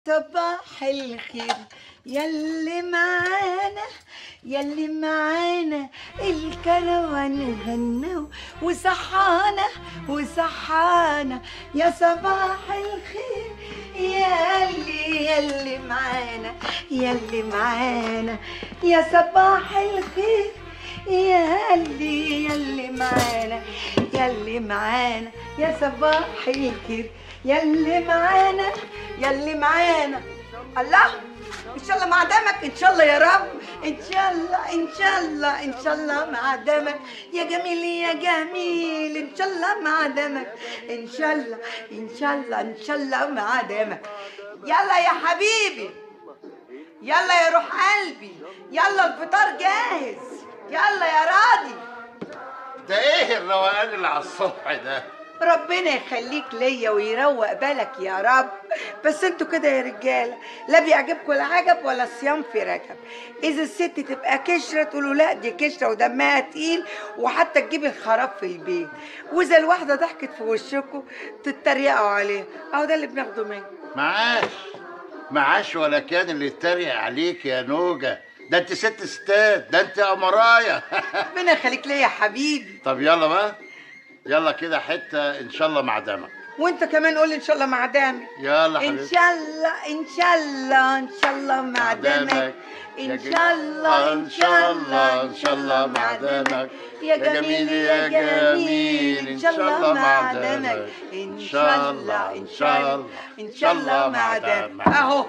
صباح الخير يلي معانا يلي معانا الكروان غنى وصحانا وصحانا يا صباح الخير يلي يلي معانا يلي معانا يا صباح الخير يلي يلي معانا يلي معانا يا صباح الخير يلي معانا يلي معانا الله ان شاء الله مع دمك ان شاء الله يا رب ان شاء الله ان شاء الله ان شاء الله مع دمك يا جميل يا جميل ان شاء الله مع دمك ان شاء الله ان شاء الله ان شاء الله مع دمك يلا يا حبيبي يلا يا روح قلبي يلا الفطار جاهز يلا يا راضي ده ايه الروقان اللي على الصبح ده ربنا يخليك ليا ويروق بالك يا رب بس انتوا كده يا رجاله لا بيعجبكم العجب ولا الصيام في رجب اذا الست تبقى كشره تقولوا لا دي كشره ودمها تقيل وحتى تجيب الخراب في البيت واذا الواحده ضحكت في وشكم تتريقوا عليها اهو ده اللي بناخده منكم معاش معاش ولا كان اللي يتريق عليك يا نوجة ده انت ست ستات ده انت قمرايه ربنا يخليك ليا يا حبيبي طب يلا بقى يلا كده حته ان شاء الله مع دمك وانت كمان قول ان شاء الله مع دامك يلا ان حبيبتي شاء الله ان شاء الله ان شاء الله مع دمك ان شاء الله ان شاء الله ان شاء الله مع دمك يا جميل يا جميل ان شاء الله مع دمك ان شاء الله ان شاء الله ان شاء الله مع دمك اهو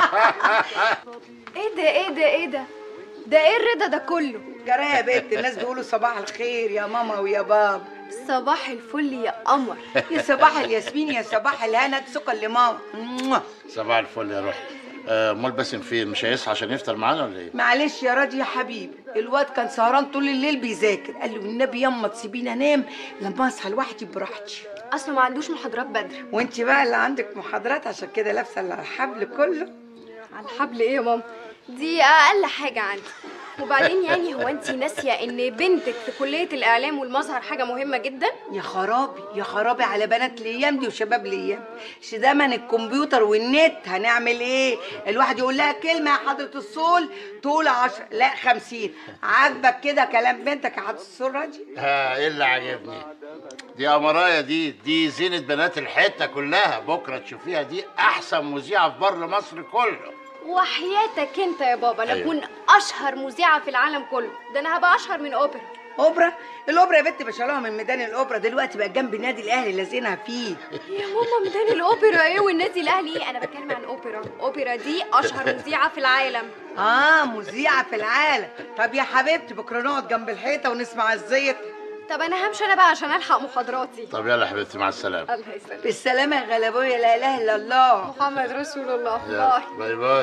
ايه ده ايه ده ايه ده ده ايه الرضا ده كله جرى يا بنت الناس بيقولوا صباح الخير يا ماما ويا بابا صباح الفل يا قمر يا صباح الياسمين يا صباح الهنا سكر لماما موah. صباح الفل يا روح آه، امال باسم فين مش هيصحى عشان يفطر معانا ولا ايه معلش يا راضي يا حبيبي الواد كان سهران طول الليل بيذاكر قال له النبي يما تسيبيني انام لما اصحى لوحدي براحتي اصله ما عندوش محاضرات بدري وانت بقى اللي عندك محاضرات عشان كده لابسه اللي على الحبل كله على الحبل ايه يا ماما دي اقل حاجه عندي وبعدين يعني هو انت ناسيه ان بنتك في كليه الاعلام والمظهر حاجه مهمه جدا يا خرابي يا خرابي على بنات الايام دي وشباب الايام مش زمن الكمبيوتر والنت هنعمل ايه الواحد يقول لها كلمه يا حضره الصول تقول عشر لا خمسين عاجبك كده كلام بنتك يا حضره الصول راجل ها ايه اللي عجبني دي قمرايه دي دي زينة بنات الحته كلها بكره تشوفيها دي احسن مذيعه في بر مصر كله وحياتك انت يا بابا أيوة. نكون اشهر مذيعه في العالم كله ده انا هبقى اشهر من اوبرا اوبرا الاوبرا يا بنت بشالوها من ميدان الاوبرا دلوقتي بقى جنب النادي الاهلي لازقينها فيه يا ماما ميدان الاوبرا ايه والنادي الاهلي ايه انا بتكلم عن اوبرا اوبرا دي اشهر مذيعه في العالم اه مذيعه في العالم طب يا حبيبتي بكره نقعد جنب الحيطه ونسمع الزيت طب انا همشي انا بقى عشان الحق محاضراتي طب يلا يا حبيبتي مع السلامه الله يسلمك بالسلامه يا غلبويه لا اله الا الله محمد رسول الله يلا باي باي باي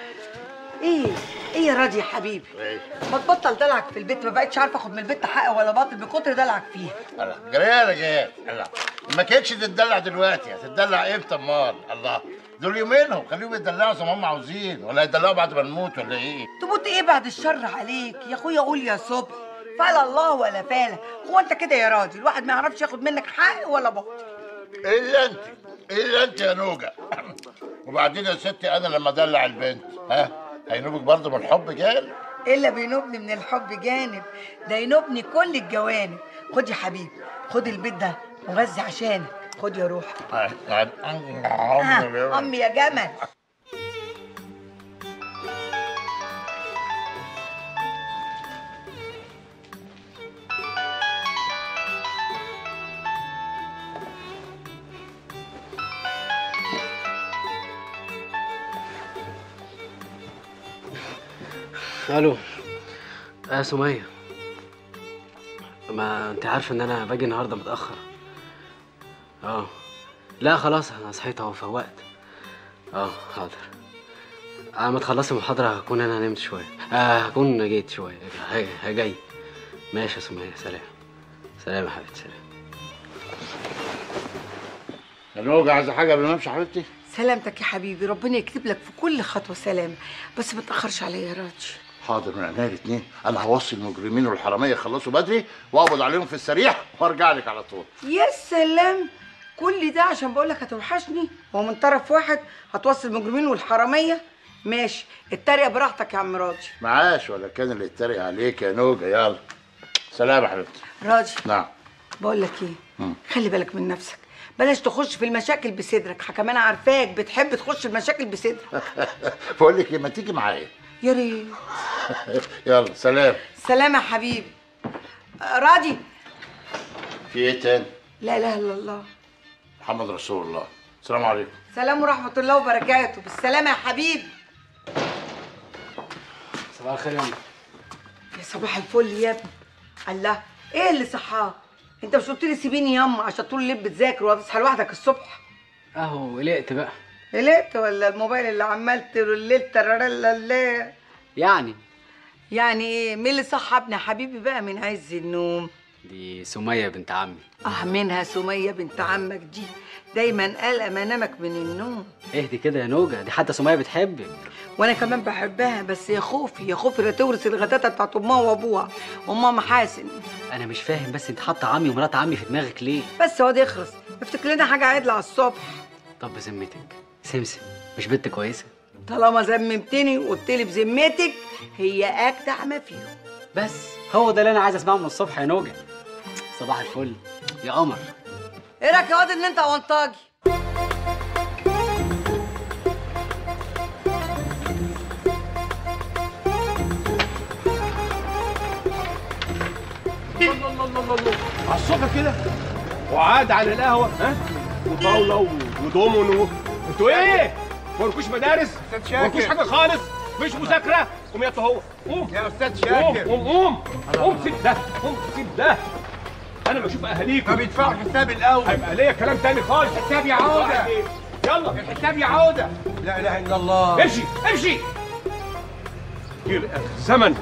ايه ايه يا راضي يا حبيبي إيه؟ ما تبطل دلعك في البيت ما بقتش عارفه اخد من البيت حق ولا باطل بكتر دلعك فيها الله جريانه جيات الله ما كانتش تتدلع دلوقتي هتتدلع امتى امال الله دول يومينهم خليهم يتدلعوا زي ما هم عاوزين ولا يتدلعوا بعد ما نموت ولا ايه تموت ايه بعد الشر عليك يا اخويا قول يا صبح فعل الله ولا فالك هو انت كده يا راجل الواحد ما يعرفش ياخد منك حق ولا باطل الا انت الا انت يا نوجه وبعدين يا ستي انا لما ادلع البنت ها هينوبك برضه من الحب جال الا بينوبني من الحب جانب ده ينوبني كل الجوانب خد يا حبيبي خد البيت ده مغذي عشانك خد يا روح آه. امي يا جمل الو اه سمية ما انت عارفه ان انا باجي النهارده متاخر اه لا خلاص انا صحيت اهو فوقت اه حاضر اه ما تخلصي المحاضره هكون انا نمت شويه اه هكون جيت شويه هاي هاي جاي ماشي يا سمية سلام سلام يا حبيبتي سلام يا نوجه عايزه حاجه قبل ما امشي يا حبيبتي سلامتك يا حبيبي ربنا يكتب لك في كل خطوه سلامه بس ما تاخرش عليا يا راجل حاضر من عينيا الاثنين انا هوصي المجرمين والحراميه يخلصوا بدري واقبض عليهم في السريع وارجع لك على طول يا سلام كل ده عشان بقول لك هتوحشني هو من طرف واحد هتوصل المجرمين والحراميه ماشي اتريق براحتك يا عم راجي معاش ولا كان اللي يتريق عليك يا نوجه يلا سلام يا حبيبتي راجي نعم بقول لك ايه خلي بالك من نفسك بلاش تخش في المشاكل بصدرك كمان عارفاك بتحب تخش المشاكل بصدرك بقول لك ايه ما تيجي معايا يا ريت يلا سلام سلام يا حبيبي آه، راضي في ايه تاني لا اله الا الله محمد رسول الله السلام عليكم سلام ورحمه الله وبركاته بالسلامه يا حبيبي صباح الخير يا أم. يا صباح الفل يا ابني الله ايه اللي صحاك انت مش قلت لي سيبيني ياما عشان طول الليل بتذاكر وتصحى لوحدك الصبح اهو قلقت بقى قلقت ولا الموبايل اللي عمال طول الليل ترارلا يعني يعني ايه مين اللي صحبني يا حبيبي بقى من عز النوم دي سمية بنت عمي اه منها سميه بنت عمك دي دايما قلقه منامك من النوم اهدي كده يا نوجة دي حتى سمية بتحبك وانا كمان بحبها بس يا خوفي يا خوفي لا تورث الغتاتة بتاعت امها وابوها امها محاسن انا مش فاهم بس انت حاطه عمي ومرات عمي في دماغك ليه بس هو ده يخلص افتكر لنا حاجه عدله على الصبح طب بذمتك سمسم مش بنت كويسه طالما زممتني وقلت لي بذمتك هي اجدع ما فيهم بس هو ده اللي انا عايز اسمعه من الصبح يا نوجة صباح الفل يا قمر ايه رايك يا واد ان انت اونطاجي على الصبح كده وقعد على القهوه ها وطاوله ودومينو انتوا ايه؟ مالكوش مدارس؟ مالكوش حاجه خالص؟ مفيش مذاكره؟ قوم يا هو قوم يا استاذ قوم شاكر قوم قوم قوم سيب ده قوم سيب ده انا بشوف اهاليكم ما بيدفعوا حساب الاول هيبقى ليا كلام تاني خالص الحساب يا عودة. يلا الحساب يا عودة لا اله الا الله امشي امشي زمن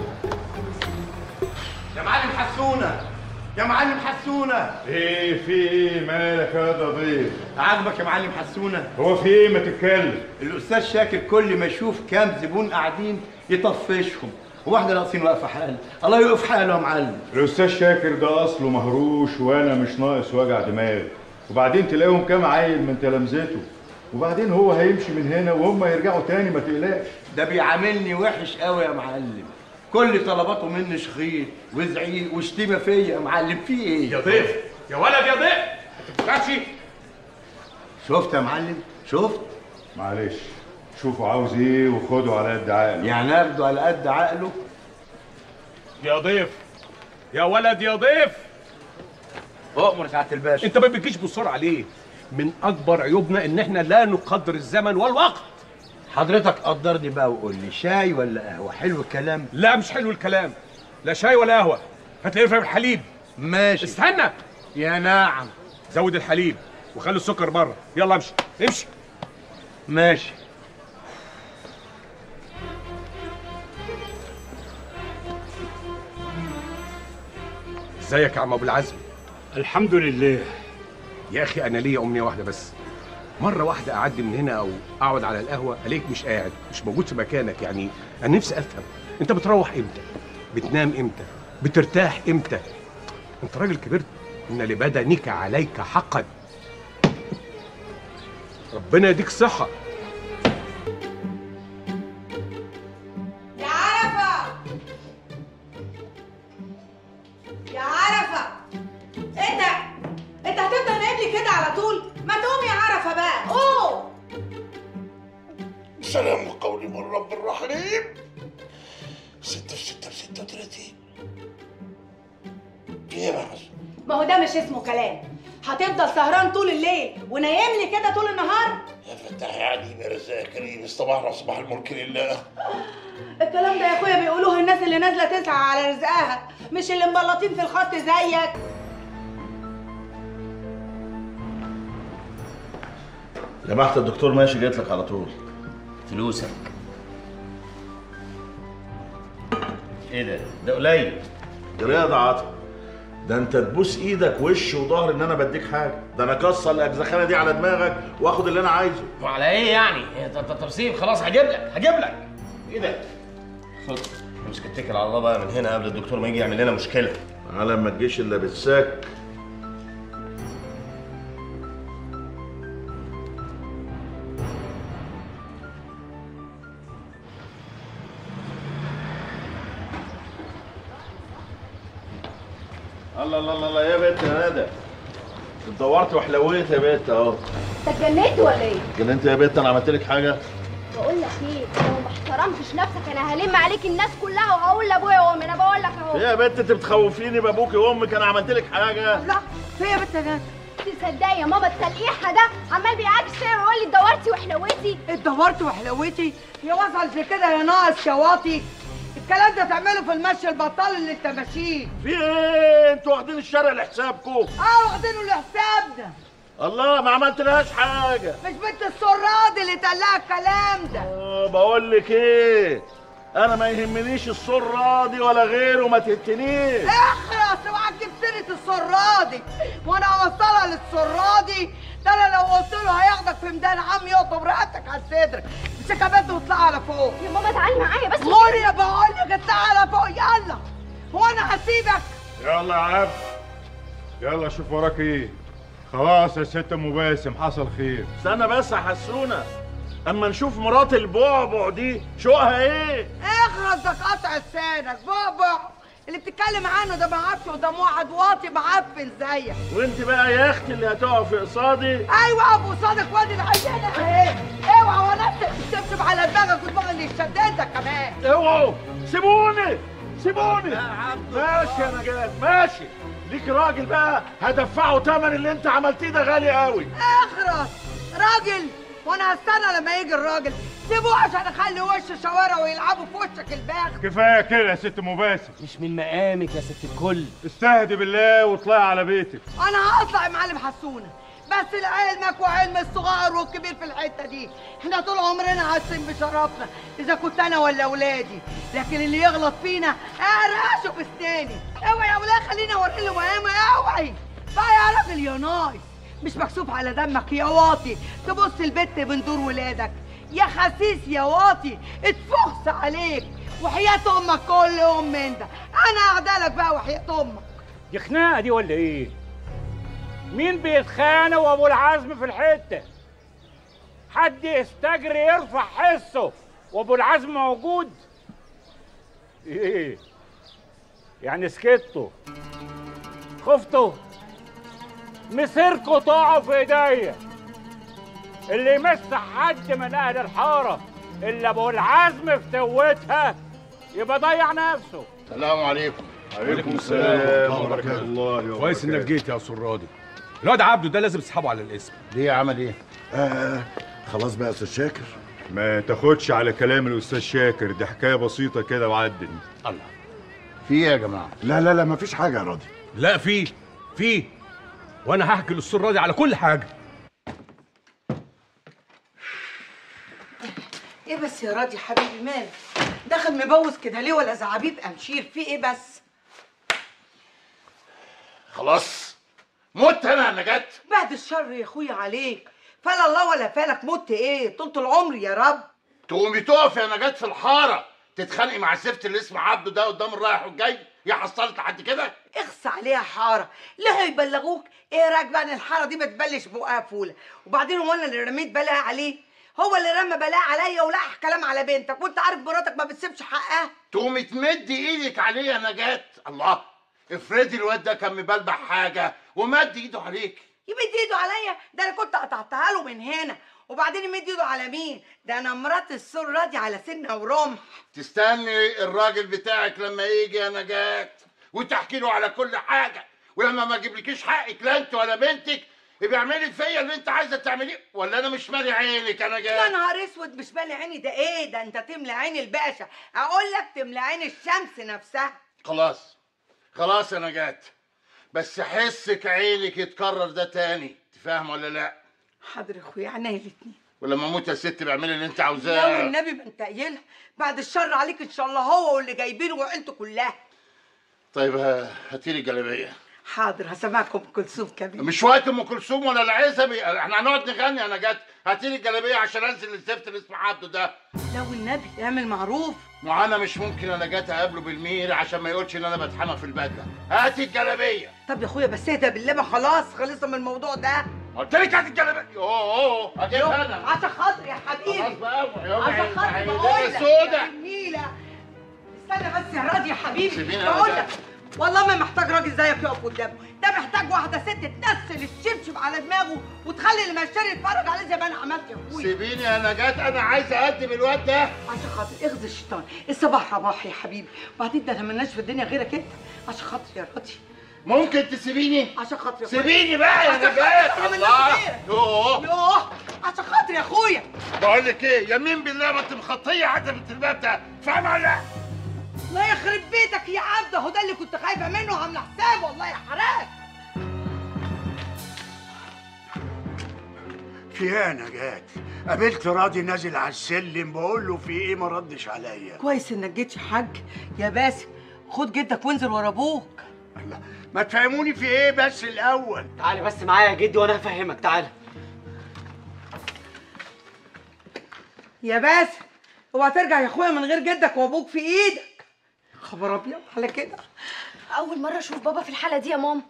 يا معلم حسونة يا معلم حسونة ايه في ايه مالك يا ده ضيف عاجبك يا معلم حسونة هو في ايه ما تتكلم الاستاذ شاكر كل ما يشوف كام زبون قاعدين يطفشهم واحنا ناقصين واقفه حال الله يوقف حاله يا معلم الاستاذ شاكر ده اصله مهروش وانا مش ناقص وجع دماغ وبعدين تلاقيهم كام عيل من تلامذته وبعدين هو هيمشي من هنا وهم يرجعوا تاني ما تقلقش ده بيعاملني وحش قوي يا معلم كل طلباته مني شخيط وزعيق وشتيمه فيا يا معلم في ايه يا ضيف يا ولد يا ضيف ما تفكرش شفت يا معلم شفت معلش شوفوا عاوز ايه وخدوا على قد عقله يعني اخده على قد عقله يا ضيف يا ولد يا ضيف اؤمر سعاده الباشا انت ما بتجيش بالسرعه ليه من اكبر عيوبنا ان احنا لا نقدر الزمن والوقت حضرتك قدرني بقى وقول لي شاي ولا قهوه حلو الكلام لا مش حلو الكلام لا شاي ولا قهوه هات لي رغيف الحليب ماشي استنى يا نعم زود الحليب وخلي السكر بره يلا امشي امشي ماشي ازيك يا عم ابو العزم الحمد لله يا اخي انا ليا امنيه واحده بس مره واحده اعدي من هنا او اقعد على القهوه الاقيك مش قاعد مش موجود في مكانك يعني انا نفسي افهم انت بتروح امتى بتنام امتى بترتاح امتى انت راجل كبرت ان لبدنك عليك حقا ربنا يديك صحه يا عرفة يا عرفة انت انت هتفضل نايم لي كده على طول ما تقوم يا عرفة بقى قوم سلام قولي من رب الرحيم ستة في ستة في ستة وتلاتين في ايه بقى ما هو ده مش اسمه كلام هتفضل سهران طول الليل ونايم لي كده طول النهار يا فتاح يا عليم يا رزاق يا كريم صباحنا وصباح الملك لله الكلام ده يا اخويا بيقولوه الناس اللي نازله تسعى على رزقها مش اللي مبلطين في الخط زيك لمحت الدكتور ماشي جيت لك على طول فلوسك ايه ده ده قليل دي رياضة عاطف ده انت تبوس ايدك وش وظهر ان انا بديك حاجه ده انا اكسر الاجزخانه دي على دماغك واخد اللي انا عايزه وعلى ايه يعني؟ ترسيب خلاص هجيب لك هجيب لك ايه ده خد امسك اتكل على الله بقى من هنا قبل الدكتور ما يجي يعمل لنا مشكله على ما تجيش الا بالسك الله الله الله الله يا بنت يا ندى انت دورت وحلويت يا بنت اهو انت اتجننت ولا ايه؟ جننت يا بنت انا عملت لك حاجه بقول لك ايه لو ما احترمتش نفسك انا هلم عليك الناس كلها وهقول لابويا وامي انا بقول لك اهو ايه يا بنت انت بتخوفيني بابوكي وامك انا عملت لك حاجه لا في يا بنت ندى تصدقي يا ماما التلقيحه ده عمال بيعاكس فيا ويقول لي اتدورتي وحلوتي اتدورت وحلوتي يا وصل لكده يا ناقص يا واطي الكلام ده تعمله في المشي البطال اللي انت ماشيه في ايه انتوا واخدين الشارع لحسابكم اه واخدينه لحسابنا الله ما عملتلهاش حاجه مش بنت السراد اللي تقلها الكلام ده اه بقول لك ايه انا ما يهمنيش السره دي ولا غيره ما تهتنيش اخرس اوعى تجيب سيره السرادي وانا اوصلها للسرادي ده انا لو قلت له هياخدك في ميدان عام يقطم رقبتك على صدرك مش كمان واطلع على فوق يا ماما تعالي معايا بس غوري يا بقول لك اطلع على فوق يلا هو انا هسيبك يلا يا عبد يلا شوف وراك ايه خلاص يا ست ام باسم حصل خير استنى بس يا حسونه اما نشوف مرات البعبع دي شوقها ايه اخرس ده قطع لسانك بابا اللي بتتكلم عنه ده ما عارفش قدام واحد واطي معفن زيك وانت بقى يا اختي اللي هتقفي قصادي ايوه ابو صادق وادي العيانه اهي اوعى ونفسك تشبشب على دماغك ودماغ اللي يشددك كمان اوعوا سيبوني سيبوني ماشي يا نجاة ماشي ليك راجل بقى هدفعه تمن اللي انت عملتيه ده غالي قوي اخرس راجل وانا هستنى لما يجي الراجل سيبوه عشان اخلي وش الشوارع ويلعبوا في وشك الباغ كفايه كده يا ست ام باسم مش من مقامك يا ست الكل استهدي بالله واطلعي على بيتك انا هطلع يا معلم حسونه بس لعلمك وعلم الصغار والكبير في الحته دي احنا طول عمرنا عايشين بشرفنا اذا كنت انا ولا اولادي لكن اللي يغلط فينا اقرقشه باسناني اوعي يا ولاد خليني اوري له مقامه اوعي بقى يا راجل يا نايس مش مكسوف على دمك يا واطي تبص البت من دور ولادك يا خسيس يا واطي اتفخس عليك وحياة امك كل يوم من ده انا اعدلك بقى وحياة امك دي خناقه دي ولا ايه؟ مين بيتخانق وابو العزم في الحته؟ حد يستجري يرفع حسه وابو العزم موجود؟ ايه؟ يعني سكتوا خفتوا مسيركوا طاعوا في ايديا اللي يمس حد من اهل الحاره الا ابو العزم في توتها يبقى ضيع نفسه السلام عليكم عليكم السلام ورحمه الله وبركاته كويس انك جيت يا سرادي الواد عبده ده لازم تسحبه على الاسم ليه عمل ايه؟ آه خلاص بقى يا استاذ شاكر ما تاخدش على كلام الاستاذ شاكر دي حكايه بسيطه كده وعدل الله في ايه يا جماعه؟ لا لا لا مفيش حاجه يا راضي لا في في وانا هحكي للسرادي على كل حاجه ايه بس يا راضي حبيبي مالك داخل مبوظ كده ليه ولا زعابيب امشير في ايه بس خلاص مت انا يا نجاة بعد الشر يا اخويا عليك فلا الله ولا فالك مت ايه طولة العمر يا رب تقومي تقف يا نجاة في الحاره تتخانقي مع الزفت اللي اسمه عبده ده قدام الرايح والجاي يا حصلت لحد كده اخص عليها حاره ليه يبلغوك ايه رايك بقى ان الحاره دي بتبلش بقها فوله وبعدين هو انا اللي رميت بلاها عليه هو اللي رمى بلاها عليا ولقح كلام على بنتك وانت عارف مراتك ما بتسيبش حقها تقومي تمدي ايدك عليه يا نجاة الله افرضي الواد ده كان مبلبع حاجه ومد ايده عليك يمد ايده عليا ده انا كنت قطعتها له من هنا وبعدين يمد ايده على مين ده انا مرات السر راضي على سنه ورمح تستني الراجل بتاعك لما يجي يا نجاة وتحكي له على كل حاجه ولما ما اجيبلكيش حقك لا انت ولا بنتك يبقى اعملي فيا اللي انت عايزه تعمليه ولا انا مش مالي عينك يا يا نجاة نهار اسود مش بالي عيني ده ايه ده انت تملى عين الباشا اقول لك تملى عين الشمس نفسها خلاص خلاص يا نجاة بس حسك عينك يتكرر ده تاني تفهم ولا لا حاضر يا اخويا عينيا الاتنين ولما اموت يا ست بعملي اللي انت لو عاوزاه النبي ما انت قايلها بعد الشر عليك ان شاء الله هو واللي جايبينه وعيلته كلها طيب ه- هاتيلي الجلابيه حاضر هسمعكم ام كلثوم كمان مش وقت ام كلثوم ولا العزبي احنا هنقعد نغني يا نجاة هاتيلي الجلابيه عشان انزل الزفت اللي اسمه عبده ده لو النبي اعمل معروف ما انا مش ممكن يا نجاة اقابله بالمير عشان ما يقولش ان انا بتحمى في البدله هاتي الجلابيه طب يا اخويا بس اهدى بالله ما خلاص خلصنا من الموضوع ده قلت لك هاتي الجلابيه اوه اوه هجيبها انا عشان خاطري يا حبيبي خلاص بقى عشان خاطري اوعي بقول لك سودة يا جميلة استنى بس يا راضي يا حبيبي سيبيني بقول أنا لك والله ما محتاج راجل زيك يقف قدامه ده محتاج واحده ست تنسل الشبشب على دماغه وتخلي المشتري يتفرج عليه زي ما انا عملت يا اخويا سيبيني يا نجاة انا عايز اقدم الواد ده عشان خاطر اغزي الشيطان الصباح رباح يا حبيبي وبعدين ده انا ملناش في الدنيا غيرك انت عشان خاطر يا راضي ممكن تسيبيني عشان خاطر يا سيبيني بقى يا عشان خاطر نجاة يا الله منى يوه يوه عشان خاطر يا اخويا بقول لك ايه يمين بالله ما انت مخطيه عتبة الباب ده فاهم ولا لا؟ الله يخرب بيتك يا عبده هو ده اللي كنت خايفه منه وعامله حسابه والله يا حراك في ايه يا نجاة؟ قابلت راضي نازل على السلم بقول له في ايه ما ردش عليا كويس انك جيت يا حاج يا باسم خد جدك وانزل ورا ابوك ما تفهموني في ايه بس الاول تعالى بس معايا يا جدي وانا هفهمك تعالى يا باسم اوعى ترجع يا اخويا من غير جدك وابوك في ايدك خبر ابيض على كده اول مره اشوف بابا في الحاله دي يا ماما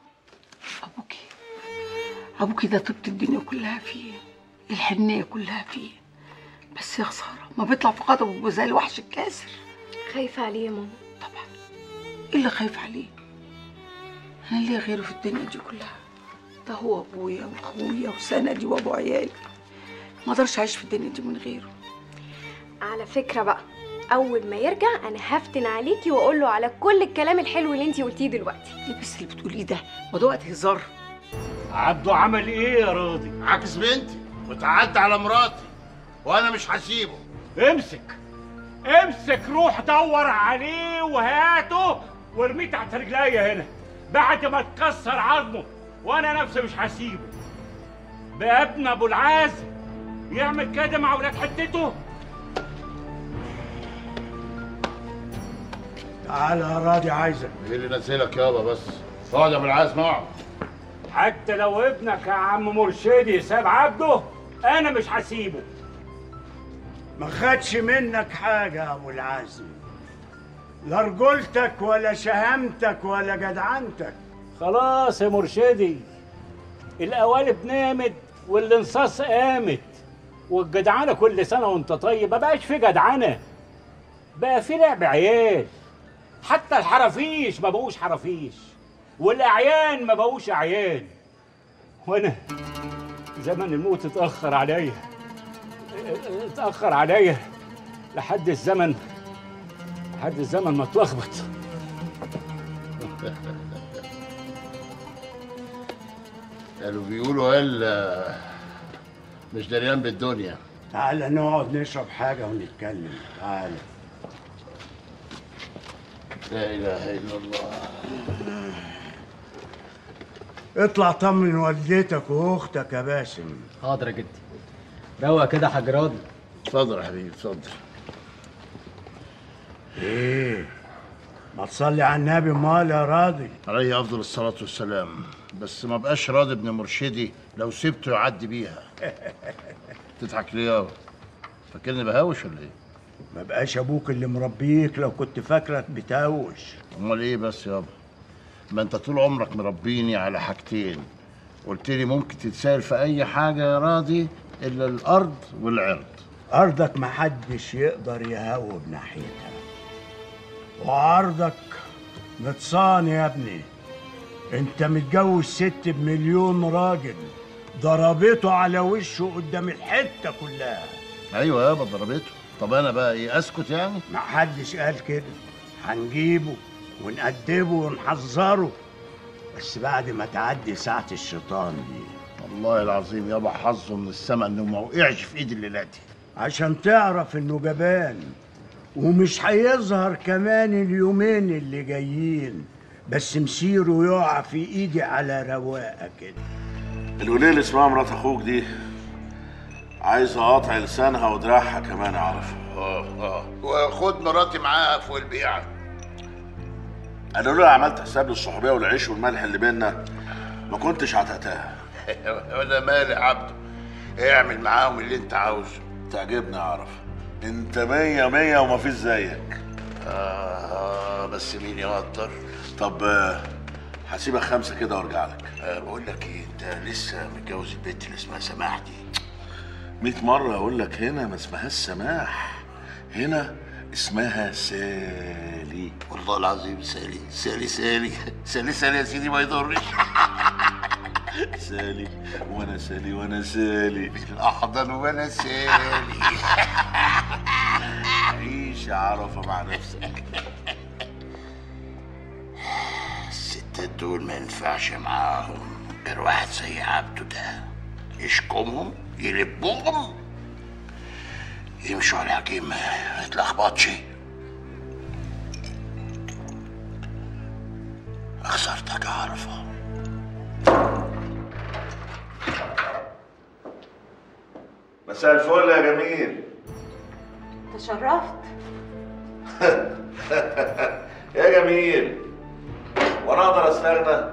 ابوكي ده طبت الدنيا كلها فيه الحنيه كلها فيه بس يا خساره ما بيطلع في غضبه زي الوحش الكاسر خايفه عليه يا ماما ايه اللي خايف عليه انا ليه غيره في الدنيا دي كلها ده هو ابويا واخويا وسندي وابو عيالي ما اقدرش اعيش في الدنيا دي من غيره على فكره بقى اول ما يرجع انا هفتن عليكي واقول له على كل الكلام الحلو اللي انتي قلتيه دلوقتي ايه بس اللي بتقوليه ده ما ده وقت هزار عبده عمل ايه يا راضي عكس بنتي وتعدى على مراتي وانا مش هسيبه امسك امسك روح دور عليه وهاته وارميه تحت رجليا هنا بعد ما تكسر عظمه وانا نفسي مش هسيبه بقى ابن ابو العازم يعمل كده مع ولاد حتته تعالى يا راضي عايزك ايه اللي نزلك يابا بس اقعد يا ابو العاز اقعد حتى لو ابنك يا عم مرشدي ساب عبده انا مش هسيبه ما خدش منك حاجة يا أبو العازم لا رجولتك ولا شهامتك ولا جدعنتك خلاص يا مرشدي القوالب نامت والانصاص قامت والجدعنه كل سنه وانت طيب ما بقاش في جدعنه بقى في لعب عيال حتى الحرافيش ما بقوش حرافيش والاعيان ما بقوش اعيان وانا زمن الموت اتاخر عليا اتاخر عليا لحد الزمن لحد الزمن ما اتلخبط قالوا بيقولوا قال مش دريان بالدنيا تعالى نقعد نشرب حاجة ونتكلم تعالى لا اله الا الله اطلع طمن والدتك واختك يا باسم حاضر يا جدي روق كده يا حاج راضي اتفضل يا حبيبي اتفضل ايه ما تصلي على النبي امال يا راضي عليه افضل الصلاه والسلام بس ما بقاش راضي ابن مرشدي لو سبته يعدي بيها تضحك ليه يابا فاكرني بهوش ولا ايه ما بقاش ابوك اللي مربيك لو كنت فاكرك بتهوش امال ايه بس يابا ما انت طول عمرك مربيني على حاجتين قلت لي ممكن تتسال في اي حاجه يا راضي الا الارض والعرض ارضك محدش يقدر يهوب ناحيتها وعرضك نتصان يا ابني انت متجوز ست بمليون راجل ضربته على وشه قدام الحته كلها ايوه يابا ضربته طب انا بقى ايه اسكت يعني ما حدش قال كده هنجيبه ونأدبه ونحذره بس بعد ما تعدي ساعة الشيطان دي والله العظيم يابا حظه من السما انه ما وقعش في ايدي الليله دي عشان تعرف انه جبان ومش هيظهر كمان اليومين اللي جايين بس مسيره يقع في ايدي على رواقه كده الوليه اللي اسمها مرات اخوك دي عايزه اقطع لسانها ودراعها كمان اعرف اه اه وخد مراتي معاها فوق البيعه انا لولا عملت حساب للصحوبيه والعيش والملح اللي بينا ما كنتش عتقتها ولا مالي عبده اعمل معاهم اللي انت عاوزه تعجبني اعرف انت مية مية وما فيش زيك آه بس مين يقدر طب آه، هسيبك خمسة كده وارجع لك آه بقول لك ايه انت لسه متجوز البنت اللي اسمها سماح دي مئة مرة اقول لك هنا ما اسمهاش سماح هنا اسمها سالي والله العظيم سالي سالي سالي سالي سالي يا سيدي ما يضرش سالي وانا سالي وانا سالي الاحضن وانا سالي عيش يا عرفه مع نفسك الستات دول ما ينفعش معاهم غير واحد زي عبده ده يشكمهم يلبهم يمشوا على الحكيم ما يتلخبطش خسرتك يا عرفه مساء الفل يا جميل تشرفت يا جميل وانا اقدر استغنى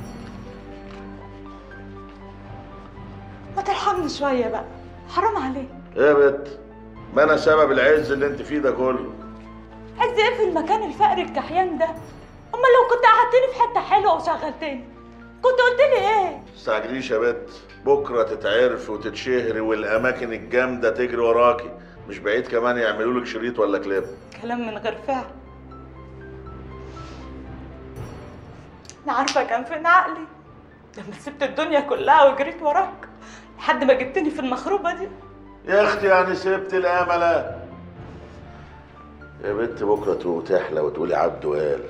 ما ترحمني شويه بقى حرام عليك ايه يا بت ما انا سبب العز اللي انت فيه ده كله عايز ايه في المكان الفقر الكحيان ده اما لو كنت قعدتني في حته حلوه وشغلتني كنت قلت لي ايه تستعجليش يا بت بكره تتعرف وتتشهري والاماكن الجامده تجري وراكي مش بعيد كمان يعملوا لك شريط ولا كليب كلام من غير فعل انا عارفه كان فين عقلي لما سبت الدنيا كلها وجريت وراك لحد ما جبتني في المخروبه دي يا اختي يعني سبت الامل يا بنت بكره تروح تحلى وتقولي عبده قال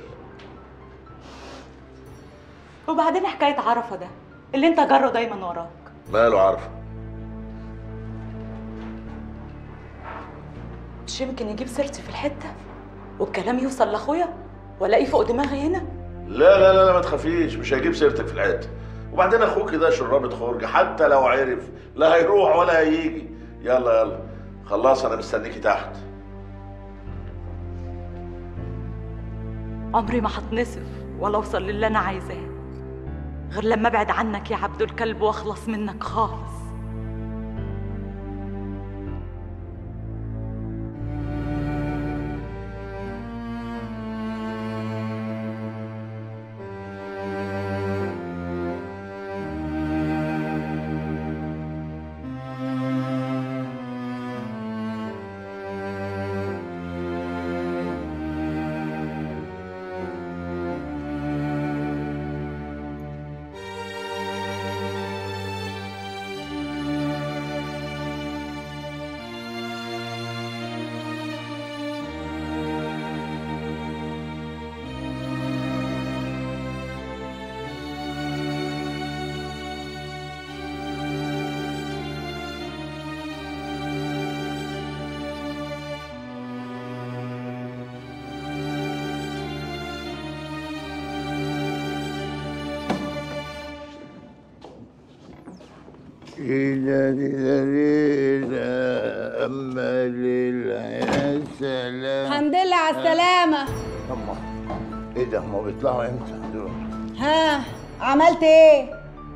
وبعدين حكايه عرفه ده اللي انت جره دايما وراك ماله عارفه مش يمكن يجيب سيرتي في الحته والكلام يوصل لاخويا والاقيه فوق دماغي هنا لا لا لا لا ما تخافيش مش هيجيب سيرتك في الحته وبعدين اخوك ده شرابة خرج حتى لو عرف لا هيروح ولا هيجي يلا يلا خلاص انا مستنيكي تحت عمري ما هتنصف ولا اوصل للي انا عايزاه غير لما ابعد عنك يا عبد الكلب واخلص منك خالص إلى ليلة أما ليلة يا سلام الحمد لله على السلامة أما إيه ده هما بيطلعوا إمتى دول؟ ها عملت ايه؟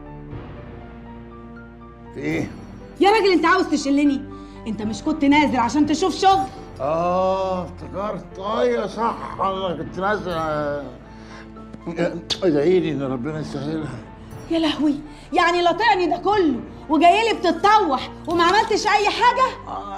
في إيه؟ يا راجل انت عاوز تشلني انت مش كنت نازل عشان تشوف شغل آه افتكرت أيوة صح أنا كنت نازل ادعي لي إن ربنا يسهلها يا لهوي يعني لطعني ده كله وجاي لي بتتطوح وما عملتش اي حاجه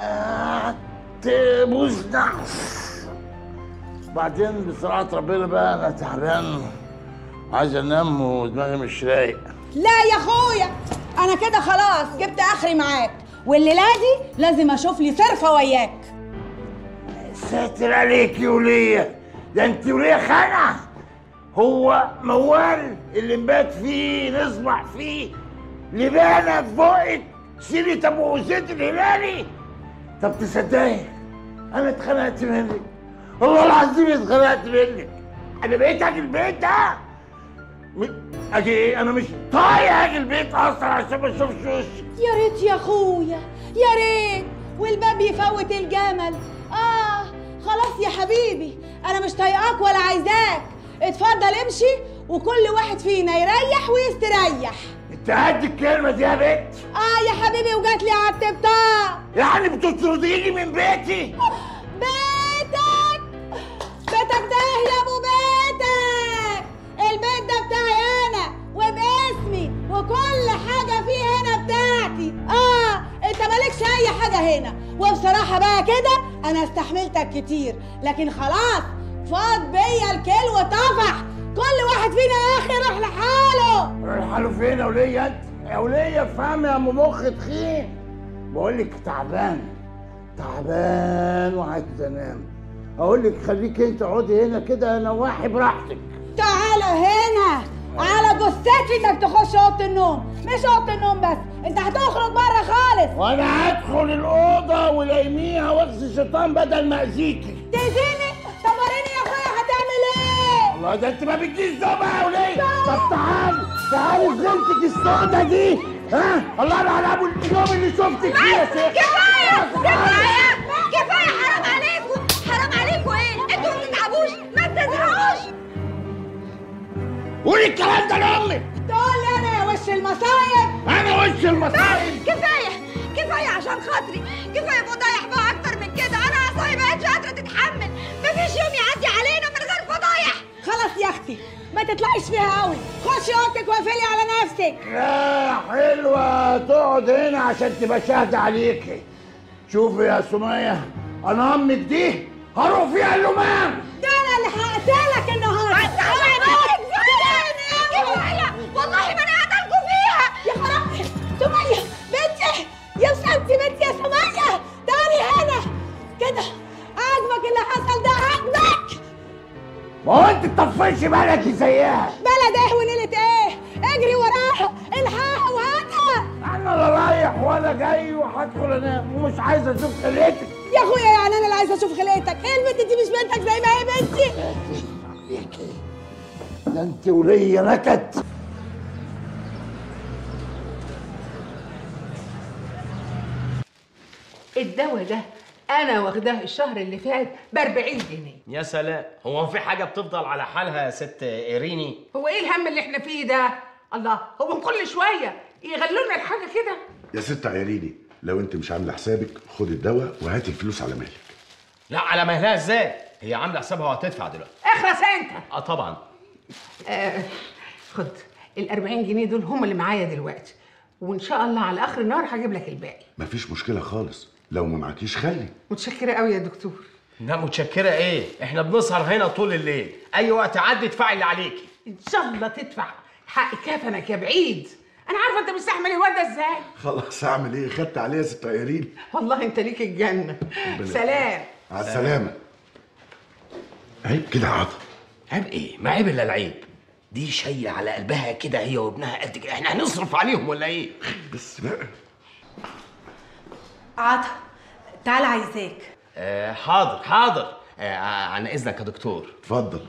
تبوس نحس بعدين بصراحة ربنا بقى أنا تعبان عايز أنام ودماغي مش رايق لا يا اخويا انا كده خلاص جبت اخري معاك والليله دي لازم اشوف لي صرفه وياك ساتر عليك يا ولية ده انت ولية خانة هو موال اللي نبات فيه نصبح فيه لبانة في بقك سيرة ابو زيد الهلالي طب تصدقي انا اتخنقت منك والله العظيم اتخنقت منك انا بقيت اجي البيت ده م- اجي ايه انا مش طايق اجي البيت اصلا عشان ما اشوفش وشك يا ريت يا اخويا يا ريت والباب يفوت الجمل اه خلاص يا حبيبي انا مش طايقاك ولا عايزاك اتفضل امشي وكل واحد فينا يريح ويستريح انت قد الكلمه دي يا بنت اه يا حبيبي وجات لي على التبطاء يعني بتطرديني من بيتي بيتك بيتك ده يا ابو بيتك البيت ده بتاعي انا وباسمي وكل حاجه فيه هنا بتاعتي اه انت مالكش اي حاجه هنا وبصراحه بقى كده انا استحملتك كتير لكن خلاص فاض بيا الكل وطفح كل واحد فينا يا اخي يروح لحاله الحاله فين يا وليه انت يا وليه افهم يا ام مخ تخين بقول لك تعبان تعبان وعايز انام اقول لك خليك انت اقعدي هنا كده نواحي براحتك تعالى هنا على جثتي انك تخش اوضه النوم مش اوضه النوم بس انت هتخرج بره خالص وانا هدخل الاوضه ولاقينيها واغسل شيطان بدل ما اذيكي تأذيني طب وريني يا اخويا هتعمل ايه والله ده انت ما بتجيش زبا يا وليه طب تعالي تعالي زلتك السودة دي ها الله انا على ابو اليوم اللي شفتك فيه يا شيخ كفايه كفايه كفايه حرام عليكم حرام عليكم ايه انتوا ما بتتعبوش ما بتزهقوش قولي الكلام ده لامك تقول لي انا يا وش المصايب انا وش المصايب كفايه كفايه عشان خاطري كفايه فضايح بقى اكتر من كده انا اعصابي بقتش قادره تتحمل مفيش يوم يعدي علينا من غير فضايح خلاص يا اختي ما تطلعيش فيها قوي خشي اوضتك واقفلي على نفسك يا حلوة تقعد هنا عشان تبقى شاهدة عليكي شوفي يا سمية انا امك دي هروح فيها اللمام ده انا اللي هقتلك النهارده كفايه والله ما انا قتلكوا فيها يا خرابي سمية بنتي يا سمتي بنتي يا سمية تعالي هنا كده عاجبك اللي حصل ده عاجبك ما هو انت تطفش بالك زيها بلد ايه ونيلة ايه اجري وراها الحقها وهاتها انا لا رايح ولا جاي وهدخل انام ومش عايز اشوف خلقتك يا اخويا يعني انا اللي عايزه اشوف خلقتك ايه البنت دي مش بنتك زي ما هي بنتي ده انت وليا نكد الدواء ده انا واخداه الشهر اللي فات ب 40 جنيه يا سلام هو في حاجه بتفضل على حالها يا ست ايريني هو ايه الهم اللي احنا فيه ده الله هو كل شويه يغلوا لنا الحاجه كده يا ست عياليني لو انت مش عامله حسابك خدي الدواء وهاتي الفلوس على مهلك لا على مهلها ازاي هي عامله حسابها وهتدفع دلوقتي اخرس انت اه طبعا آه خد ال 40 جنيه دول هم اللي معايا دلوقتي وان شاء الله على اخر النهار هجيب لك الباقي مفيش مشكله خالص لو ما معكيش خلي متشكره قوي يا دكتور لا متشكره ايه احنا بنسهر هنا طول الليل اي وقت عدي ادفعي اللي عليكي ان شاء الله تدفع حق كفنك يا بعيد انا عارفه انت مستحمل الواد ده ازاي خلاص اعمل ايه خدت عليها يا ست عياليني والله انت ليك الجنه ربنا سلام على السلامه عيب كده يا عطا عيب ايه ما عيب الا العيب دي شايله على قلبها كده هي وابنها قد كده احنا هنصرف عليهم ولا ايه بس بقى عطا تعال عايزاك آه حاضر حاضر آه عن اذنك يا دكتور اتفضل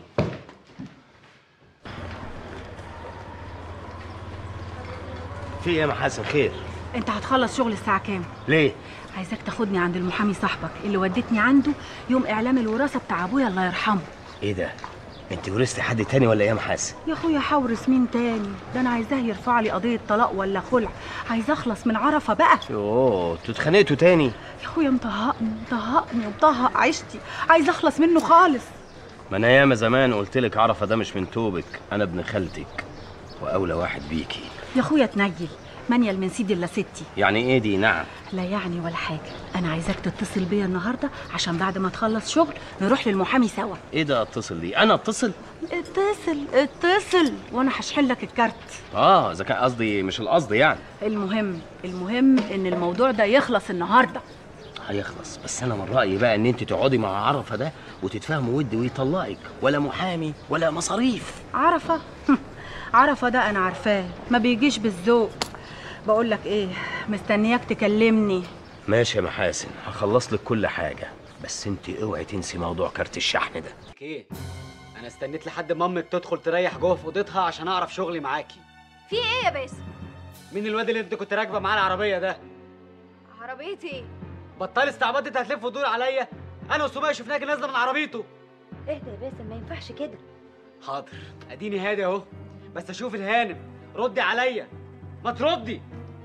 في ايه يا محاسن خير انت هتخلص شغل الساعة كام؟ ليه عايزاك تاخدني عند المحامي صاحبك اللي ودتني عنده يوم اعلام الوراثة بتاع ابويا الله يرحمه ايه ده انت ورثتي حد تاني ولا ايه يا محاسن يا اخويا حورس مين تاني ده انا عايزاه يرفع لي قضية طلاق ولا خلع عايزه اخلص من عرفة بقى يوه انتوا اتخانقتوا تاني يا اخويا مطهقني مطهقني ومطهق عيشتي عايزه اخلص منه خالص ما انا ياما زمان قلت لك عرفه ده مش من توبك انا ابن خالتك واولى واحد بيكي يا اخويا تنيل منيل من سيدي الا ستي يعني ايه دي نعم لا يعني ولا حاجة أنا عايزاك تتصل بيا النهاردة عشان بعد ما تخلص شغل نروح للمحامي سوا ايه ده اتصل دي انا اتصل اتصل اتصل وأنا هشحن لك الكارت اه اذا كان قصدي مش القصد يعني المهم المهم إن الموضوع ده يخلص النهاردة هيخلص بس انا من رايي بقى ان انت تقعدي مع عرفه ده وتتفاهموا ود ويطلقك ولا محامي ولا مصاريف عرفة عرفة ده أنا عارفاه ما بيجيش بالذوق بقول لك إيه مستنياك تكلمني ماشي يا محاسن هخلص لك كل حاجه بس انت اوعي تنسي موضوع كارت الشحن ده ايه انا استنيت لحد ما امك تدخل تريح جوه في اوضتها عشان اعرف شغلي معاكي في ايه يا باسم مين الواد اللي انت كنت راكبه معاه العربيه ده عربيتي ايه بطلي استعباط انت هتلف وتدور عليا انا وسمية شفناك نازله من عربيته اهدى يا باسم ما ينفعش كده حاضر اديني هادي اهو بس اشوف الهانم ردي عليا ما تردي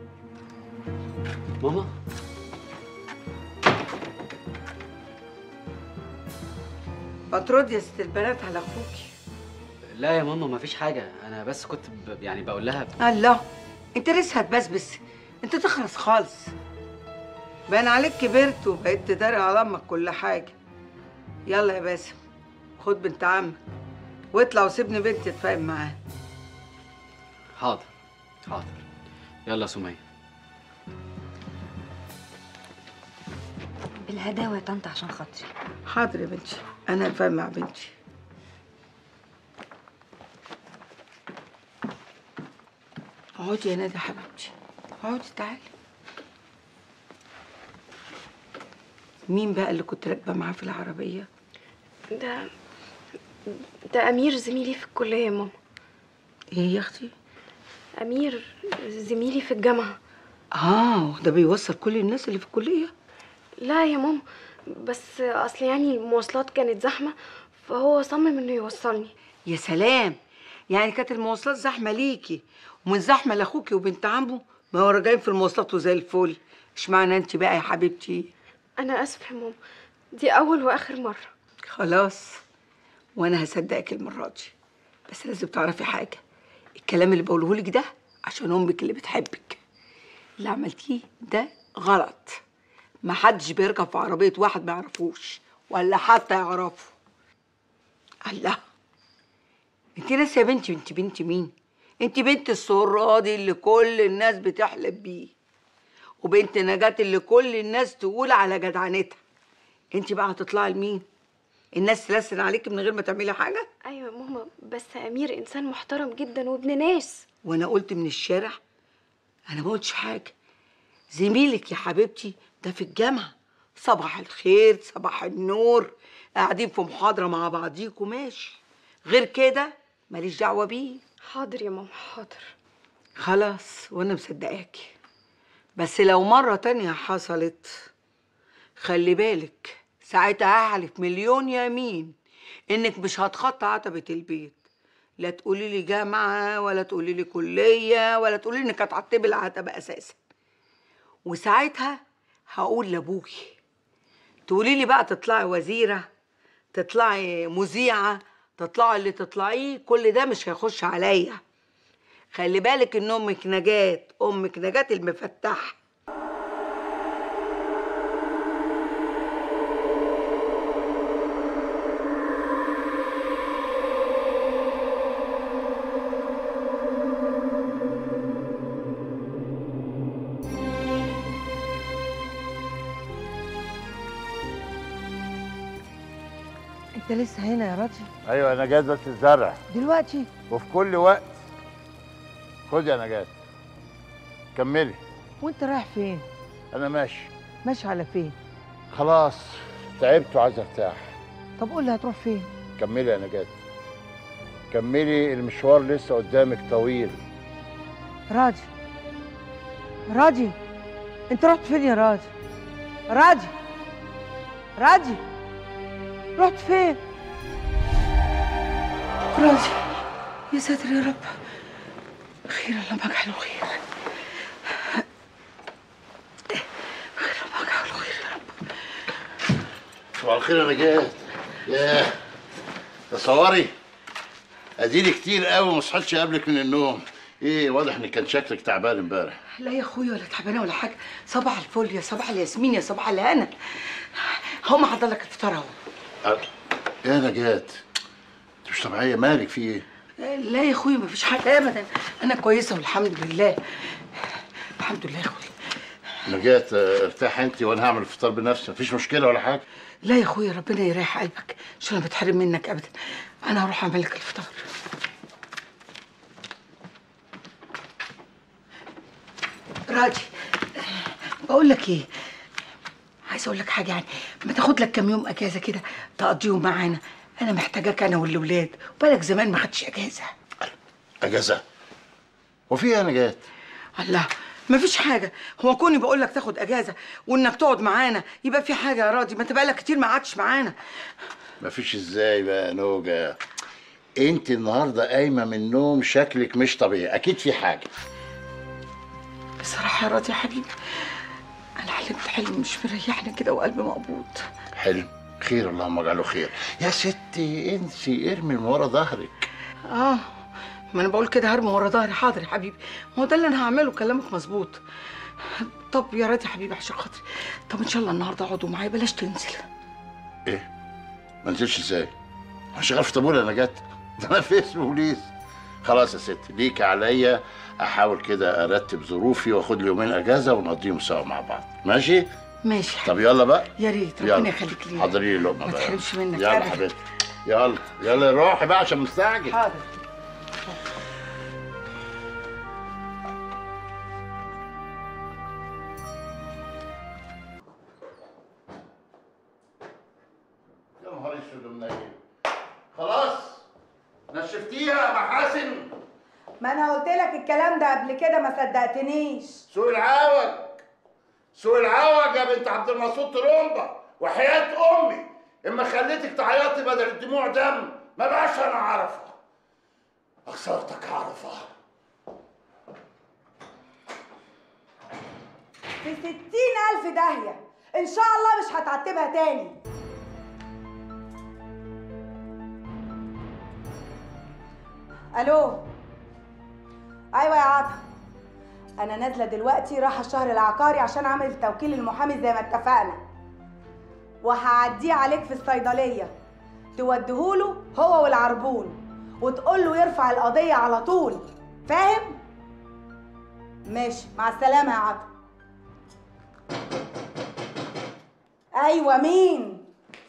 ماما بترد يا ست البنات على اخوكي لا يا ماما ما فيش حاجه انا بس كنت ب... يعني بقول لها الله انت لسه هتبسبس انت تخلص خالص بان عليك كبرت وبقيت تداري على امك كل حاجه يلا يا باسم خد بنت عمك واطلع وسيبني بنتي اتفاهم معاها حاضر حاضر يلا يا سمية بالهداوة يا طنط عشان خاطري حاضر يا بنتي انا هتفاهم مع بنتي اقعدي يا نادي يا حبيبتي اقعدي تعالي مين بقى اللي كنت راكبه معاه في العربيه ده ده أمير زميلي في الكلية يا ماما ايه يا اختي أمير زميلي في الجامعة اه ده بيوصل كل الناس اللي في الكليه لا يا ماما بس أصل يعني المواصلات كانت زحمة فهو صمم إنه يوصلني يا سلام يعني كانت المواصلات زحمه ليكي ومن زحمه لاخوكي وبنت عمه ما هو راجعين في المواصلات وزي الفل اشمعنى انت بقى يا حبيبتي أنا آسفة يا ماما دي أول وآخر مرة خلاص وانا هصدقك المره دي بس لازم تعرفي حاجه الكلام اللي بقوله لك ده عشان امك اللي بتحبك اللي عملتيه ده غلط ما حدش بيركب في عربيه واحد ما يعرفوش ولا حتى يعرفه الله انت ناس يا بنتي انت بنت مين انت بنت السرادي اللي كل الناس بتحلم بيه وبنت نجاة اللي كل الناس تقول على جدعنتها انت بقى هتطلعي لمين الناس تلسن عليكي من غير ما تعملي حاجه أيوة يا ماما بس أمير إنسان محترم جدا وابن ناس وانا قلت من الشارع انا ما قلتش حاجه زميلك يا حبيبتي ده في الجامعه صباح الخير صباح النور قاعدين في محاضره مع بعضيكوا ماشي غير كده ماليش دعوه بيه حاضر يا ماما حاضر خلاص وانا مصدقاكي بس لو مره تانية حصلت خلي بالك ساعتها هحلف مليون يمين انك مش هتخطى عتبه البيت لا تقولي لي جامعه ولا تقولي لي كليه ولا تقولي انك هتعتبي العتبه اساسا وساعتها هقول لابوكي تقولي لي بقى تطلعي وزيره تطلعي مذيعه تطلعي اللي تطلعيه كل ده مش هيخش عليا خلي بالك ان امك نجاة امك نجاة المفتاح انت لسه هنا يا راجل ايوه انا جاهز بس الزرع دلوقتي وفي كل وقت خد يا نجاة كملي وانت رايح فين انا ماشي ماشي على فين خلاص تعبت وعايز ارتاح طب قول لي هتروح فين كملي يا نجاة كملي المشوار لسه قدامك طويل راجل راجل انت رحت فين يا راجل راجل راجل رحت فين راجل يا ساتر يا رب خير اللهم اجعله خير خير اللهم اجعله خير يا رب صباح الخير يا نجاة ياه تصوري اديني كتير قوي ما صحيتش قبلك من النوم ايه واضح ان كان شكلك تعبان امبارح لا يا اخويا ولا تعبانه ولا حاجه صباح الفل يا صباح الياسمين يا صباح الهنا هقوم احضر لك الفطار اهو أه، يا نجاة انت مش طبيعيه مالك في ايه لا يا اخويا مفيش حاجه ابدا انا كويسه والحمد لله الحمد لله يا اخويا نجاة آه، ارتاح انت وانا هعمل الفطار بنفسي مفيش مشكله ولا حاجه لا يا اخويا ربنا يريح قلبك عشان انا بتحرم منك ابدا انا هروح اعمل لك الفطار راجي بقول لك ايه عايزه اقول لك حاجه يعني ما تاخد لك كام يوم اجازه كده تقضيهم معانا انا محتاجاك انا والولاد وبالك زمان ما خدتش اجازه اجازه وفي ايه يا نجاة الله ما فيش حاجه هو كوني بقول لك تاخد اجازه وانك تقعد معانا يبقى في حاجه يا راضي ما تبقى لك كتير ما قعدتش معانا مفيش ازاي بقى يا نوجة انت النهارده قايمه من النوم شكلك مش طبيعي اكيد في حاجه بصراحه يا راضي يا حبيبي انا حلمت حلم مش مريحني كده وقلبي مقبوض حلم خير اللهم اجعله خير يا ستي انسي ارمي من ورا ظهرك اه ما انا بقول كده هرمي ورا ظهري حاضر يا حبيبي ما هو ده اللي انا هعمله كلامك مظبوط طب يا ريت يا حبيبي عشان خاطري طب ان شاء الله النهارده اقعدوا معايا بلاش تنزل ايه ما نزلش ازاي مش شغال في طابور انا جت ده انا في اسم بوليس خلاص يا ست ليك عليا احاول كده ارتب ظروفي واخد لي يومين اجازه ونقضيهم سوا مع بعض ماشي ماشي طب يلا بقى يا ريت يلا. ربنا يخليك لينا حضري لي لقمه ما بقى تحرمش منك يلا أبداً. حبيبتي يلا يلا روحي بقى عشان مستعجل حاضر يا نهار اسود ومنيل خلاص نشفتيها يا محاسن ما انا قلت لك الكلام ده قبل كده ما صدقتنيش سوق العوج سوق العوج يا بنت عبد المقصود ترومبا وحياة امي اما خليتك تعيطي بدل الدموع دم ما بقاش انا عرفه خسارتك عرفه في ستين ألف داهية إن شاء الله مش هتعتبها تاني ألو أيوة يا عطا أنا نازلة دلوقتي رايحة الشهر العقاري عشان أعمل توكيل المحامي زي ما اتفقنا وهعديه عليك في الصيدلية توديهوله هو والعربون وتقول له يرفع القضية على طول فاهم؟ ماشي مع السلامة يا عطا ايوه مين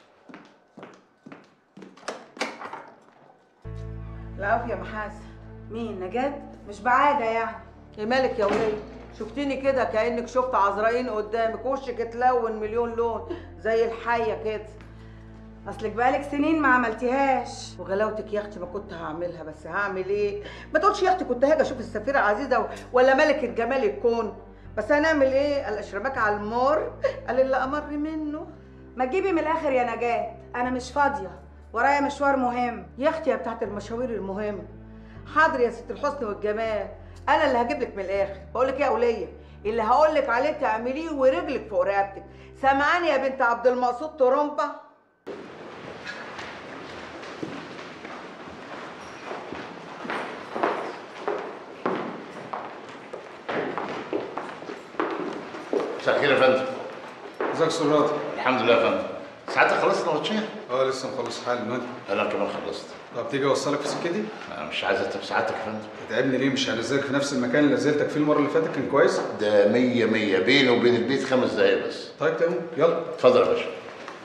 العافية يا محاسن مين نجاة مش بعادة يعني يا مالك يا ولية شفتيني كده كأنك شفت عزرائيل قدامك وشك اتلون مليون لون زي الحية كده اصلك بقالك سنين ما عملتيهاش وغلاوتك يا اختي ما كنت هعملها بس هعمل ايه ما تقولش يا اختي كنت هاجي اشوف السفيره عزيزه ولا ملكه جمال الكون بس هنعمل ايه قال اشربك على المر قال اللي امر منه ما تجيبي من الاخر يا نجاة انا مش فاضيه ورايا مشوار مهم يا اختي يا بتاعت المشاوير المهمه حاضر يا ست الحسن والجمال انا اللي هجيب لك من الاخر بقول لك ايه يا وليه اللي هقول لك عليه تعمليه ورجلك فوق رقبتك سامعاني يا بنت عبد المقصود ترومبا مساء الخير يا فندم ازيك يا سراج الحمد لله يا فندم ساعتك خلصت نوتشيه اه لسه مخلص حالا وانت انا كمان خلصت طب تيجي اوصلك في سكتي انا مش عايز اتعب ساعتك يا فندم تعبني ليه مش هنزلك في نفس المكان اللي نزلتك فيه المره اللي فاتت كان كويس ده مية مية بيني وبين البيت خمس دقايق بس طيب تمام يلا اتفضل يا باشا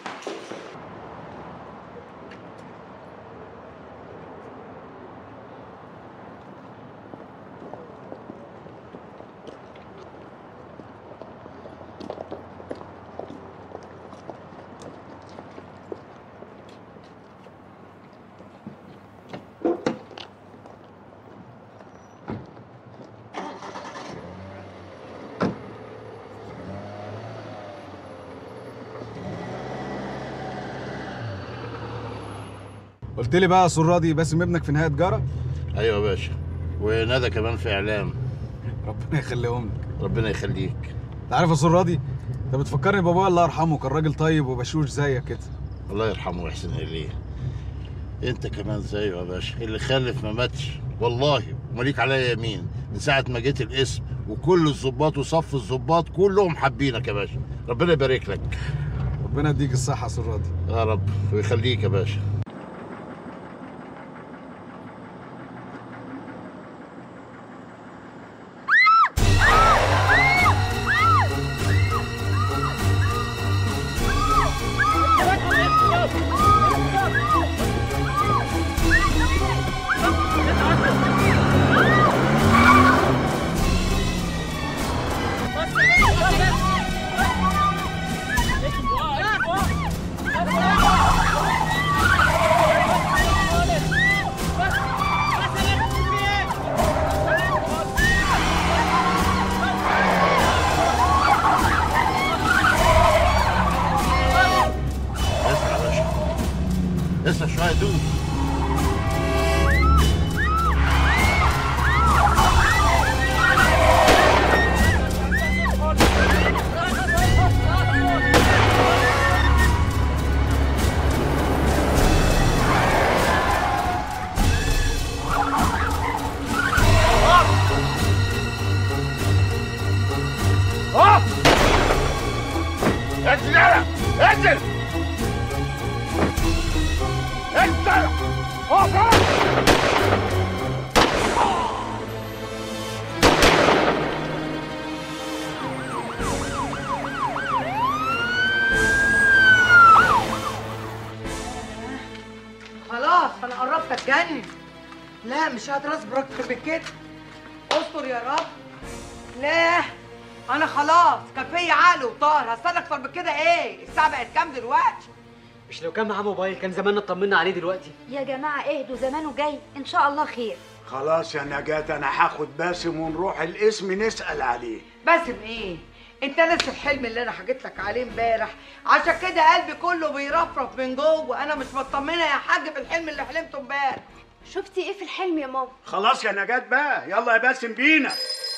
قلت لي بقى يا سرادي باسم ابنك في نهايه تجاره ايوه يا باشا وندى كمان في اعلام ربنا يخليهم لك ربنا يخليك انت عارف يا سرادي انت بتفكرني بابايا الله يرحمه كان راجل طيب وبشوش زيك كده الله يرحمه ويحسن اليه انت كمان زيه يا باشا اللي خلف ما ماتش والله ومليك عليا يمين من ساعه ما جيت القسم وكل الظباط وصف الظباط كلهم حابينك يا باشا ربنا يبارك لك ربنا يديك الصحه يا سرادي يا رب ويخليك يا باشا اسمع يا باشا اسمع شويه دوب خلاص انا قربت اتجنن لا مش قادر اصبر اكتر من كده استر يا رب لا انا خلاص كان فيا عقل وطار هستنى اكتر من كده ايه الساعه بقت كام دلوقتي مش لو كان معاه موبايل كان زماننا اطمنا عليه دلوقتي يا جماعة اهدوا زمانه جاي ان شاء الله خير خلاص يا نجاة انا هاخد باسم ونروح القسم نسأل عليه باسم ايه انت ناسي الحلم اللي انا حكيت لك عليه امبارح عشان كده قلبي كله بيرفرف من جوه انا مش مطمنه يا حاج في الحلم اللي حلمته امبارح شفتي ايه في الحلم يا ماما خلاص يا نجاة بقى يلا يا باسم بينا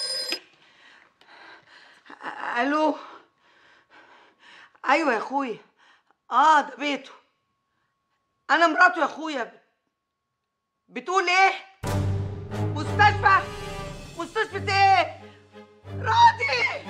الو ايوه يا اخويا اه ده بيته انا مراته يا اخويا بتقول ايه مستشفى مستشفى ايه راضي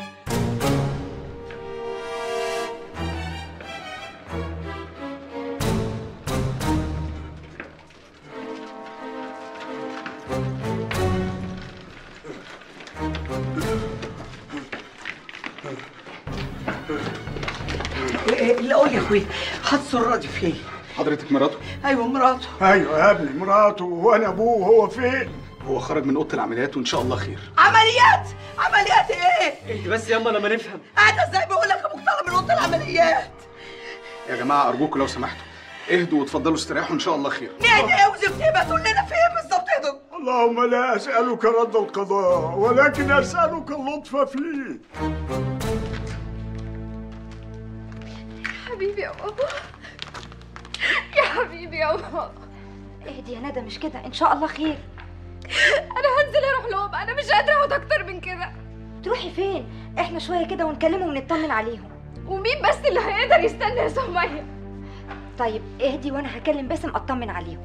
اللي قول يا اخويا حدث الراضي فين حضرتك مراته ايوه مراته ايوه يا ابني مراته وانا ابوه هو فين هو خرج من اوضه العمليات وان شاء الله خير عمليات عمليات ايه اهدي بس ياما لما نفهم قاعده ازاي بقول لك ابوك طالع من اوضه العمليات يا جماعه ارجوكم لو سمحتوا اهدوا واتفضلوا استريحوا ان شاء الله خير نادي ايه وزفتي تقول لنا فين بالظبط اهدوا اللهم لا اسالك رد القضاء ولكن اسالك اللطف فيه حبيبي يا بابا يا حبيبي يا بابا اهدي يا ندى مش كده ان شاء الله خير انا هنزل اروح لهم انا مش قادره اقعد اكتر من كده تروحي فين احنا شويه كده ونكلمهم ونطمن عليهم ومين بس اللي هيقدر يستنى يا سميه طيب اهدي وانا هكلم باسم اطمن عليهم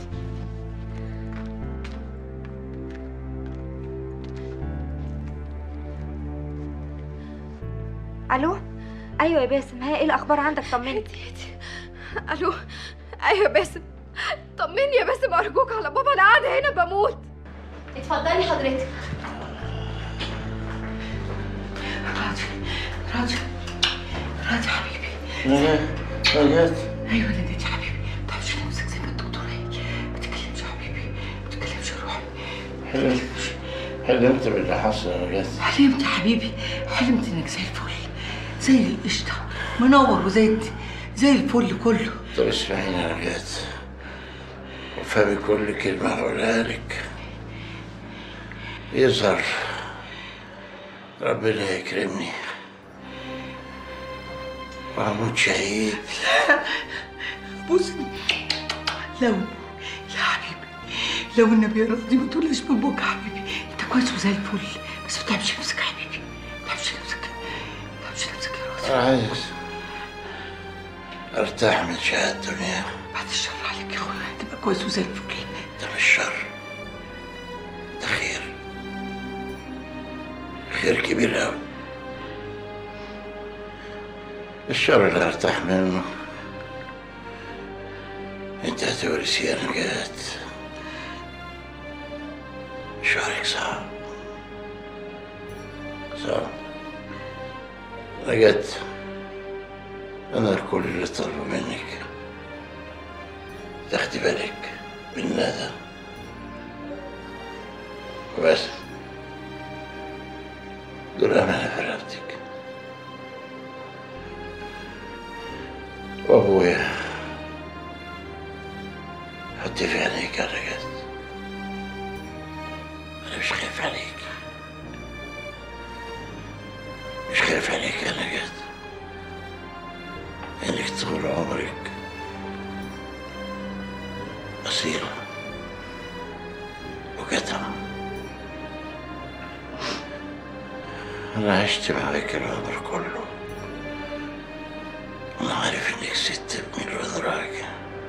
الو ايوه يا باسم ها ايه الاخبار عندك طمني الو ايوه يا باسم طمني يا باسم ارجوك على بابا انا قاعده هنا بموت اتفضلي حضرتك راضي راضي حبيبي نجاة ايوه ناديت يا حبيبي ما تعرفش نفسك زي ما الدكتور قال ما تتكلمش يا حبيبي ما تتكلمش يا روحي حلمت حلمت باللي حصل يا نجاة حلمت يا حبيبي حلمت انك زي الفل زي القشطه منور وزي زي الفل كله طب اسمعيني يا نجاة وفهمي كل كلمة هقولها لك يظهر ربنا يكرمني وأموت شهيد بص لو لا حبيبي لو النبي راضي ما تقولش بابوك يا حبيبي انت كويس وزي الفل بس ما تعبش نفسك يا حبيبي ما تعبش نفسك ما تعبش نفسك يا راضي عايز ارتاح من شهادة الدنيا بعد الشر عليك يا اخويا تبقى كويس وزي الفل ده مش شر ده خير خير كبير أوي الشر اللي ارتاح منه انت هتورث يا نجاة شعرك صعب صعب نجاة أنا كل اللي طلبه منك تاخدي بالك من ندى وبس دول أمانة في رقبتك وأبويا حطي في عينيك يا نجاة أنا مش خايف عليك مش خايف عليك يا نجاة إنك طول عمرك أصيلة وجدعة أنا عشت معاك العمر كله أنا عارف إنك ست بمليون راجل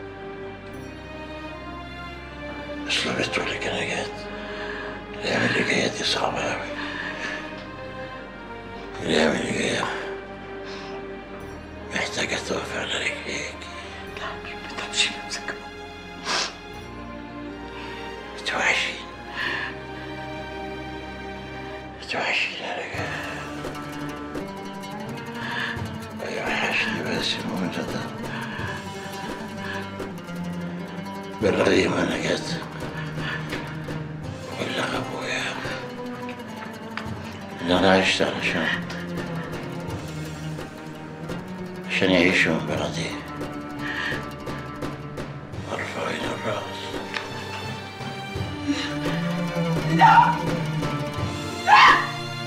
أصل بتقولك أنا جات الأيام اللي جاية دي صعبة أوي الأيام اللي جاية محتاجة تقف على رجليك ما تعبش نفسك بالرغم انا جت بلغ ابويا ان انا عشت علشان عشان يعيشوا من بعدي مرفوعين الراس لا لا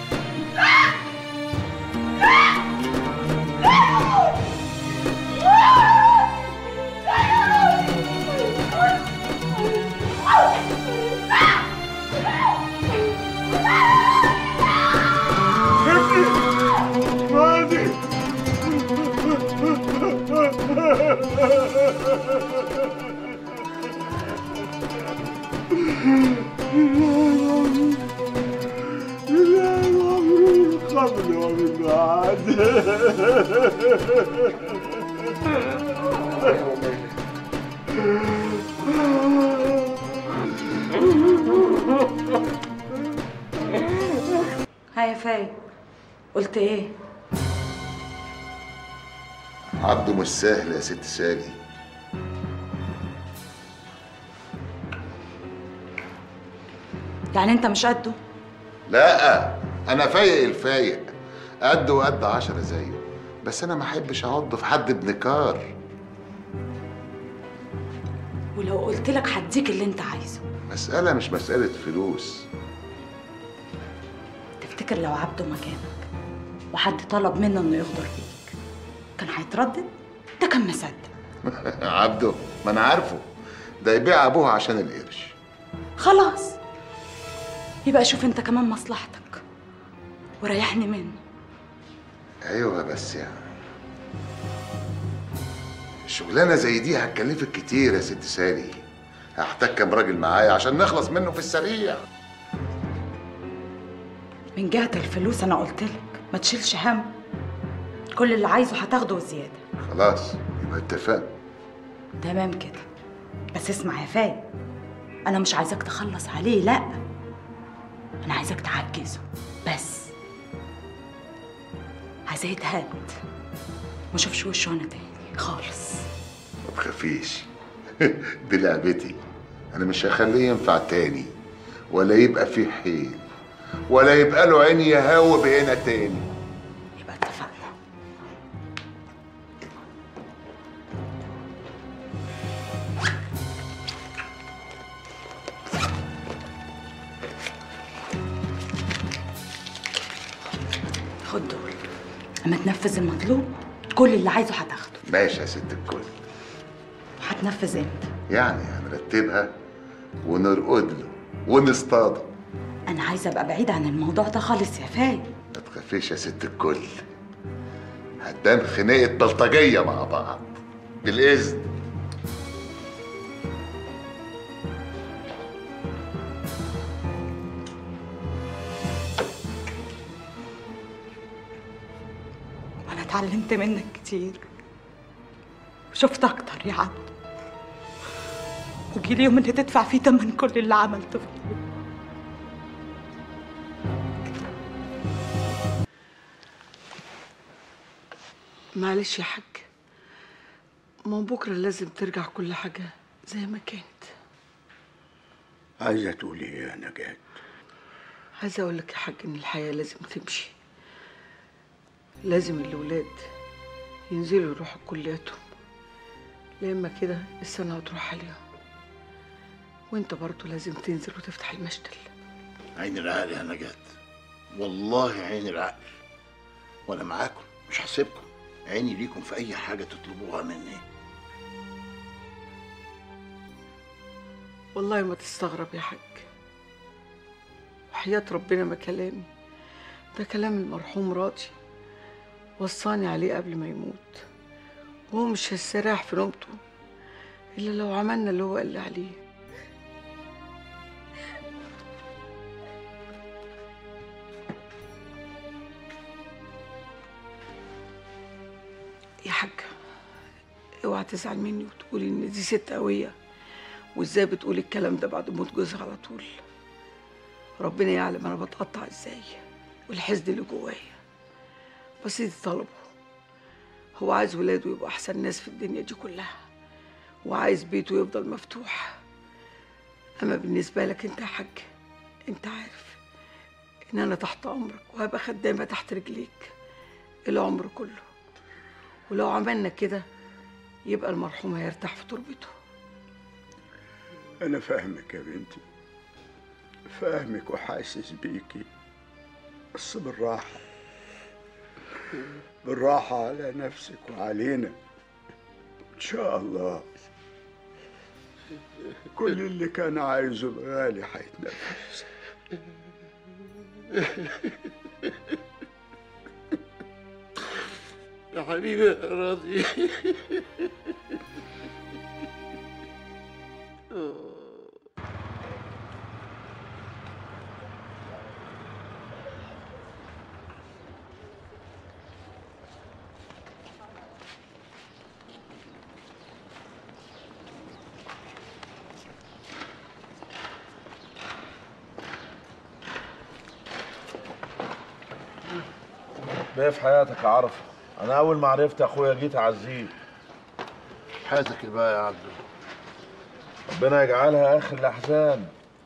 ها يا فايد قلت ايه عبده مش سهل يا ست سالي يعني انت مش قده لا انا فايق الفايق قد وقد عشرة زيه بس انا ما احبش اعض في حد ابن كار ولو قلت لك هديك اللي انت عايزه مسألة مش مسألة فلوس تفتكر لو عبده مكانك وحد طلب منه انه يغدر بيك كان هيتردد ده كان مصدق عبده ما انا عارفه ده يبيع ابوه عشان القرش خلاص يبقى شوف انت كمان مصلحتك وريحني منه ايوه بس يعني شغلانه زي دي هتكلفك كتير يا ست سالي هحتاج كام راجل معايا عشان نخلص منه في السريع من جهة الفلوس انا قلت لك ما تشيلش هم كل اللي عايزه هتاخده وزيادة خلاص يبقى اتفقنا تمام كده بس اسمع يا فايد انا مش عايزاك تخلص عليه لا انا عايزاك تعجزه بس عايزاه يتهد ما اشوفش وشه انا تاني خالص ما تخافيش دي لعبتي انا مش هخليه ينفع تاني ولا يبقى فيه حيل ولا يبقى له عين يهاوب هنا تاني يبقى اتفقنا خد دول اما تنفذ المطلوب كل اللي عايزه هتاخده ماشي يا ست الكل هتنفذ امتى يعني هنرتبها ونرقد له ونصطاده انا عايزه ابقى بعيده عن الموضوع ده خالص يا فايد ما تخافيش يا ست الكل هتبان خناقه بلطجيه مع بعض بالاذن انا اتعلمت منك كتير وشفت اكتر يا عبد وجي اليوم اللي تدفع فيه تمن كل اللي عملته فيه معلش يا حاج ما هو بكره لازم ترجع كل حاجه زي ما كانت عايزة تقولي ايه يا نجاة؟ عايزه اقول لك يا حاج ان الحياه لازم تمشي لازم الولاد ينزلوا يروحوا كلياتهم لما كده السنه هتروح عليهم وانت برضه لازم تنزل وتفتح المشتل عين العقل يا نجاة والله عين العقل وانا معاكم مش هسيبكم عيني ليكم في اي حاجه تطلبوها مني والله ما تستغرب يا حاج وحياة ربنا ما كلامي ده كلام المرحوم راضي وصاني عليه قبل ما يموت وهو مش هيستريح في نومته إلا لو عملنا اللي هو قال لي عليه يا حاج اوعى تزعل مني وتقولي ان دي ست قويه وازاي بتقولي الكلام ده بعد موت جوزها على طول ربنا يعلم انا بتقطع ازاي والحزن اللي جوايا بس دي طلبه هو عايز ولاده يبقوا احسن ناس في الدنيا دي كلها وعايز بيته يفضل مفتوح اما بالنسبه لك انت يا حاج انت عارف ان انا تحت امرك وهبقى خدامه تحت رجليك العمر كله ولو عملنا كده يبقى المرحوم هيرتاح في تربته أنا فاهمك يا بنتي فاهمك وحاسس بيكي بس بالراحة بالراحة على نفسك وعلينا إن شاء الله كل اللي كان عايزه الغالي هيتنفذ يا حبيبي يا راضي ده في حياتك يا عرفة انا اول ما عرفت اخويا جيت اعزيه حياتك بقى يا عبدو ربنا يجعلها اخر الاحزان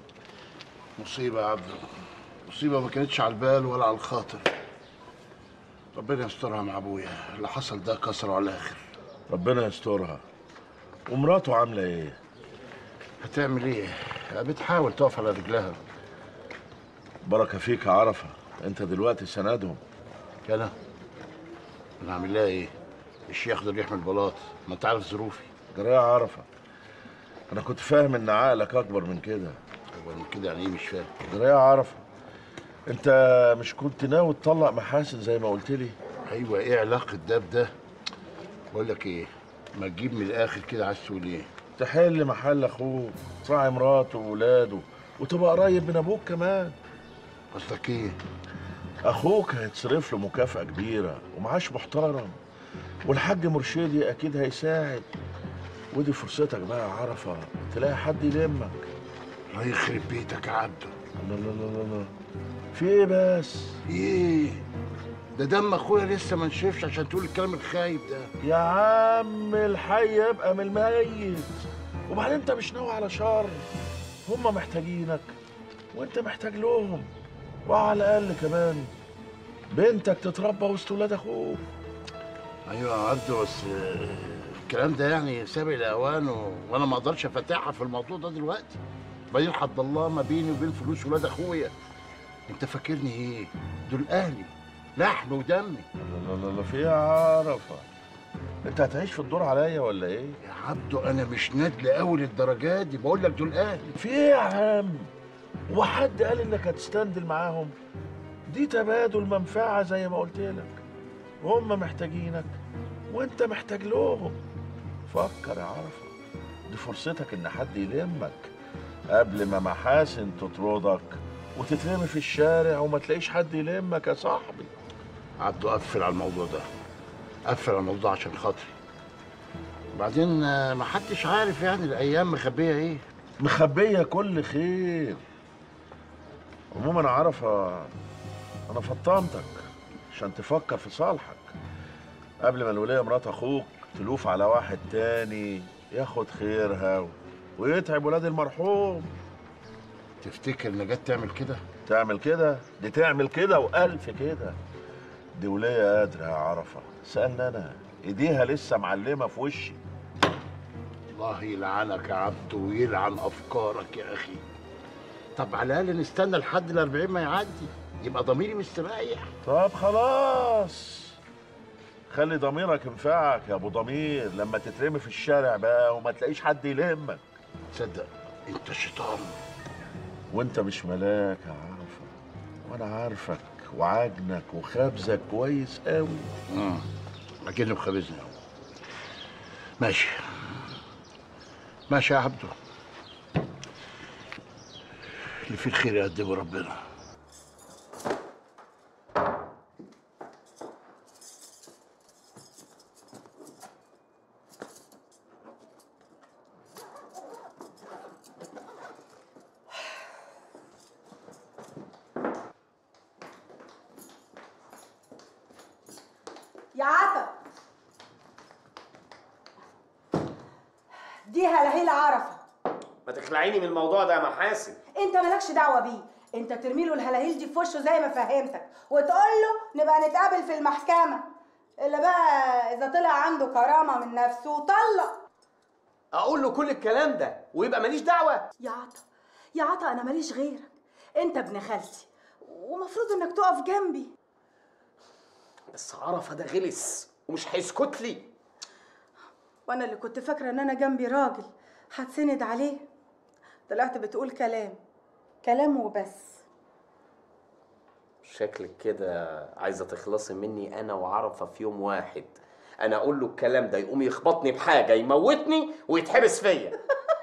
مصيبة يا عبدو مصيبة ما كانتش على البال ولا على الخاطر ربنا يسترها مع ابويا اللي حصل ده كسره على الاخر ربنا يسترها ومراته عامله ايه هتعمل ايه بتحاول تقف على رجلها بركه فيك يا عرفه انت دلوقتي سندهم انا انا اعمل لها ايه مش ياخد الريح من البلاط ما انت عارف ظروفي جرايه عرفه انا كنت فاهم ان عقلك اكبر من كده اكبر من كده يعني ايه مش فاهم جرايه عرفه انت مش كنت ناوي تطلق محاسن زي ما قلت لي ايوه ايه علاقه ده بده بقول لك ايه ما تجيب من الاخر كده عايز تقول ايه تحل محل اخوك تراعي مراته وولاده وتبقى قريب من ابوك كمان قصدك ايه اخوك هيتصرف له مكافأة كبيرة ومعاش محترم والحاج مرشدي اكيد هيساعد ودي فرصتك بقى يا عرفة تلاقي حد يلمك الله يخرب بيتك يا عبده لا لا لا لا لا في ايه بس ايه ده دم اخويا لسه ما نشفش عشان تقول الكلام الخايب ده يا عم الحي يبقى من الميت وبعدين انت مش ناوي على شر هما محتاجينك وانت محتاج لهم وعلى الاقل كمان بنتك تتربى وسط ولاد اخوك ايوه يا عبده بس آه، الكلام ده يعني سابق الاوان و... وانا ما اقدرش افتحها في الموضوع ده دلوقتي بعدين حد الله ما بيني وبين فلوس ولاد اخويا انت فاكرني ايه دول اهلي لحم ودمي لا لا لا في ايه يا عرفة انت هتعيش في الدور عليا ولا ايه يا عبده انا مش ندل قوي للدرجات دي بقول لك دول اهلي في ايه يا عم وحد قال انك هتستندل معاهم دي تبادل منفعة زي ما قلت لك هم محتاجينك وانت محتاج لهم فكر يا عرفة دي فرصتك ان حد يلمك قبل ما محاسن تطردك وتترمي في الشارع وما تلاقيش حد يلمك يا صاحبي عبده قفل على الموضوع ده قفل على الموضوع عشان خاطري بعدين آه، ما حدش عارف يعني الايام مخبيه ايه مخبية كل خير عموما عرفة أنا فطنتك عشان تفكر في صالحك قبل ما الولية مرات أخوك تلوف على واحد تاني ياخد خيرها و- ويتعب ولاد المرحوم تفتكر نجاة تعمل كده؟ تعمل كده دي تعمل كده وألف كده دي ولية قادرة يا عرفة سألني أنا إيديها لسه معلمة في وشي الله يلعنك يا عبده ويلعن افكارك يا اخي طب على الاقل نستنى لحد الأربعين ما يعدي يبقى ضميري مستريح طب خلاص خلي ضميرك ينفعك يا ابو ضمير لما تترمي في الشارع بقى وما تلاقيش حد يلمك تصدق انت شيطان وانت مش ملاك يا عرفة وانا عارفك وعاجنك وخابزك كويس قوي اه اكنه بخبزني ماشي ماشي يا عبده اللي فيه الخير يقدمه ربنا يا عطا دي هلاهيل عرفه ما تخلعيني من الموضوع ده يا محاسن انت مالكش دعوه بيه انت ترمي له الهلاهيل دي في وشه زي ما فهمتك وتقول له نبقى نتقابل في المحكمه الا بقى اذا طلع عنده كرامه من نفسه وطلق اقول له كل الكلام ده ويبقى ماليش دعوه يا عطا يا عطا انا ماليش غيرك انت ابن خالتي ومفروض انك تقف جنبي بس عرفه ده غلس ومش هيسكت لي وانا اللي كنت فاكره ان انا جنبي راجل هتسند عليه طلعت بتقول كلام كلام وبس شكلك كده عايزه تخلصي مني انا وعرفه في يوم واحد انا اقول له الكلام ده يقوم يخبطني بحاجه يموتني ويتحبس فيا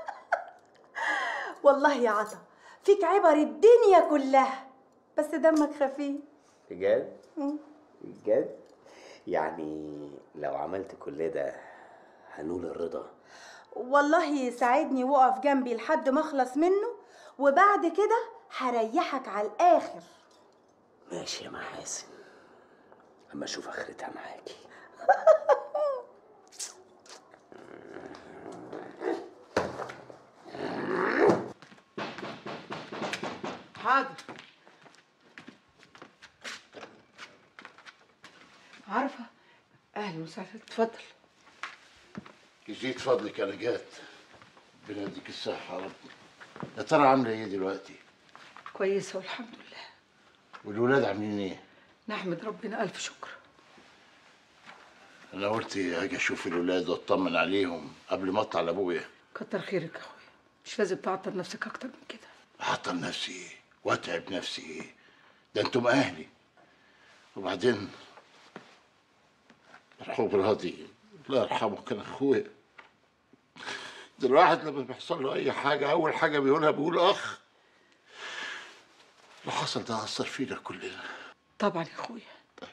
والله يا عطا فيك عبر الدنيا كلها بس دمك خفيف بجد مم. بجد يعني لو عملت كل ده هنول الرضا والله يساعدني وقف جنبي لحد ما اخلص منه وبعد كده هريحك على الاخر ماشي يا محاسن اما اشوف اخرتها معاكي حاضر عارفه اهلا وسهلا اتفضل يزيد فضلك يا نجاة ربنا يديك الصحة يا رب يا ترى عاملة ايه دلوقتي؟ كويسه والحمد لله والولاد عاملين ايه؟ نحمد ربنا الف شكر انا قلت هاجي اشوف الولاد واطمن عليهم قبل ما اطلع لابويا كتر خيرك يا اخويا مش لازم تعطل نفسك اكتر من كده اعطل نفسي ايه؟ واتعب نفسي ايه؟ ده انتم اهلي وبعدين مرحوم راضي الله يرحمه كان اخويا ده الواحد لما بيحصل له اي حاجه اول حاجه بيقولها بيقول اخ اللي حصل ده اثر فينا كلنا طبعا يا اخويا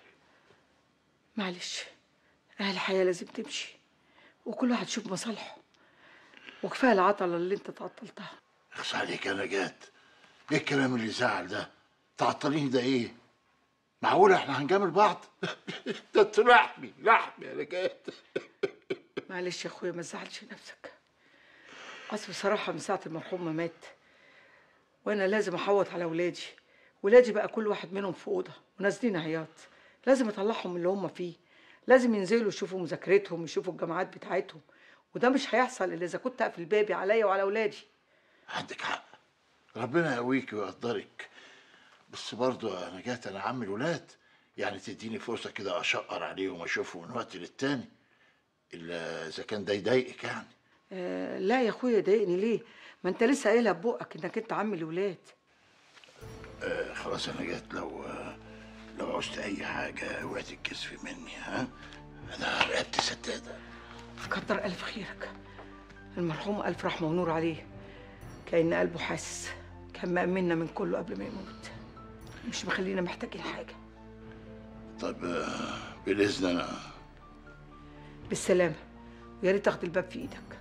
معلش اهل الحياه لازم تمشي وكل واحد يشوف مصالحه وكفايه العطله اللي انت تعطلتها اخس عليك يا نجاة ايه الكلام اللي زعل ده تعطلين ده ايه معقولة احنا هنجامل بعض ده انت لحمي لحمي يا نجاة معلش يا اخويا ما تزعلش نفسك اصل بصراحه من ساعه المرحوم ما مات وانا لازم احوط على ولادي ولادي بقى كل واحد منهم في اوضه ونازلين عياط لازم اطلعهم من اللي هم فيه لازم ينزلوا يشوفوا مذاكرتهم يشوفوا الجامعات بتاعتهم وده مش هيحصل الا اذا كنت اقفل بابي عليا وعلى ولادي عندك حق ربنا يقويك ويقدرك بس برضه يا نجاة انا عم الولاد يعني تديني فرصة كده اشقر عليهم واشوفهم من وقت للتاني الا اذا كان ده يضايقك يعني آه لا يا اخويا ضايقني ليه ما انت لسه قايلها ببقك انك انت عم الولاد آه خلاص يا نجاة لو لو عوزت اي حاجة اوعي تتكسفي مني ها انا رقبتي سدادة كتر الف خيرك المرحوم الف رحمه ونور عليه كأن قلبه حاسس كان مأمنا من كله قبل ما يموت مش مخلينا محتاجين حاجه طب آه، بالاذن انا بالسلامه ويا ريت تاخد الباب في ايدك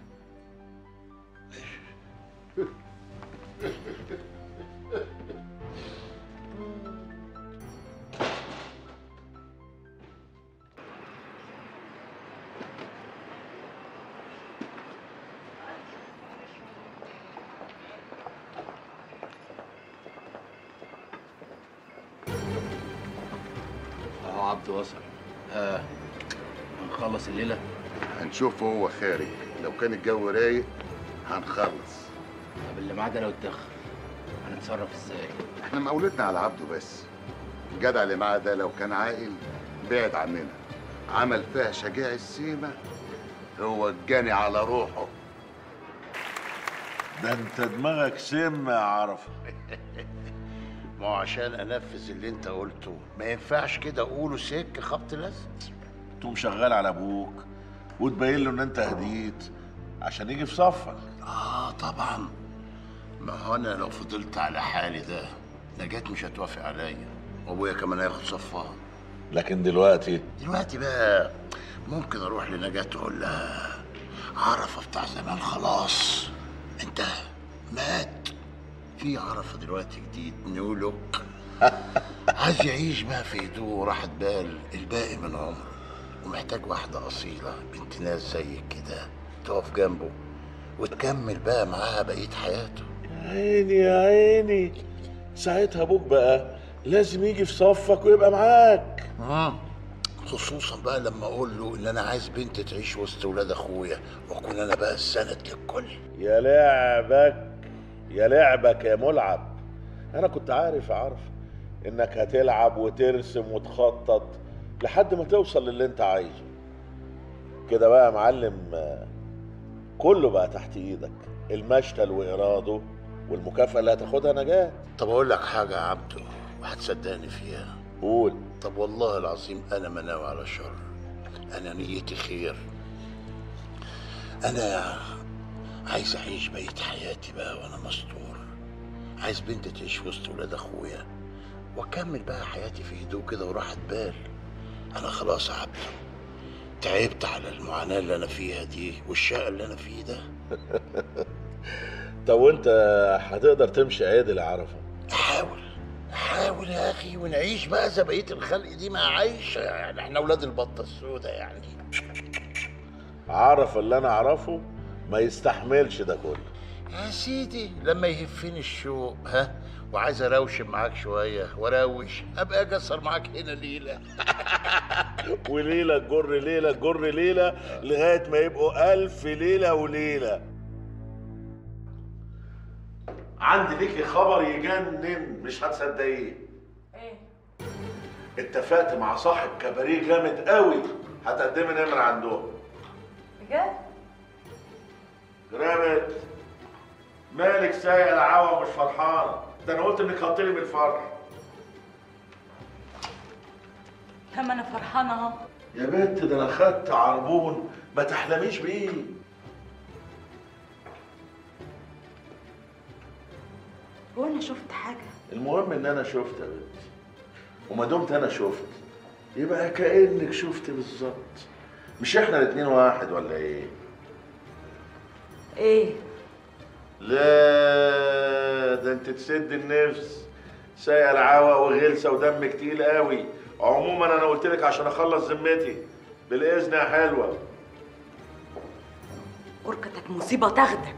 اهو عبد وصل ها هنخلص الليله هنشوف هو خارج لو كان الجو رايق هنخلص طب اللي معاه ده لو اتاخر هنتصرف ازاي احنا مقولتنا على عبده بس الجدع اللي معاه ده لو كان عاقل بعد عننا عمل فيها شجاع السيمة هو الجاني على روحه ده انت دماغك سم يا عرفه ما هو عشان انفذ اللي انت قلته ما ينفعش كده اقوله سك خبط لزق تقوم شغال على ابوك وتبين له ان انت هديت عشان يجي في صفك اه طبعا ما هو انا لو فضلت على حالي ده نجاة مش هتوافق عليا وابويا كمان هياخد صفها لكن دلوقتي دلوقتي بقى ممكن اروح لنجاة اقول لها عرفة بتاع زمان خلاص انتهى مات في عرفة دلوقتي جديد نيو لوك عايز يعيش بقى في هدوء وراحة بال الباقي من عمره ومحتاج واحدة أصيلة بنت ناس زيك كده تقف جنبه وتكمل بقى معاها بقيه حياته يا عيني يا عيني ساعتها ابوك بقى لازم يجي في صفك ويبقى معاك اه خصوصا بقى لما اقول له ان انا عايز بنت تعيش وسط ولاد اخويا واكون انا بقى السند للكل يا لعبك يا لعبك يا ملعب انا كنت عارف عارف انك هتلعب وترسم وتخطط لحد ما توصل للي انت عايزه كده بقى يا معلم آه، كله بقى تحت ايدك المشتل واراده والمكافأة اللي هتاخدها نجاة طب اقول لك حاجه يا عبدو وهتصدقني فيها قول طب والله العظيم انا ما ناوي على شر انا نيتي خير انا عايز اعيش بقيه حياتي بقى وانا مستور عايز بنت تعيش وسط ولاد اخويا واكمل بقى حياتي في هدوء كده وراحه بال انا خلاص يا عبدو تعبت على المعاناه اللي انا فيها دي والشقه اللي انا فيه ده طب وانت هتقدر تمشي عادل يا عرفه احاول احاول يا اخي ونعيش بقى زي بقيه الخلق دي ما عايشه يعني احنا اولاد البطه السوداء يعني عرف اللي انا اعرفه ما يستحملش ده كله يا سيدي لما يهفني الشوق ها وعايز اروشم معاك شويه واروش ابقى اجي اسهر معاك هنا ليله وليله تجر ليله تجر ليله لغايه ما يبقوا الف ليله وليله عندي ليكي خبر يجنن مش هتصدقيه ايه اتفقت مع صاحب كباريه جامد قوي هتقدمي نمر عندهم بجد جرامت مالك سايق العوا مش فرحانه ده انا قلت انك هتطيري من الفرح لما انا فرحانه اهو يا بنت ده انا خدت عربون ما تحلميش بيه هو انا شفت حاجه المهم ان انا شفت يا بنت وما دمت انا شفت يبقى كانك شفت بالظبط مش احنا الاتنين واحد ولا ايه ايه لا ده انت تسد النفس سايق العوا وغلسه ودمك تقيل قوي عموما انا قلت لك عشان اخلص ذمتي بالاذن يا حلوه وركتك مصيبه تاخدك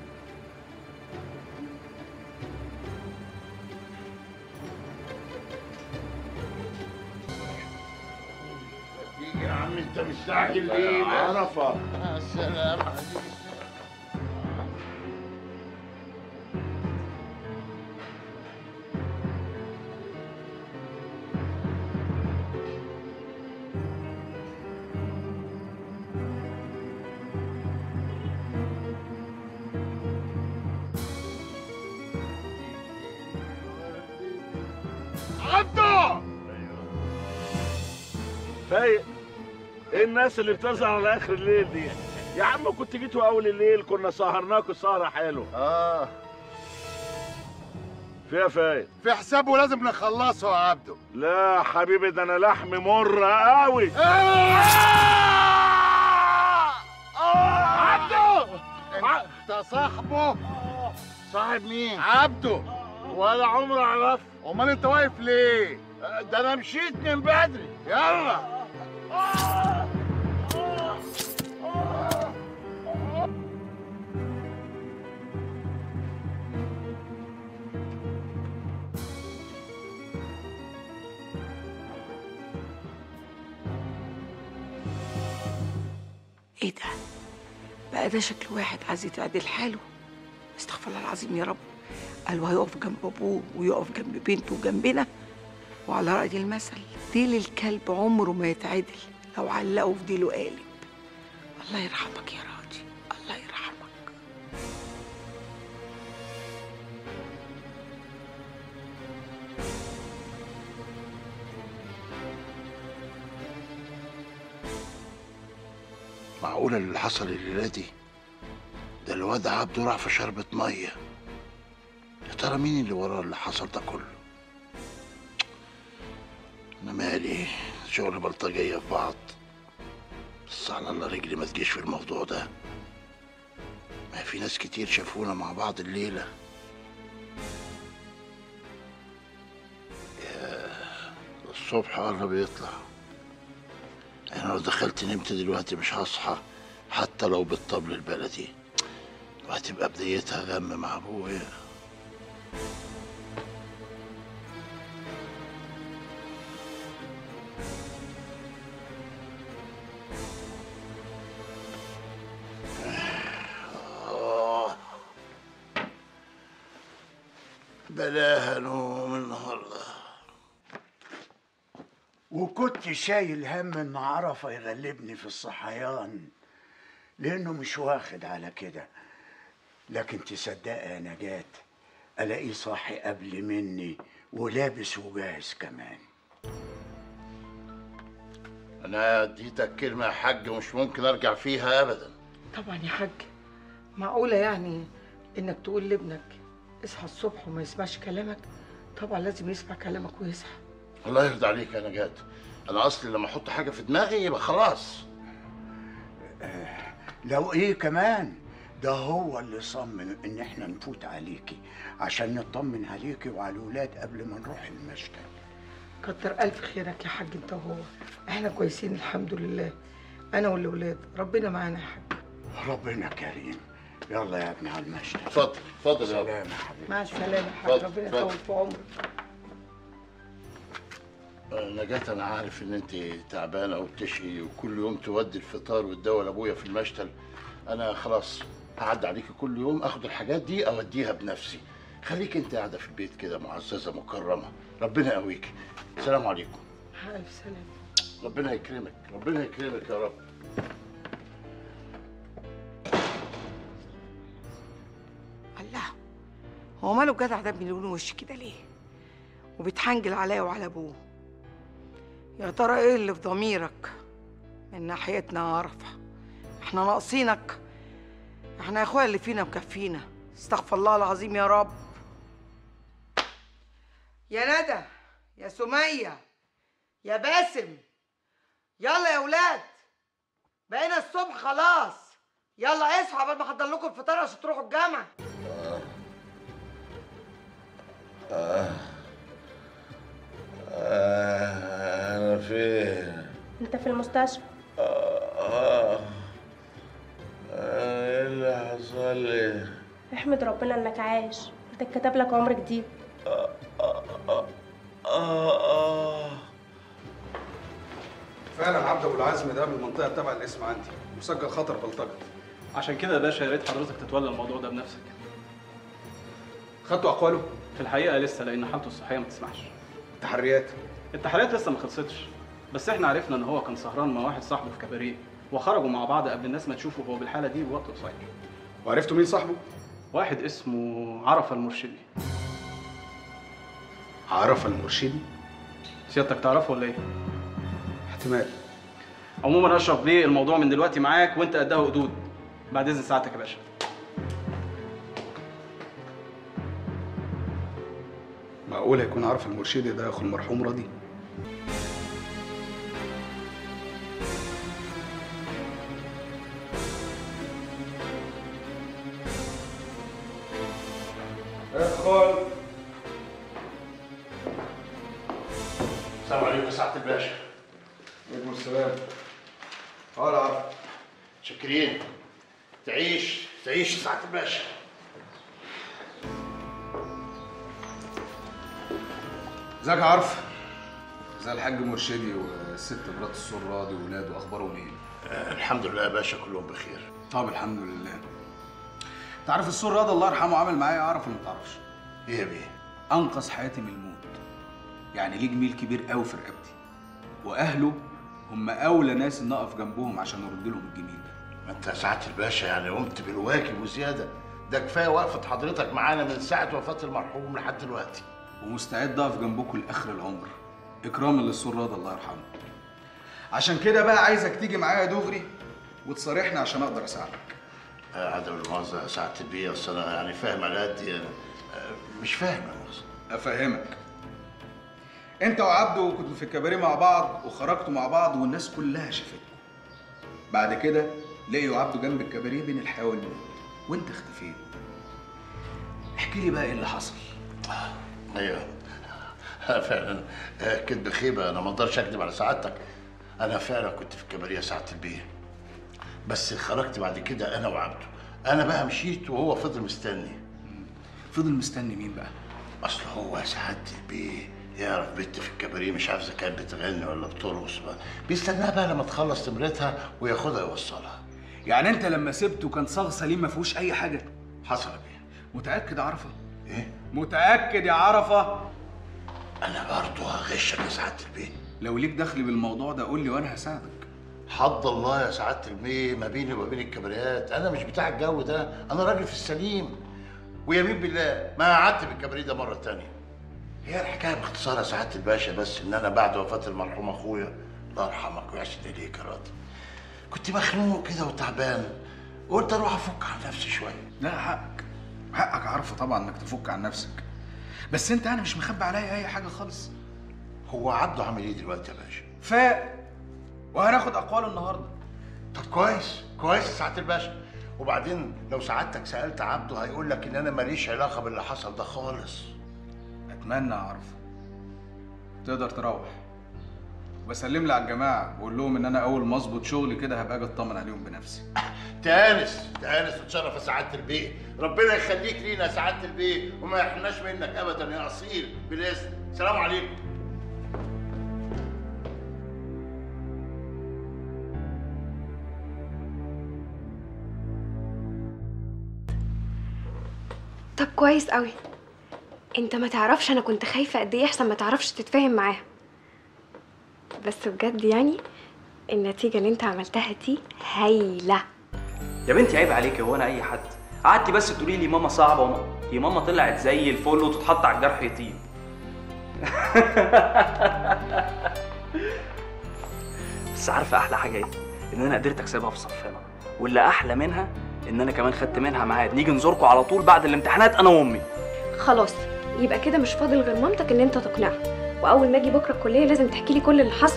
تيجي يا عم انت مستعجل ليه بس؟ عرفه يا سلام عليك عبده فايق ايه الناس اللي بتظهر على اخر الليل دي يا عم كنت جيتوا اول الليل كنا سهرناكوا سهره حلوه اه فيها فايق في حساب ولازم نخلصه يا عبده لا حبيبي ده انا لحم مر قوي عبده انت صاحبه صاحب مين عبده ولا عمري عرف امال انت واقف ليه ده انا مشيت من بدري يلا ايه ده بقى ده شكل واحد عايز يتعدل حاله استغفر الله العظيم يا رب قالوا هيقف جنب ابوه ويقف جنب بنته وجنبنا وعلى رأي المثل ديل الكلب عمره ما يتعدل لو علقوا في ديله قالب الله يرحمك يا راضي الله يرحمك معقولة اللي حصل الليلة دي ده الواد عبده راح في شربة مية يا ترى مين اللي وراه اللي حصل ده كله انا مالي شغل بلطجية في بعض بس على الله رجلي ما تجيش في الموضوع ده ما في ناس كتير شافونا مع بعض الليلة يا الصبح قرب يطلع انا لو دخلت نمت دلوقتي مش هصحى حتى لو بالطبل البلدي وهتبقى بدايتها غم مع ابويا آه. بلاها نوم النهارده وكنت شايل هم ان عرفه يغلبني في الصحيان لانه مش واخد على كده لكن تصدقي يا نجاة الاقيه صاحي قبل مني ولابس وجاهز كمان انا اديتك كلمه يا حاج ومش ممكن ارجع فيها ابدا طبعا يا حاج معقولة يعني إنك تقول لابنك اصحى الصبح وما يسمعش كلامك طبعا لازم يسمع كلامك ويصحى الله يرضى عليك يا نجاة انا اصلي لما احط حاجه في دماغي يبقى خلاص لو ايه كمان ده هو اللي صمم ان احنا نفوت عليكي عشان نطمن عليكي وعلى الولاد قبل ما نروح المشتل كتر ألف خيرك يا حاج أنت وهو إحنا كويسين الحمد لله أنا والأولاد ربنا معانا يا حاج ربنا كريم يلا يا ابني على المشتل اتفضل اتفضل يا سلام يا حبيبي مع السلامة يا حاج اتفضل، ربنا اتفضل. يطول في عمرك آه، نجاة أنا عارف إن أنت تعبانة وبتشقي وكل يوم تودي الفطار والدواء لأبويا في المشتل أنا خلاص هعدي عليكي كل يوم آخد الحاجات دي أوديها بنفسي خليك أنت قاعدة في البيت كده معززة مكرمة ربنا يقويك السلام عليكم ألف سلامة ربنا يكرمك ربنا يكرمك يا رب الله هو ماله الجدع ده بيلون وش كده ليه وبيتحنجل عليا وعلى ابوه يا ترى ايه اللي في ضميرك من ناحيتنا يا عرفه احنا ناقصينك احنا يا اخويا اللي فينا مكفينا استغفر الله العظيم يا رب يا ندى يا سميه يا باسم يلا يا ولاد بقينا الصبح خلاص يلا اصحوا قبل ما احضر لكم الفطار عشان تروحوا الجامعه آه. آه. أنا فين؟ انت في المستشفى آه. آه. إيه اللي حصل لي؟ احمد ربنا انك عايش انت اتكتب لك عمر جديد آه. آه. فعلا عبد ابو العزم ده من المنطقه تبع الاسم عندي مسجل خطر بلطجه عشان كده يا باشا يا ريت حضرتك تتولى الموضوع ده بنفسك خدتوا اقواله في الحقيقه لسه لان حالته الصحيه ما تسمحش تحريات التحريات لسه ما خلصتش بس احنا عرفنا ان هو كان سهران مع واحد صاحبه في كباريه وخرجوا مع بعض قبل الناس ما تشوفه هو بالحاله دي بوقت قصير وعرفتوا مين صاحبه واحد اسمه عرفه المرشدي عرف المرشدي سيادتك تعرفه ولا ايه احتمال عموما اشرف بيه الموضوع من دلوقتي معاك وانت قدها قدود بعد اذن ساعتك يا باشا معقول هيكون عارف المرشدي ده اخو المرحوم راضي ادخل السلام عليكم يا سعاده الباشا عليكم السلام اه عارف شاكرين تعيش تعيش يا سعاده الباشا ازيك يا عارف زي الحاج مرشدي والست مرات السور راضي وولاده اخبارهم ايه آه الحمد لله يا باشا كلهم بخير طب الحمد لله انت عارف السور راضي الله يرحمه عمل معايا اعرف ولا ما تعرفش ايه يا بيه انقذ حياتي من الموت يعني ليه جميل كبير قوي في رقبتي واهله هم اولى ناس ان اقف جنبهم عشان ارد لهم الجميل ده ما انت يا سعاده الباشا يعني قمت بالواجب وزياده ده كفايه وقفه حضرتك معانا من ساعه وفاه المرحوم لحد دلوقتي ومستعد اقف جنبكم لاخر العمر اكراما للسور راضي الله يرحمه عشان كده بقى عايزك تيجي معايا دغري وتصارحني عشان اقدر اساعدك آه عدم المؤاخذه يا سعاده البيه اصل انا يعني فاهم على قد يعني آه مش فاهم يا مؤاخذه افهمك انت وعبده كنتوا في الكباريه مع بعض وخرجتوا مع بعض والناس كلها شافتكم بعد كده لقيوا عبده جنب الكباريه بين الحياه والموت وانت اختفيت احكي لي بقى ايه اللي حصل ايوه آه، فعلا آه، كدب خيبه انا ما اقدرش اكذب على سعادتك انا فعلا كنت في الكباريه سعاده البيه بس خرجت بعد كده انا وعبده انا بقى مشيت وهو فضل مستني فضل مستني مين بقى اصل هو سعادة البيه يعرف بنت في الكباريه مش عارف اذا كانت بتغني ولا بترقص بقى بيستناها بقى لما تخلص تمرتها وياخدها يوصلها يعني انت لما سبته كان صاغ سليم ما فيهوش اي حاجه حصل يا بيه متاكد يا عرفه ايه متاكد يا عرفه انا برضه هغشك يا سعاده البيه لو ليك دخل بالموضوع ده قول لي وانا هساعدك حد الله يا سعاده البيه ما بيني وما بين الكباريات انا مش بتاع الجو ده انا راجل في السليم ويمين بالله ما قعدت بالكباريه ده مره تانية هي الحكايه باختصار يا سعاده الباشا بس ان انا بعد وفاه المرحوم اخويا الله يرحمك ويحسن اليك يا راضي كنت مخنوق كده وتعبان قلت اروح افك عن نفسي شويه لا حقك حقك عارفه طبعا انك تفك عن نفسك بس انت انا مش مخبي عليا اي حاجه خالص هو عبده عامل ايه دلوقتي يا باشا فاق وهناخد اقواله النهارده طب كويس كويس يا سعاده الباشا وبعدين لو سعادتك سالت عبده هيقول لك ان انا ماليش علاقه باللي حصل ده خالص اتمنى اعرف تقدر تروح وبسلم لي على الجماعه وقول لهم ان انا اول ما اظبط شغلي كده هبقى اجي اطمن عليهم بنفسي تانس تانس وتشرف يا سعاده البيه ربنا يخليك لينا يا سعاده البيه وما يحرمناش منك ابدا يا اصيل بالاذن سلام عليكم طب كويس قوي انت ما تعرفش انا كنت خايفه قد ايه احسن ما تعرفش تتفاهم معاها بس بجد يعني النتيجه اللي انت عملتها دي هايله يا بنتي عيب عليكي هو انا اي حد قعدتي بس تقولي لي ماما صعبه وما هي ماما طلعت زي الفل وتتحط على الجرح يطيب بس عارفه احلى حاجه ايه ان انا قدرت اكسبها في صفنا واللي احلى منها ان انا كمان خدت منها ميعاد نيجي نزوركم على طول بعد الامتحانات انا وامي خلاص يبقى كده مش فاضل غير مامتك ان انت تقنعها واول ما اجي بكره الكليه لازم تحكي لي كل اللي حصل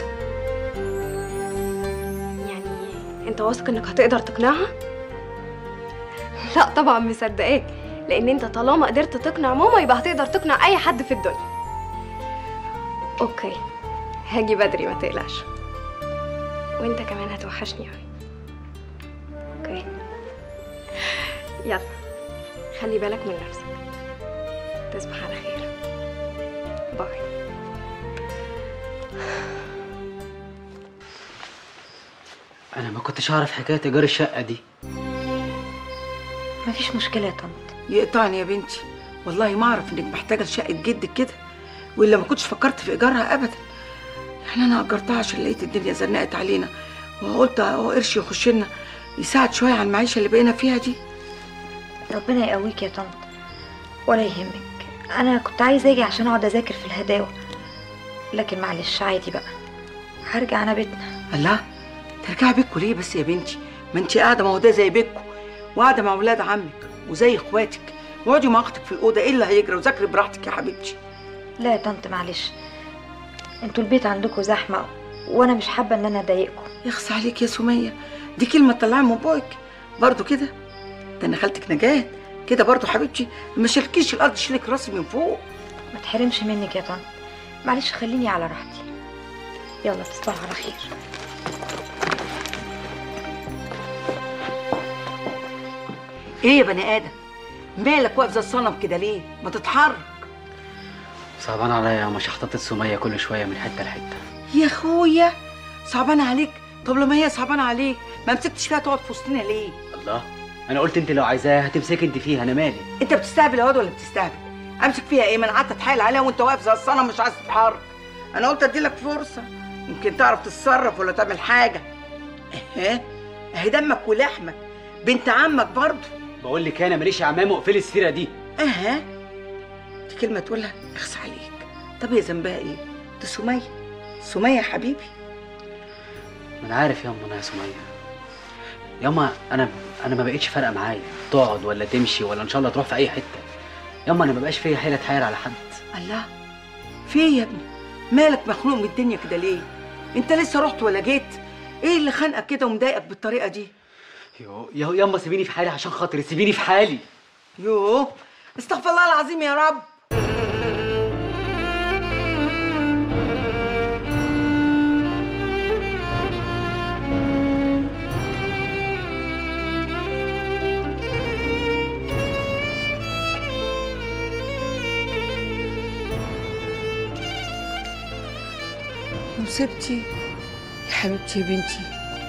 يعني انت واثق انك هتقدر تقنعها لا طبعا مصدقاك لان انت طالما قدرت تقنع ماما يبقى هتقدر تقنع اي حد في الدنيا اوكي هاجي بدري ما تقلقش وانت كمان هتوحشني قوي اوكي يلا خلي بالك من نفسك تصبح على خير باي انا ما كنتش اعرف حكايه ايجار الشقه دي مفيش مشكله يا طنط يقطعني يا بنتي والله ما اعرف انك محتاجه لشقه جدك كده والا ما كنتش فكرت في ايجارها ابدا يعني انا اجرتها عشان لقيت الدنيا زنقت علينا وقلت اهو قرش يخش لنا يساعد شويه على المعيشه اللي بقينا فيها دي ربنا يقويك يا طنط ولا يهمك انا كنت عايزه اجي عشان اقعد اذاكر في الهداوه لكن معلش عادي بقى هرجع انا بيتنا الله ترجعي بيتكم ليه بس يا بنتي ما انت قاعده ما هو ده زي بيتكم وقاعده مع ولاد عمك وزي اخواتك واقعدي مع اختك في الاوضه ايه اللي هيجرى وذاكري براحتك يا حبيبتي لا يا طنط معلش انتوا البيت عندكم زحمه وانا مش حابه ان انا اضايقكم يخص عليك يا سميه دي كلمه تطلعها من بوك برضه كده ده انا خالتك نجاه كده برضه حبيبتي ما شيلكيش الارض شيلك راسي من فوق ما تحرمش منك يا طنط معلش خليني على راحتي يلا تصبحوا على خير ايه يا بني ادم مالك واقف زي الصنم كده ليه ما تتحرك صعبان عليا مش شحططت سميه كل شويه من حته لحته يا اخويا صعبان عليك طب لما هي صعبانه عليك ما مسكتش فيها تقعد في وسطنا ليه الله انا قلت انت لو عايزاها هتمسكي انت فيها انا مالي انت بتستهبل يا واد ولا بتستهبل امسك فيها ايه ما انا قعدت اتحايل عليها وانت واقف زي الصنم مش عايز تتحرك انا قلت اديلك فرصه يمكن تعرف تتصرف ولا تعمل حاجه اهي اهي دمك ولحمك بنت عمك برضه بقول لك انا ماليش عمام واقفلي السيره دي اها دي كلمه تقولها اخس عليك طب هي ذنبها ايه دي سميه سميه يا حبيبي ما انا عارف ياما انا يا سميه ياما انا انا ما بقتش فارقه معايا تقعد ولا تمشي ولا ان شاء الله تروح في اي حته ياما انا ما بقاش فيا حيله اتحايل على حد الله في ايه يا ابني مالك مخنوق من الدنيا كده ليه انت لسه رحت ولا جيت ايه اللي خانقك كده ومضايقك بالطريقه دي يو يا ياما سيبيني في حالي عشان خاطري سيبيني في حالي يوه استغفر الله العظيم يا رب مصيبتي يا حبيبتي يا بنتي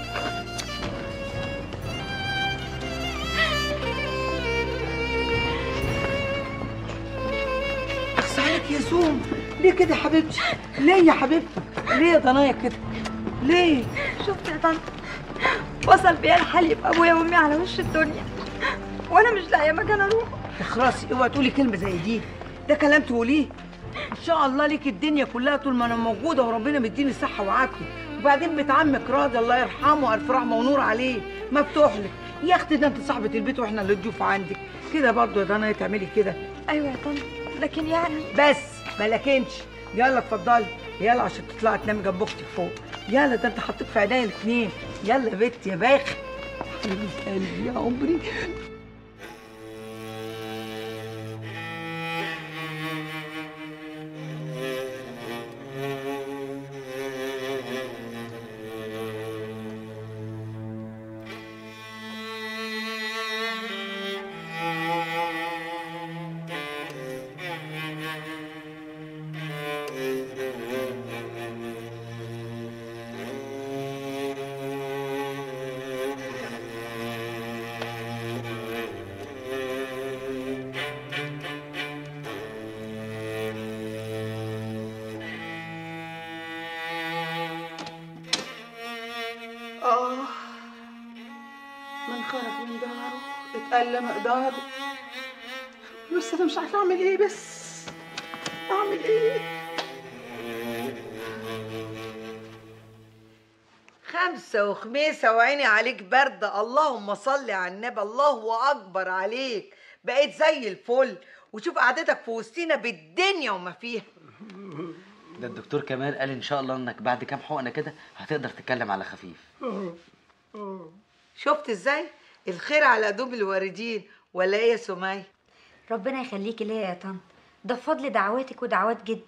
اخص عليك يا سوم ليه كده يا حبيبتي ليه يا حبيبتي ليه يا ضنايا كده ليه شفت يا طنط وصل بيا الحال يبقى ابويا وامي على وش الدنيا وانا مش لاقيه مكان اروح اخرسي اوعي تقولي كلمه زي دي ده كلام تقوليه ان شاء الله ليك الدنيا كلها طول ما انا موجوده وربنا مديني صحه وعافيه وبعدين بيت عمك راضي الله يرحمه الف رحمه ونور عليه مفتوح لك يا اختي ده انت صاحبه البيت واحنا اللي ضيوف عندك كده برضه يا ضنايا تعملي كده ايوه يا طنط لكن يعني بس ما لكنش يلا اتفضلي يلا عشان تطلعي تنامي جنب اختك فوق يلا ده انت حطيت في عينيا الاثنين يلا يا بنتي يا باخ حبيبه قلبي يا عمري آه من خرج من داره اتألم مقداره بس أنا مش عارفة أعمل إيه بس أعمل إيه خمسة وخميسة وعيني عليك برد اللهم صل على النبي الله أكبر عليك بقيت زي الفل وشوف قعدتك في وسطينا بالدنيا وما فيها ده الدكتور كمال قال ان شاء الله انك بعد كام حقنه كده هتقدر تتكلم على خفيف شفت ازاي الخير على قدوم الواردين ولا ايه يا سمية ربنا يخليكي ليا يا طنط ده بفضل دعواتك ودعوات جدي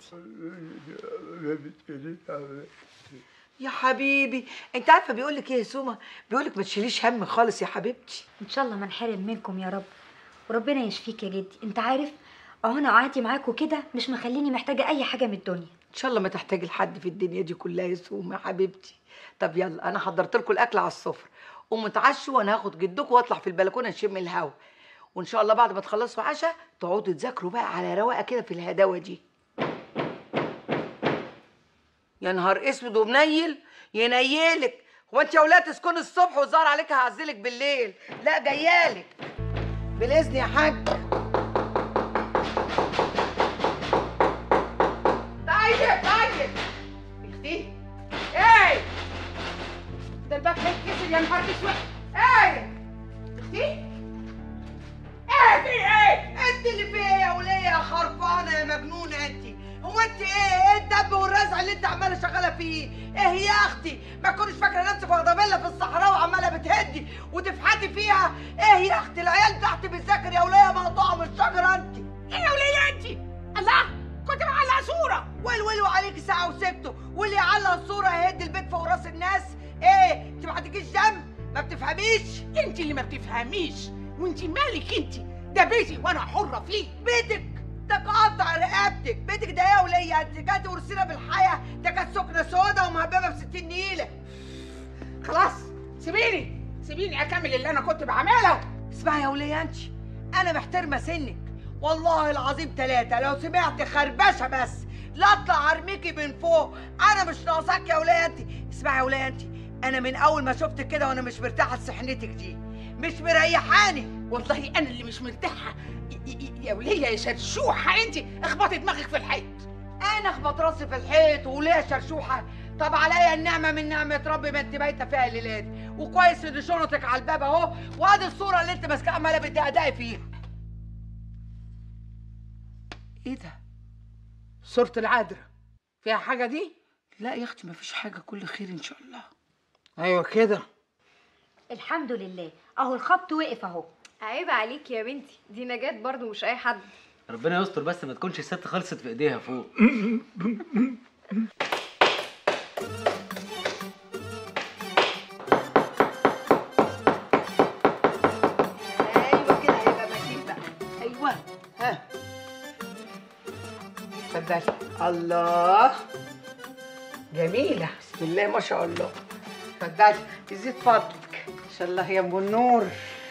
يا حبيبي انت عارفه بيقول لك ايه يا سومه بيقول لك ما تشيليش هم خالص يا حبيبتي ان شاء الله ما نحرم منكم يا رب وربنا يشفيك يا جدي انت عارف اهو انا قعدتي معاكوا كده مش مخليني محتاجه اي حاجه من الدنيا ان شاء الله ما تحتاجي لحد في الدنيا دي كلها يا سومه يا حبيبتي طب يلا انا حضرت لكم الاكل على السفره قوموا اتعشوا وانا هاخد جدكم واطلع في البلكونه نشم الهوا وان شاء الله بعد ما تخلصوا عشاء تقعدوا تذاكروا بقى على رواقه كده في الهداوه دي يا نهار اسود ومنيل ينيلك هو انت يا ولاد تسكني الصبح والظهر عليك هعزلك بالليل لا جايالك بالاذن يا حاج طيب طيب اختي ايه ده الباب هيتكسر يا نهار اسود ايه اختي ايه في ايه انت اللي في ايه يا وليه يا خرفانه يا مجنونه انت هو انت ايه ايه الدب والرزع اللي انت عماله شغاله فيه ايه يا اختي ما تكونيش فاكره نفسك واخده فيلا في الصحراء وعماله بتهدي وتفحتي فيها ايه يا اختي العيال تحت بتذاكر يا وليه مقطوعه من الشجره انت ايه يا وليه انت الله كنت معلقه صوره والولوا عليكي ساعه وسبته واللي يعلق الصوره هيهد البيت فوق راس الناس ايه انت ما عندكيش دم ما بتفهميش انت اللي ما بتفهميش وانت مالك انت ده بيتي وانا حره فيه بيتك ده قطع رقبتك بيتك ده ايه يا وليه انت كانت ورثينا بالحياه ده كانت سكنه سودا ومهببه ب 60 نيله خلاص سيبيني سيبيني اكمل اللي انا كنت بعمله اسمعي يا وليه انت انا محترمه سنك والله العظيم ثلاثة لو سمعت خربشة بس لا اطلع ارميكي من فوق انا مش ناقصاك يا وليه انت اسمعي يا وليه انت انا من اول ما شفتك كده وانا مش مرتاحه لسحنتك دي مش مريحاني والله انا اللي مش مرتاحه ي- ي- يا وليه يا شرشوحه انت اخبطي دماغك في الحيط انا اخبط راسي في الحيط وليه شرشوحه طب عليا النعمه من نعمه ربي ما انت بايته فيها الليله دي وكويس ان شنطك على الباب اهو وادي الصوره اللي انت ماسكاها عماله بتدقدقي فيها ايه ده صورة العذراء فيها حاجة دي؟ لا يا اختي مفيش حاجه كل خير ان شاء الله ايوه كده الحمد لله اهو الخبط وقف اهو عيب عليك يا بنتي دي نجاة برضو مش اي حد ربنا يستر بس ما تكونش الست خلصت في ايديها فوق ايوه كده هيبقى متين بقى ايوه ها اتفضلي الله جميلة بسم الله ما شاء الله اتفضلي يزيد فضلك ان شاء الله يا ام النور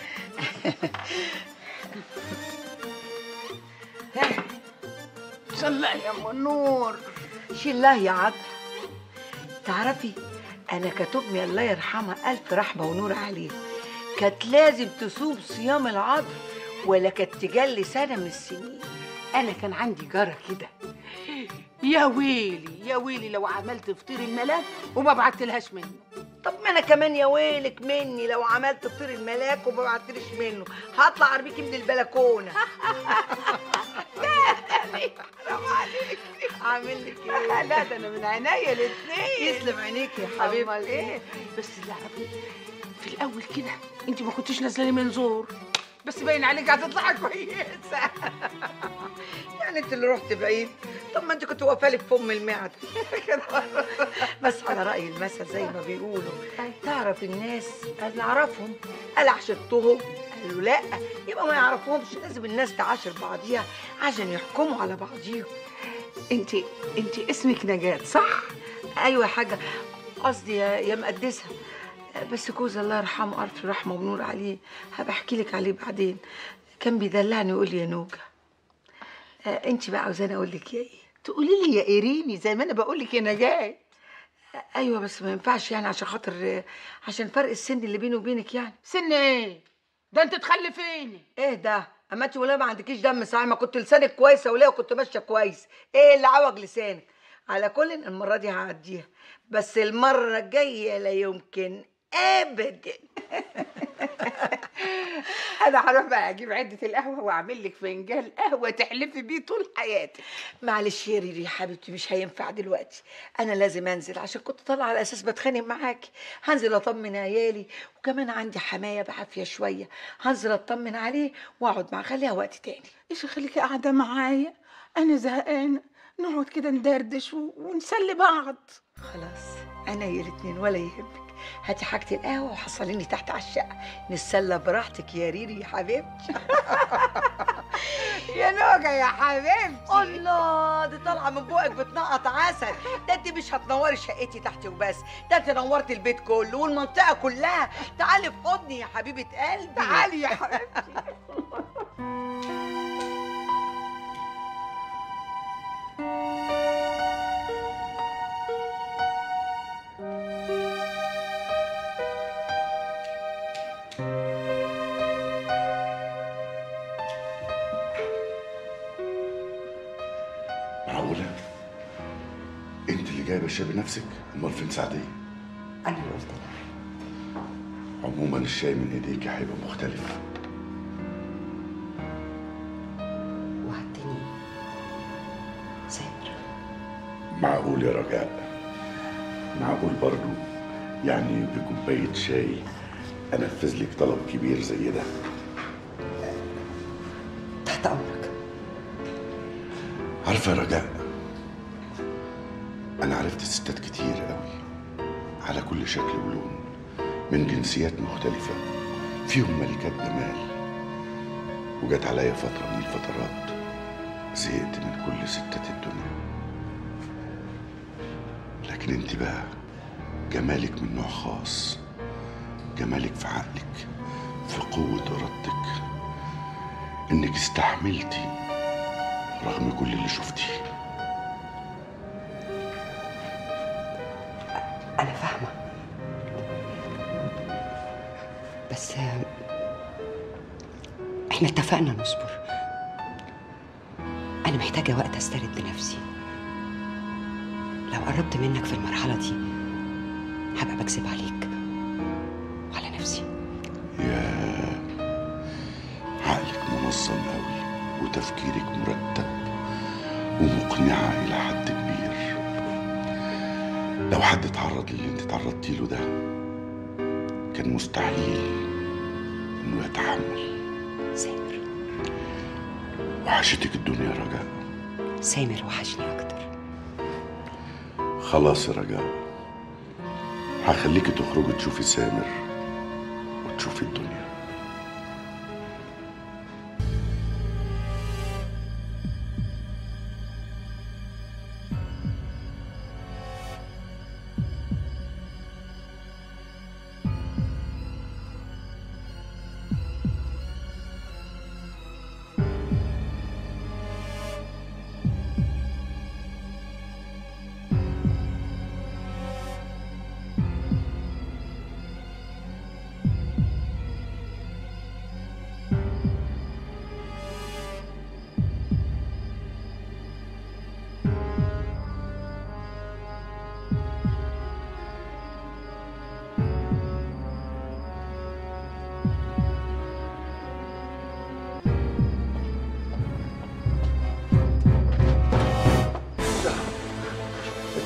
ان شاء الله يا ام النور شيلاه يا عطا تعرفي انا كانت امي الله يرحمها الف رحمه ونور عليها كانت لازم تصوم صيام العذر ولا كانت تجلي سنه من السنين انا كان عندي جاره كده يا ويلي يا ويلي لو عملت فطير الملاك وما بعتلهاش منه طب ما انا كمان يا ويلك مني لو عملت فطير الملاك وما بعتليش منه هطلع ارميكي من البلكونه حرام عليك عامل لك ايه لا ده انا من عينيا الاثنين يسلم عينيك يا حبيبتي امال ايه بس اللي اعرفه في الاول كده انت ما كنتيش نازله لي من زور بس باين عليك هتطلعي كويسه يعني انت اللي رحت بعيد طب ما انت كنت واقفه لي بفم المعده بس على راي المثل زي ما بيقولوا تعرف الناس انا اعرفهم قال عشرتهم قالوا لا يبقى ما يعرفهمش لازم الناس تعاشر بعضيها عشان يحكموا على بعضيهم انت انت اسمك نجاة صح ايوه يا حاجه قصدي يا يا مقدسها بس جوز الله يرحمه الف رحمه ونور عليه هبقى احكي لك عليه بعدين كان بيدلعني ويقول لي يا نوجه انت بقى عاوزاني اقول لك يا ايه تقولي لي يا ايريني زي ما انا بقول لك يا نجاة ايوه بس ما ينفعش يعني عشان خاطر عشان فرق السن اللي بيني وبينك يعني سن ايه ده انت تخلفيني ايه ده اما انت ولا ما عندكيش دم صحيح ما كنت لسانك كويس يا وليه وكنت ماشيه كويس ايه اللي عوج لسانك على كل المره دي هعديها بس المره الجايه لا يمكن ابدا انا هروح بقى اجيب عده القهوه واعمل لك فنجان قهوه تحلفي بيه طول حياتك معلش يا ريري يا حبيبتي مش هينفع دلوقتي انا لازم انزل عشان كنت طالعه على اساس بتخانق معاكي هنزل اطمن عيالي وكمان عندي حمايه بعافيه شويه هنزل اطمن عليه واقعد معاه خليها وقت تاني ايش خليكي قاعده معايا انا زهقانه نقعد كده ندردش و- ونسلي بعض خلاص انا يا الاتنين ولا يهمك هاتي حاجة القهوة وحصليني تحت على الشقة نتسلى براحتك يا ريري يا حبيبتي يا نوجة يا حبيبتي الله دي طالعة من بوقك بتنقط عسل ده انت مش هتنوري شقتي تحت وبس ده انت نورتي البيت كله والمنطقة كلها تعالي في حضني يا حبيبة قلبي تعالي يا حبيبتي معقولة؟ انت اللي جايبة الشاي بنفسك؟ امال فين سعدية؟ انا اللي قلت لها عموما الشاي من ايديك هيبقى مختلف وعدتني سامر معقول يا رجاء معقول برضو يعني بكوباية شاي انفذ لك طلب كبير زي ده تحت امرك عارفة يا رجاء أنا عرفت ستات كتير قوي على كل شكل ولون من جنسيات مختلفة فيهم ملكات جمال وجت عليا فترة من الفترات زهقت من كل ستات الدنيا لكن انت بقى جمالك من نوع خاص جمالك في عقلك في قوة إرادتك إنك استحملتي رغم كل اللي شفتيه أنا فاهمة بس آه، إحنا اتفقنا نصبر أنا محتاجة وقت أسترد نفسي لو قربت منك في المرحلة دي هبقى بكذب عليك وعلى نفسي يا عقلك منظم قوي وتفكيرك مرتب ومقنعة إلى حد كبير لو حد اتعرض للي انت تعرضتي له ده كان مستحيل انه يتحمل سامر وحشتك الدنيا يا رجاء سامر وحشني أكتر خلاص يا رجاء هخليكي تخرجي تشوفي سامر وتشوفي الدنيا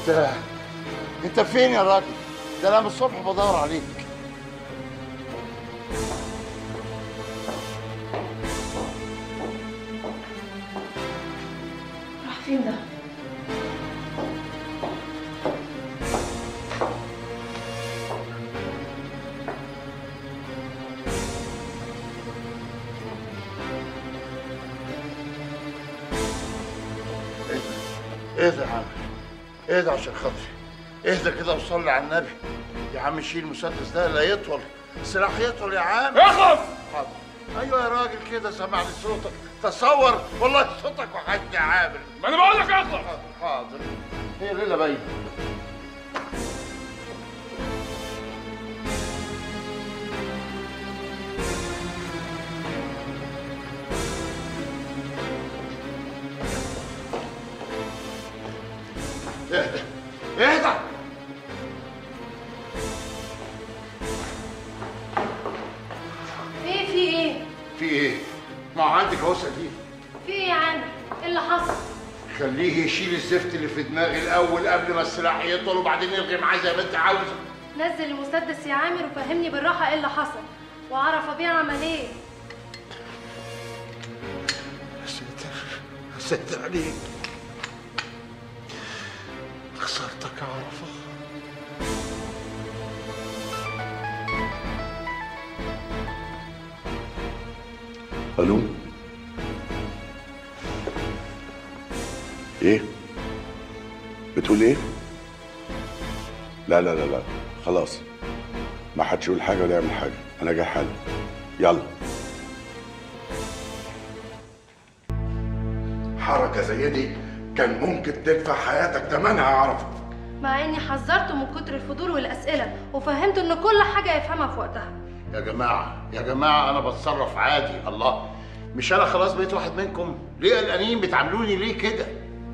انت انت فين يا راجل ده انا من الصبح بدور عليك راح فين ده؟ اهدى يا عم اهدى عشان خاطري اهدى كده وصلي على النبي يا عم شيل المسدس ده لا يطول السلاح يطول يا عم اخلص حاضر ايوه يا راجل كده سمعني صوتك تصور والله صوتك وحشني يا عامر ما انا بقول لك اخلص حاضر هي ليله باينه اهدى اهدى ايه في ايه؟ في ايه؟ ما هو عندك اهو سليم في ايه يا عم؟ ايه اللي حصل؟ خليه يشيل الزفت اللي في دماغي الاول قبل ما السلاح يطول وبعدين يلغي معاه زي ما انت عاوزه نزل المسدس يا عامر وفهمني بالراحة ايه اللي حصل واعرف ابيع عمل ايه يا ساتر يا ساتر عليك خسرتك يا عرفه الو ايه بتقول ايه لا لا لا لا خلاص ما حدش يقول حاجه ولا يعمل حاجه انا جاي حالا يلا حركه زي دي كان ممكن تدفع حياتك ثمنها اعرف مع اني حذرته من كتر الفضول والاسئلة وفهمته ان كل حاجة يفهمها في وقتها يا جماعه يا جماعه انا بتصرف عادي الله مش انا خلاص بقيت واحد منكم ليه قلقانين بتعاملوني ليه كده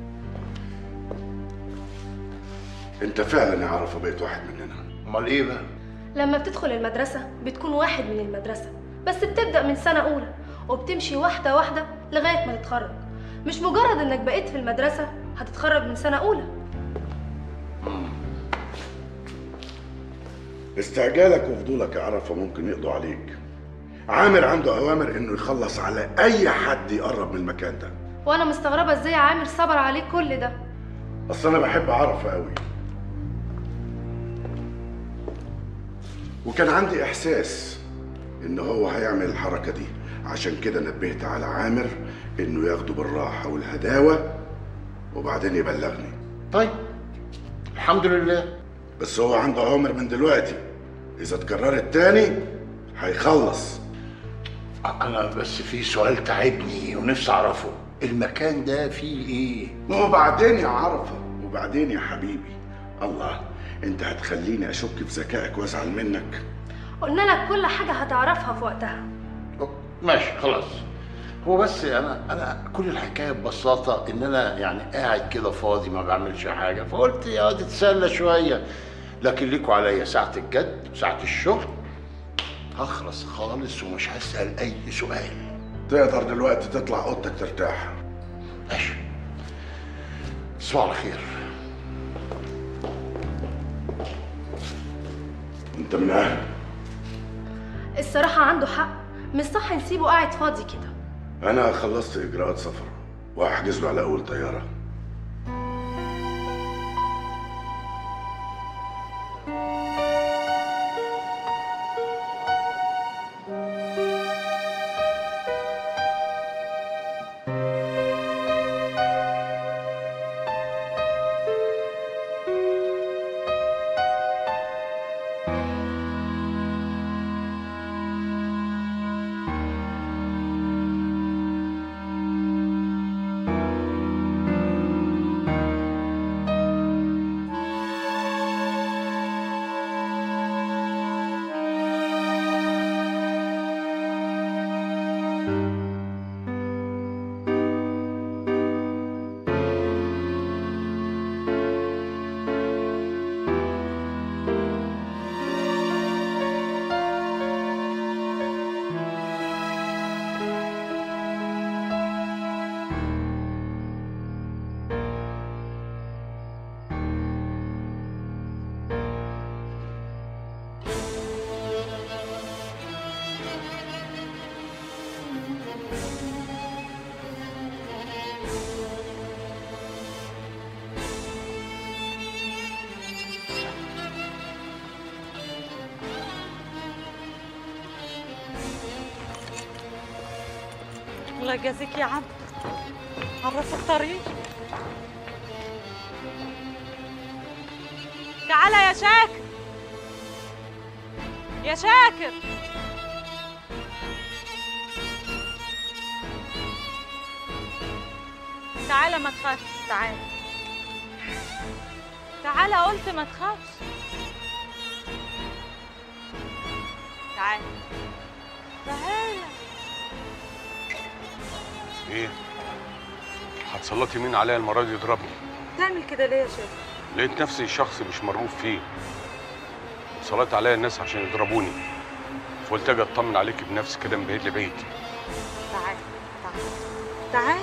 انت فعلا يا عرفه بقيت واحد مننا امال ايه بقى لما بتدخل المدرسة بتكون واحد من المدرسة بس بتبدأ من سنة أولى وبتمشي واحدة واحدة لغاية ما تتخرج مش مجرد إنك بقيت في المدرسة هتتخرج من سنة أولى استعجالك وفضولك يا عرفه ممكن يقضوا عليك عامر عنده اوامر انه يخلص على اي حد يقرب من المكان ده وأنا مستغربة إزاي عامر صبر عليك كل ده اصل انا بحب عرفه قوي وكان عندي احساس ان هو هيعمل الحركه دي عشان كده نبهت على عامر انه ياخده بالراحه والهداوه وبعدين يبلغني طيب الحمد لله بس هو عنده اوامر من دلوقتي اذا اتكررت تاني هيخلص انا بس في سؤال تعبني ونفسي اعرفه المكان ده فيه ايه وبعدين يا عرفه وبعدين يا حبيبي الله انت هتخليني اشك في ذكائك وازعل منك قلنا لك كل حاجة هتعرفها في وقتها ماشي خلاص هو بس انا انا كل الحكايه ببساطه ان انا يعني قاعد كده فاضي ما بعملش حاجه فقلت يا واد اتسلى شويه لكن ليكوا عليا ساعه الجد وساعه الشغل هخلص خالص ومش هسال اي سؤال تقدر دلوقتي تطلع اوضتك ترتاح ماشي تصبحوا على خير انت من اهل الصراحة عنده حق مش صح نسيبه قاعد فاضي كده انا خلصت اجراءات سفر وهحجز له على اول طياره الله يجازيك يا عم عرفوا الطريق تعالى يا شاكر يا شاكر تعالى ما تخافش تعالى تعالى قلت ما تخافش تعالى تعالى ايه هتسلطي مين عليا المره دي يضربني تعمل كده ليه يا شاكر لقيت نفسي شخص مش مرغوب فيه صليت عليا الناس عشان يضربوني فقلت اجي اطمن عليكي بنفسي كده من بعيد لبعيد تعالى تعالى تعالى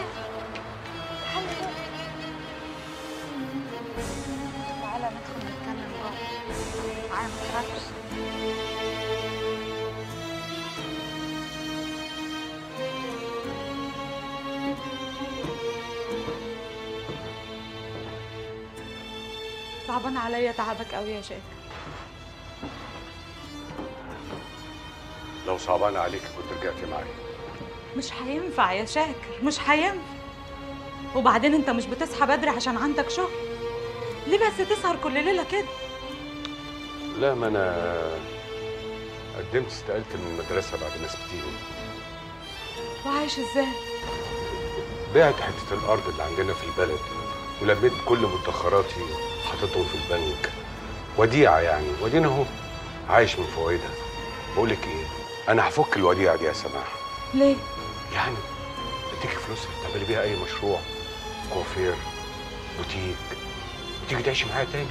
تعالى ندخل نتكلم جوه تعالى ما تخافش صعبان عليا تعبك قوي يا شاكر لو صعبان عليك كنت رجعتي معايا مش هينفع يا شاكر مش هينفع وبعدين انت مش بتصحى بدري عشان عندك شغل ليه بس تسهر كل ليله كده لا ما انا قدمت استقالت من المدرسه بعد ما سبتيني وعايش ازاي بعت حته الارض اللي عندنا في البلد ولميت كل مدخراتي حطيتهم في البنك وديعه يعني ودينا اهو عايش من فوائدها بقول لك ايه انا هفك الوديعه دي يا سماح ليه يعني اديك فلوسك تعملي بيها اي مشروع كوافير بوتيك وتيجي تعيشي معايا تاني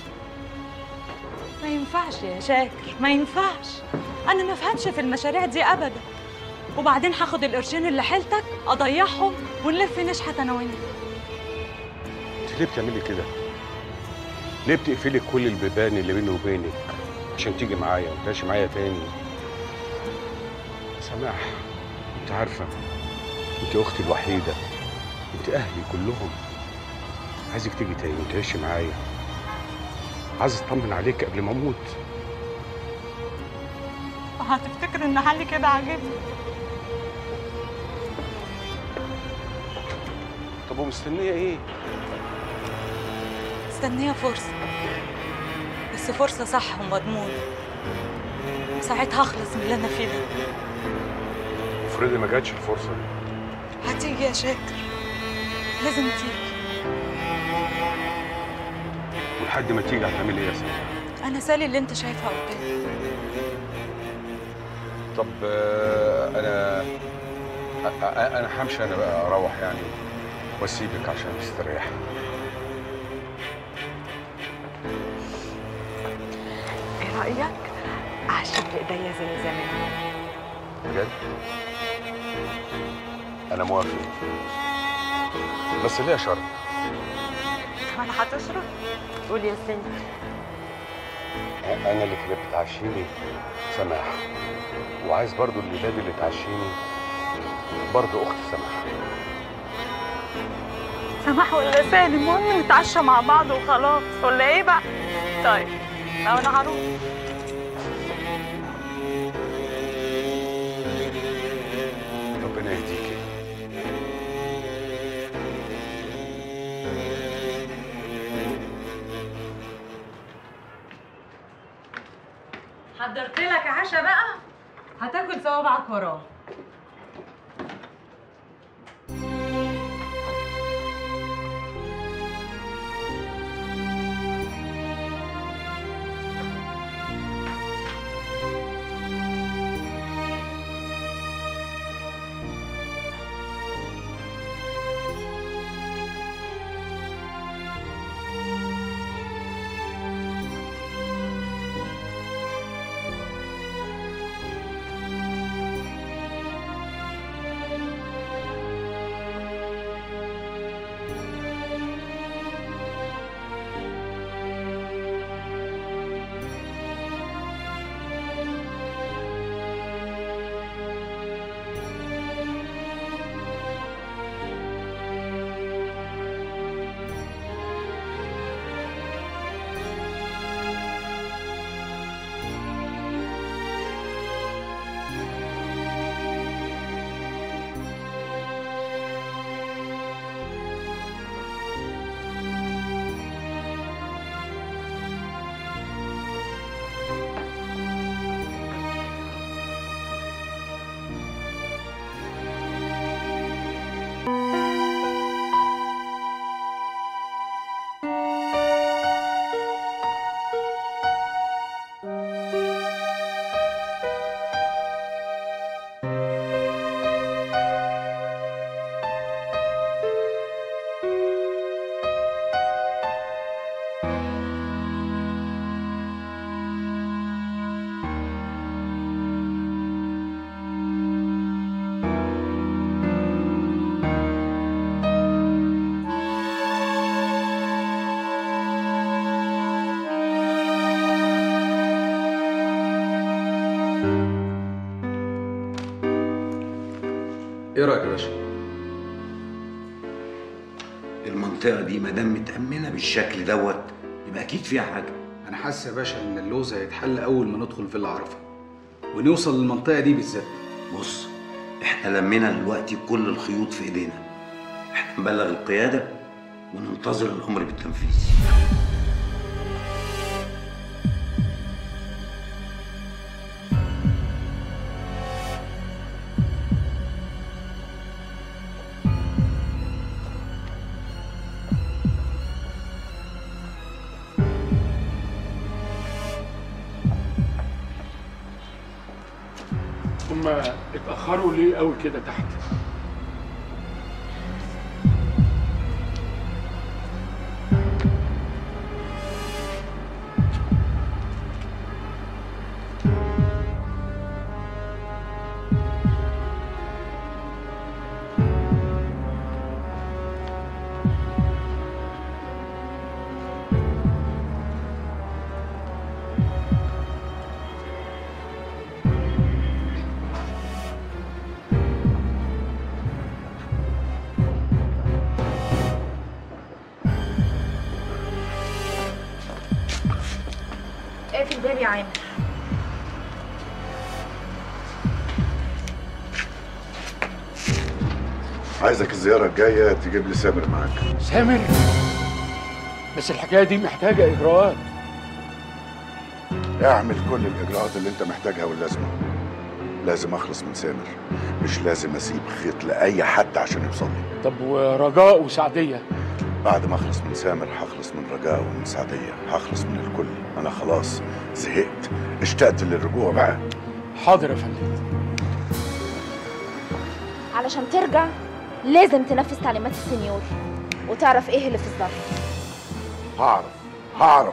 ما ينفعش يا شاكر ما ينفعش انا ما فهمش في المشاريع دي ابدا وبعدين هاخد القرشين اللي حيلتك اضيعهم ونلف نشحت انا وانت انت ليه بتعملي كده؟ ليه بتقفلي كل البيبان اللي بيني وبينك عشان تيجي معايا وتعيشي معايا تاني؟ سماح انت عارفه انت اختي الوحيده انت اهلي كلهم عايزك تيجي تاني وتعيشي معايا عايز اطمن عليك قبل ما اموت هتفتكر ان حالي كده عاجبني طب ومستنيه ايه؟ مستنيه فرصه بس فرصه صح ومضمونه ساعتها هخلص من اللي انا فيه ده افرضي ما جاتش الفرصه دي هتيجي يا شاكر لازم تيجي ولحد ما تيجي هتعملي ايه يا سماح؟ انا سالي اللي انت شايفها قدامي طب آه، انا أ- أ- انا همشي انا بقى اروح يعني واسيبك عشان تستريحي ايه رايك اعشق ايديا زي زمان بجد انا موافق بس ليا شرط وانا هتشرب قول يا سيدي انا اللي كانت بتعشيني سماح وعايز برضو الولاد اللي تعشيني برضو اخت سماح سماح ولا سالم المهم نتعشى مع بعض وخلاص ولا ايه بقى طيب لو انا هروح ربنا يهديكي حضرت لك عشاء بقى هتاكل صوابعك وراه ايه رايك يا باشا المنطقة دي ما دام متأمنة بالشكل دوت يبقى أكيد فيها حاجة انا حاسس يا باشا ان اللوز هيتحل اول ما ندخل فيلا عرفه ونوصل للمنطقه دي بالذات بص احنا لمينا دلوقتي كل الخيوط في ايدينا احنا نبلغ القيادة وننتظر الأمر بالتنفيذ هما اتأخروا ليه قوي كده تحت؟ اقفل الباب يا عامر عايزك الزيارة الجاية تجيب لي سامر معاك سامر بس الحكاية دي محتاجة إجراءات اعمل كل الإجراءات اللي أنت محتاجها واللازمة لازم أخلص من سامر مش لازم أسيب خيط لأي حد عشان يوصل لي طب ورجاء وسعدية بعد ما أخلص من سامر هخلص من رجاء ومن سعدية هخلص من الكل أنا خلاص زهقت اشتقت للرجوع بقى حاضر يا فندم علشان ترجع لازم تنفذ تعليمات السنيور وتعرف ايه اللي في الظرف هعرف هعرف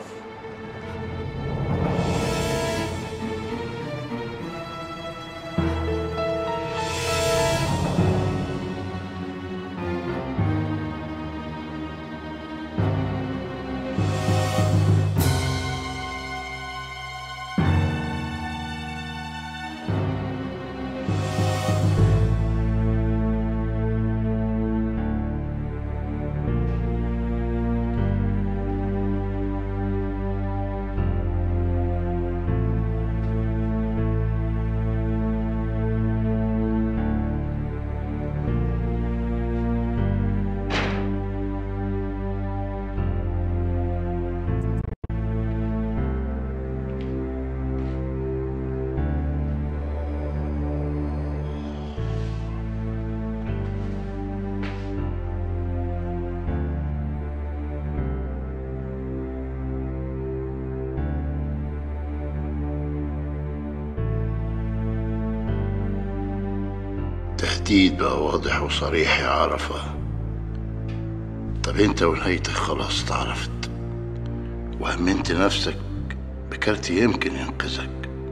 تهديد بقى واضح وصريح يا عرفة طب انت ونهايتك خلاص اتعرفت وأمنت نفسك بكارت يمكن ينقذك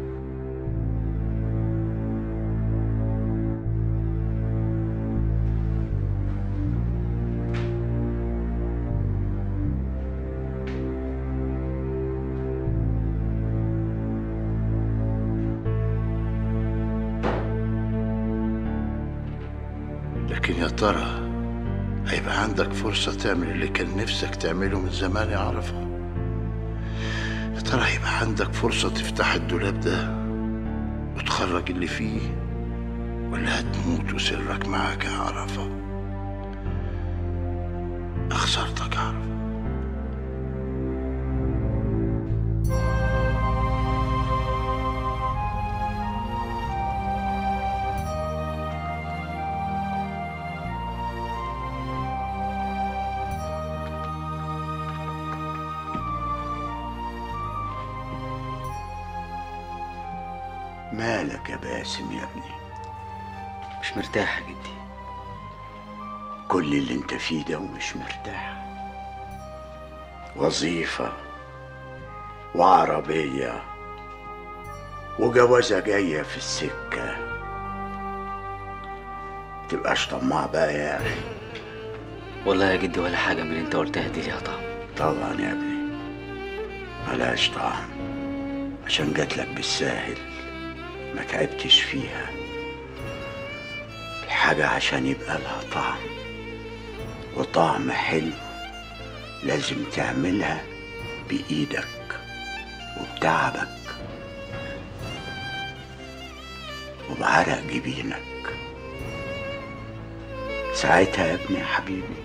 لكن يا ترى هيبقى عندك فرصة تعمل اللي كان نفسك تعمله من زمان يا عرفة يا ترى هيبقى عندك فرصة تفتح الدولاب ده وتخرج اللي فيه ولا هتموت وسرك معاك يا عرفة خسرتك يا عرفة مالك يا باسم يا ابني مش مرتاح يا جدي كل اللي انت فيه ده ومش مرتاح وظيفة وعربية وجوازة جاية في السكة تبقاش طماع بقى يا أخي والله يا جدي ولا حاجة من اللي انت قلتها دي ليها طعم طبعا يا ابني ملهاش طعم عشان جاتلك بالساهل ما تعبتش فيها الحاجة عشان يبقى لها طعم وطعم حلو لازم تعملها بإيدك وبتعبك وبعرق جبينك ساعتها يا ابني يا حبيبي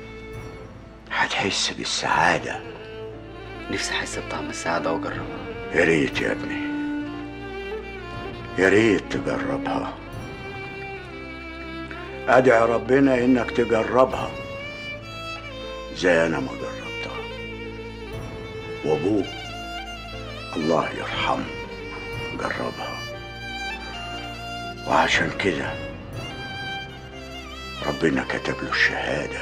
هتحس بالسعادة نفسي احس بطعم السعاده واجربها يا ريت يا ابني يا ريت تجربها ادعي ربنا انك تجربها زي انا ما جربتها وابوك الله يرحمه جربها وعشان كده ربنا كتب له الشهاده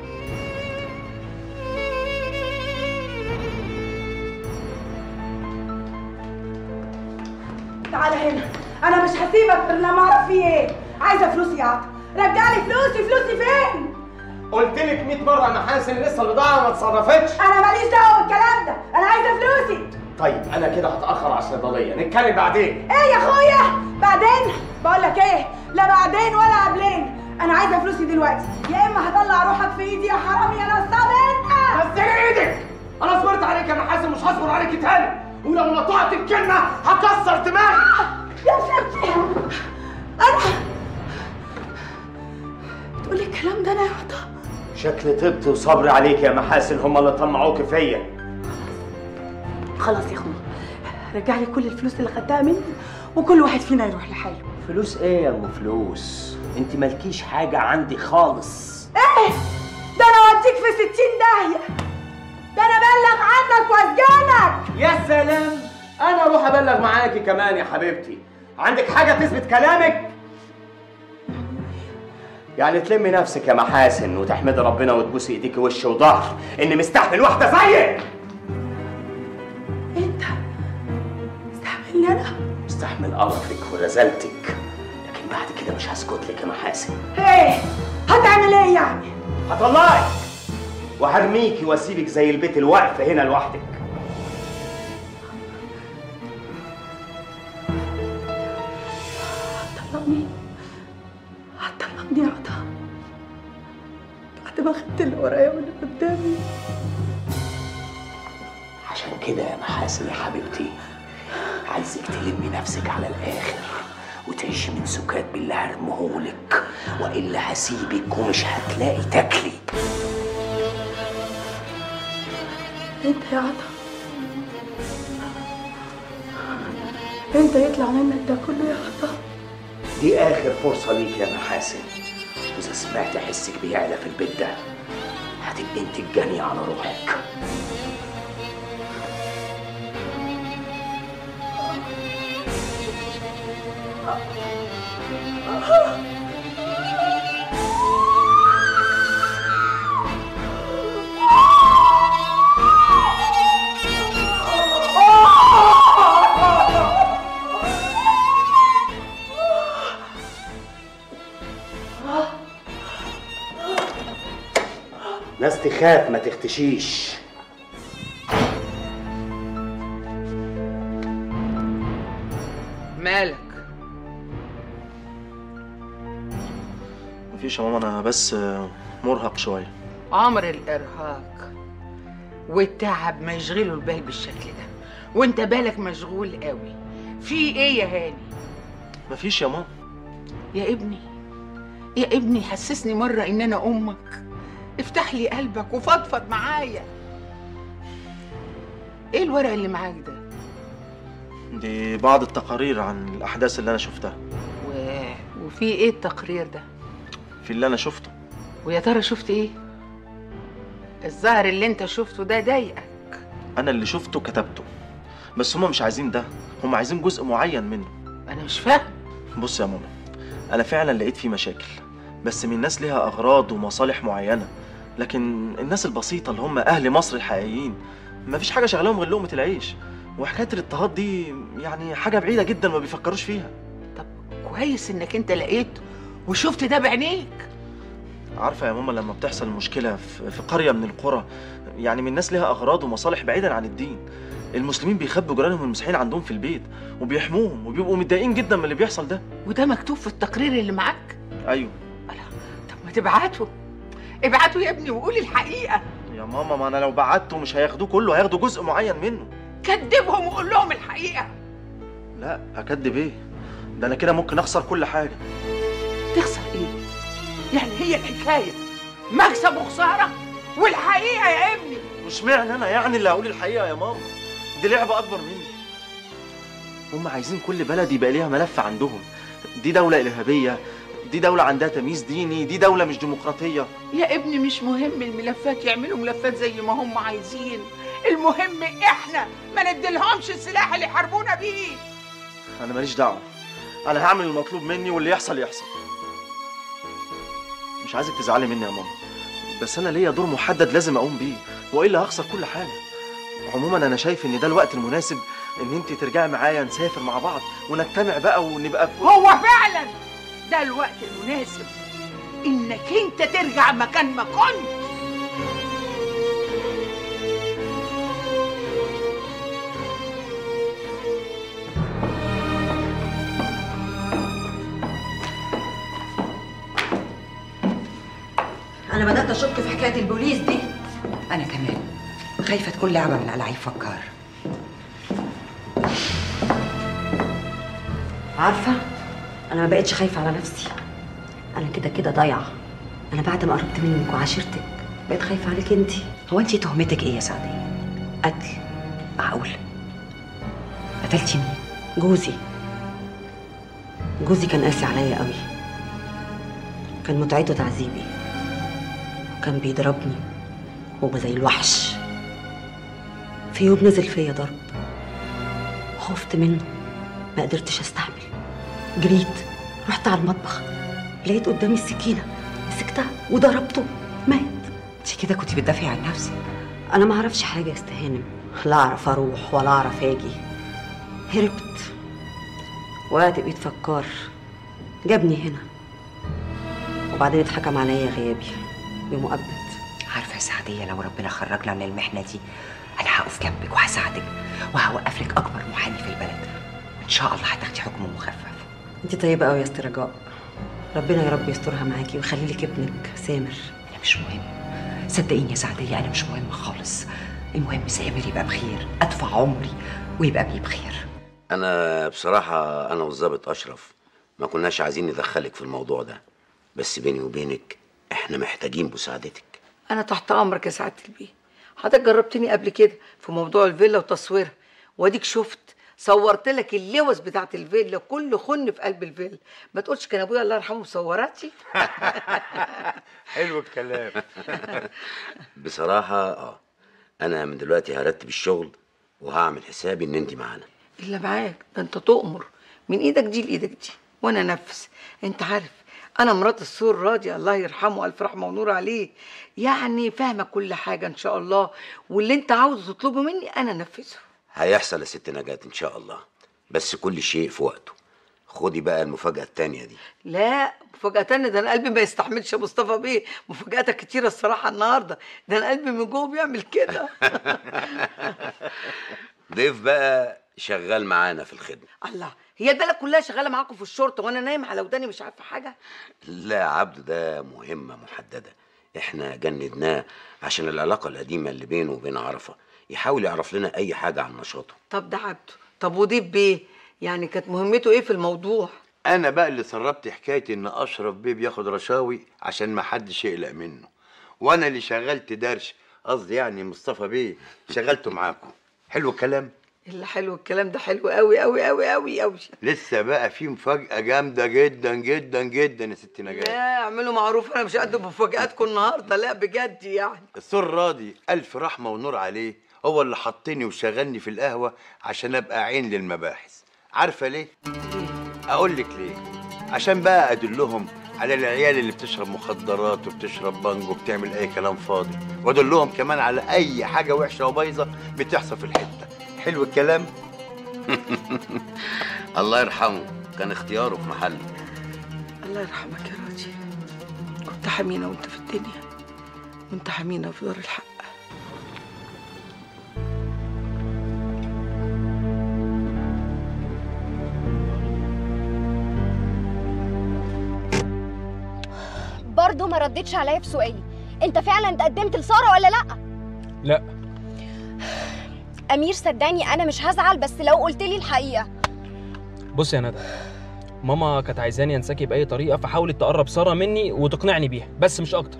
تعالى هنا انا مش هسيبك غير لما اعرف فيه ايه عايزه فلوسي يا عطا رجع لي فلوسي فلوسي فين قلت لك 100 مره يا محاسن لسه البضاعه ما اتصرفتش انا ماليش دعوه بالكلام ده انا عايزه فلوسي طيب انا كده هتاخر على الصيدليه نتكلم بعدين ايه يا اخويا بعدين بقول لك ايه لا بعدين ولا قبلين انا عايزه فلوسي دلوقتي يا اما هطلع روحك في ايدي يا حرامي يا نصاب انت بس ايدك انا صبرت عليك يا محاسن مش هصبر عليك تاني ولو نطقت الكلمه هكسر دماغي يا ستي انا تقولي الكلام ده انا يا عطا شكل طبت وصبري عليك يا محاسن هم اللي طمعوك فيا خلاص يا اخويا رجع لي كل الفلوس اللي خدتها مني وكل واحد فينا يروح لحاله فلوس ايه يا ام فلوس انت مالكيش حاجه عندي خالص ايه ده انا اوديك في ستين داهيه ده انا ابلغ عنك واسجنك يا سلام انا اروح ابلغ معاكي كمان يا حبيبتي عندك حاجه تثبت كلامك يعني تلمي نفسك يا محاسن وتحمدي ربنا وتبوسي ايديكي وش وظهر اني مستحمل واحده زيك انت استحملني انا مستحمل قرفك ورزالتك لكن بعد كده مش هسكت لك يا محاسن ايه هتعمل ايه يعني هطلعك وهرميكي واسيبك زي البيت الواقف هنا لوحدك طلقني هتطلقني يا عطا بعد ما خدت اللي ورايا واللي قدامي عشان كده يا محاسن يا حبيبتي عايزك تلمي نفسك على الاخر وتعيشي من سكات بالله هرمهولك والا هسيبك ومش هتلاقي تاكلي انت يا عطا انت يطلع منك ده كله يا عطا دي اخر فرصه ليك يا محاسن واذا سمعت حسك بيعلى في البيت ده هتبقي انت الجانية على روحك ناس تخاف ما تختشيش مالك مفيش يا ماما انا بس مرهق شويه عمر الارهاق والتعب ما يشغلوا البال بالشكل ده وانت بالك مشغول قوي في ايه يا هاني مفيش يا ماما يا ابني يا ابني حسسني مرة ان انا امك افتح لي قلبك وفضفض معايا ايه الورق اللي معاك ده دي بعض التقارير عن الاحداث اللي انا شفتها و... وفي ايه التقرير ده في اللي انا شفته ويا ترى شفت ايه الظاهر اللي انت شفته ده ضايقك انا اللي شفته كتبته بس هما مش عايزين ده هما عايزين جزء معين منه انا مش فاهم بص يا ماما انا فعلا لقيت فيه مشاكل بس من ناس ليها اغراض ومصالح معينه لكن الناس البسيطه اللي هم اهل مصر الحقيقيين مفيش حاجه شغلاهم غير لقمه العيش وحكايه الاضطهاد دي يعني حاجه بعيده جدا ما بيفكروش فيها كويس انك انت لقيت وشفت ده بعينيك عارفه يا ماما لما بتحصل مشكله في في قريه من القرى يعني من ناس ليها اغراض ومصالح بعيدا عن الدين المسلمين بيخبوا جيرانهم المسيحيين عندهم في البيت وبيحموهم وبيبقوا متضايقين جدا من اللي بيحصل ده وده مكتوب في التقرير اللي معاك ايوه ما تبعته ابعته يا ابني وقولي الحقيقه يا ماما ما انا لو بعته مش هياخدوه كله هياخدوا جزء معين منه كدبهم وقول لهم الحقيقه لا اكدب ايه ده انا كده ممكن اخسر كل حاجه تخسر ايه يعني هي الحكايه مكسب وخساره والحقيقه يا ابني مش معنى انا يعني اللي هقول الحقيقه يا ماما دي لعبه اكبر مني هم عايزين كل بلد يبقى ليها ملف عندهم دي دوله ارهابيه دي دوله عندها تمييز ديني دي دوله مش ديمقراطيه يا ابني مش مهم الملفات يعملوا ملفات زي ما هم عايزين المهم احنا ما نديلهمش السلاح اللي يحاربونا بيه انا ماليش دعوه انا هعمل المطلوب مني واللي يحصل يحصل مش عايزك تزعلي مني يا ماما بس انا ليا دور محدد لازم اقوم بيه والا هخسر كل حاجه عموما انا شايف ان ده الوقت المناسب ان انت ترجعي معايا نسافر مع بعض ونجتمع بقى ونبقى هو فعلا ده الوقت المناسب انك انت ترجع مكان ما كنت انا بدات اشك في حكايه البوليس دي انا كمان خايفه تكون لعبه من العيب فكار عارفه انا ما بقتش خايفه على نفسي انا كده كده ضايعه انا بعد ما قربت منك وعاشرتك بقيت خايفه عليك انت هو انت تهمتك ايه يا سعديه قتل معقول قتلتي مين جوزي جوزي كان قاسي عليا قوي كان متعته تعذيبي كان بيضربني هو زي الوحش في يوم نزل فيا ضرب خفت منه ما قدرتش استحمل جريت رحت على المطبخ لقيت قدامي السكينة مسكتها وضربته مات انت كده كنت بتدافعي عن نفسك انا ما اعرفش حاجة يا استهانم لا اعرف اروح ولا اعرف اجي هربت وقعت بايد فكار جابني هنا وبعدين اتحكم عليا غيابي بمؤبد عارفه يا سعديه لو ربنا خرجنا من المحنه دي انا هقف جنبك وهساعدك وهوقف لك اكبر محامي في البلد ان شاء الله هتاخدي حكم مخفف انت طيبة قوي يا استاذ رجاء ربنا يا رب يسترها معاكي ويخلي لك ابنك سامر انا مش مهم صدقيني يا سعديه انا مش مهم خالص المهم سامر يبقى بخير ادفع عمري ويبقى بيه بخير انا بصراحه انا والظابط اشرف ما كناش عايزين ندخلك في الموضوع ده بس بيني وبينك احنا محتاجين مساعدتك انا تحت امرك يا سعاده البيه حضرتك جربتني قبل كده في موضوع الفيلا وتصويرها واديك شفت صورت لك اللوز بتاعت الفيلا كل خن في قلب الفيلا ما تقولش كان ابويا الله يرحمه مصوراتي حلو الكلام بصراحه اه انا من دلوقتي هرتب الشغل وهعمل حسابي ان انت معانا الا معاك ده انت تؤمر من ايدك دي لايدك دي وانا انفذ انت عارف انا مرات السور راضي الله يرحمه الف رحمه ونور عليه يعني فاهمه كل حاجه ان شاء الله واللي انت عاوز تطلبه مني انا انفذه هيحصل يا ست نجاة ان شاء الله بس كل شيء في وقته خدي بقى المفاجأة التانية دي لا مفاجأة تانية ده أنا قلبي ما يستحملش يا مصطفى بيه مفاجآتك كتيرة الصراحة النهاردة ده أنا قلبي من جوه بيعمل كده ضيف بقى شغال معانا في الخدمة الله هي البلد كلها شغالة معاكم في الشرطة وأنا نايم على وداني مش عارفة حاجة لا يا عبده ده مهمة محددة احنا جندناه عشان العلاقة القديمة اللي بينه وبين عرفة يحاول يعرف لنا أي حاجة عن نشاطه طب ده عبده طب وضيف بيه يعني كانت مهمته إيه في الموضوع انا بقى اللي سربت حكايه ان اشرف بيه بياخد رشاوي عشان ما حدش يقلق منه وانا اللي شغلت درش قصدي يعني مصطفى بيه شغلته معاكم حلو الكلام اللي حلو الكلام ده حلو قوي قوي قوي قوي قوي لسه بقى في مفاجاه جامده جدا جدا جدا يا ست نجاة لا اعملوا معروف انا مش قد مفاجآتكم النهارده لا بجد يعني السر راضي الف رحمه ونور عليه هو اللي حطني وشغلني في القهوه عشان ابقى عين للمباحث عارفه ليه اقول لك ليه عشان بقى ادلهم على العيال اللي بتشرب مخدرات وبتشرب بانجو وبتعمل اي كلام فاضي وادلهم كمان على اي حاجه وحشه وبايظه بتحصل في الحته حلو الكلام الله يرحمه كان اختياره في محله الله يرحمك يا راجي كنت حمينا وانت في الدنيا وانت حمينا في دار الحق برضه ما ردتش عليا في سؤالي انت فعلا اتقدمت لساره ولا لا لا امير صدقني انا مش هزعل بس لو قلت لي الحقيقه بص يا ندى ماما كانت عايزاني انساكي باي طريقه فحاولت تقرب ساره مني وتقنعني بيها بس مش اكتر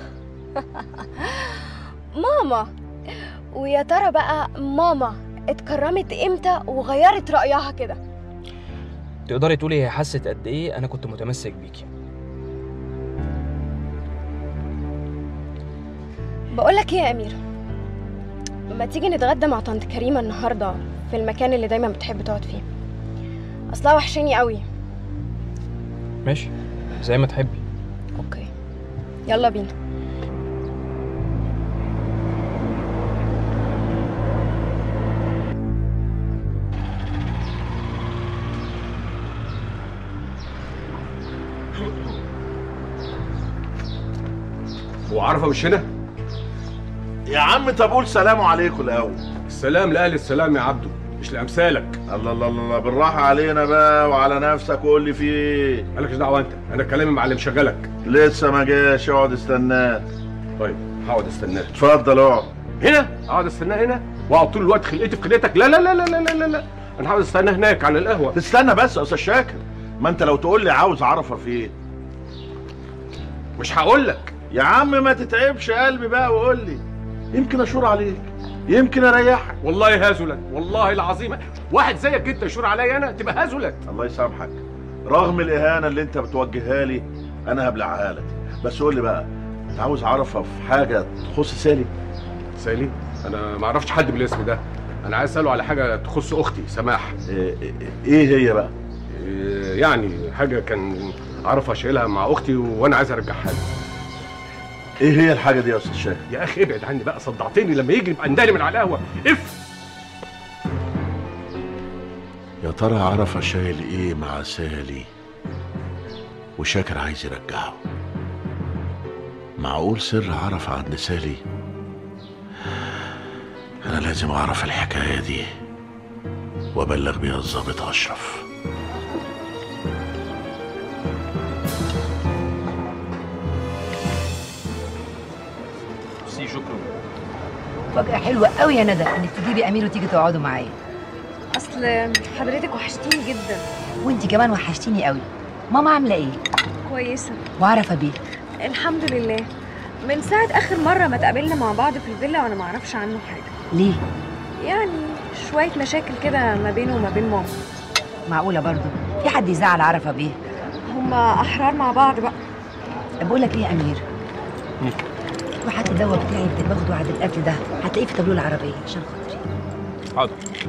ماما ويا ترى بقى ماما اتكرمت امتى وغيرت رايها كده تقدري تقولي هي حست قد ايه انا كنت متمسك بيكي بقول لك ايه يا امير ما تيجي نتغدى مع طنط كريمه النهارده في المكان اللي دايما بتحب تقعد فيه اصلها وحشاني قوي ماشي زي ما تحبي اوكي يلا بينا هو عارفه مش هنا يا عم طب قول سلام عليكم الاول السلام لاهل السلام يا عبده مش لامثالك الله الله الله بالراحه علينا بقى وعلى نفسك وقول لي في ايه مالكش دعوه انت انا كلامي مع اللي مشغلك لسه ما جاش اقعد استناه طيب هقعد استناه اتفضل اقعد هنا اقعد استناه هنا واقعد طول الوقت خلقتي في خلقتك لا لا لا لا لا لا لا, لا. انا هقعد استناه هناك على القهوه تستنى بس يا استاذ شاكر ما انت لو تقول لي عاوز اعرفها في ايه مش هقول لك يا عم ما تتعبش قلبي بقى وقول لي يمكن اشور عليك يمكن اريحك والله هزلت والله العظيم واحد زيك انت يشور عليا انا تبقى هزلت الله يسامحك رغم الاهانه اللي انت بتوجهها لي انا هبلعها لك بس قول لي بقى انت عاوز اعرفها في حاجه تخص سالي سالي انا ما اعرفش حد بالاسم ده انا عايز اساله على حاجه تخص اختي سماح ايه, إيه هي بقى إيه يعني حاجه كان اعرف اشيلها مع اختي وانا عايز ارجعها لها ايه هي الحاجه دي يا استاذ شاكر يا اخي ابعد عني بقى صدعتني لما يجي يبقى نداني من على القهوه اف يا ترى عرفه شايل ايه مع سالي وشاكر عايز يرجعه معقول سر عرفه عند سالي انا لازم اعرف الحكايه دي وابلغ بيها الضابط اشرف سي شكرا فجأة حلوة قوي يا ندى انك تجيبي امير وتيجي تقعدوا معايا اصل حضرتك وحشتيني جدا وانت كمان وحشتيني قوي ماما عاملة ايه؟ كويسه وعرفة بيه الحمد لله من ساعة آخر مرة ما اتقابلنا مع بعض في الفيلا وأنا معرفش عنه حاجة ليه؟ يعني شوية مشاكل كده ما بينه وما بين ماما معقولة برضو في حد يزعل عرفة بيه هما أحرار مع بعض بقى بقول لك ايه يا امير روح هات الدواء بتاعي اللي باخده بعد الاكل ده هتلاقيه في تابلوه العربية عشان خاطري حاضر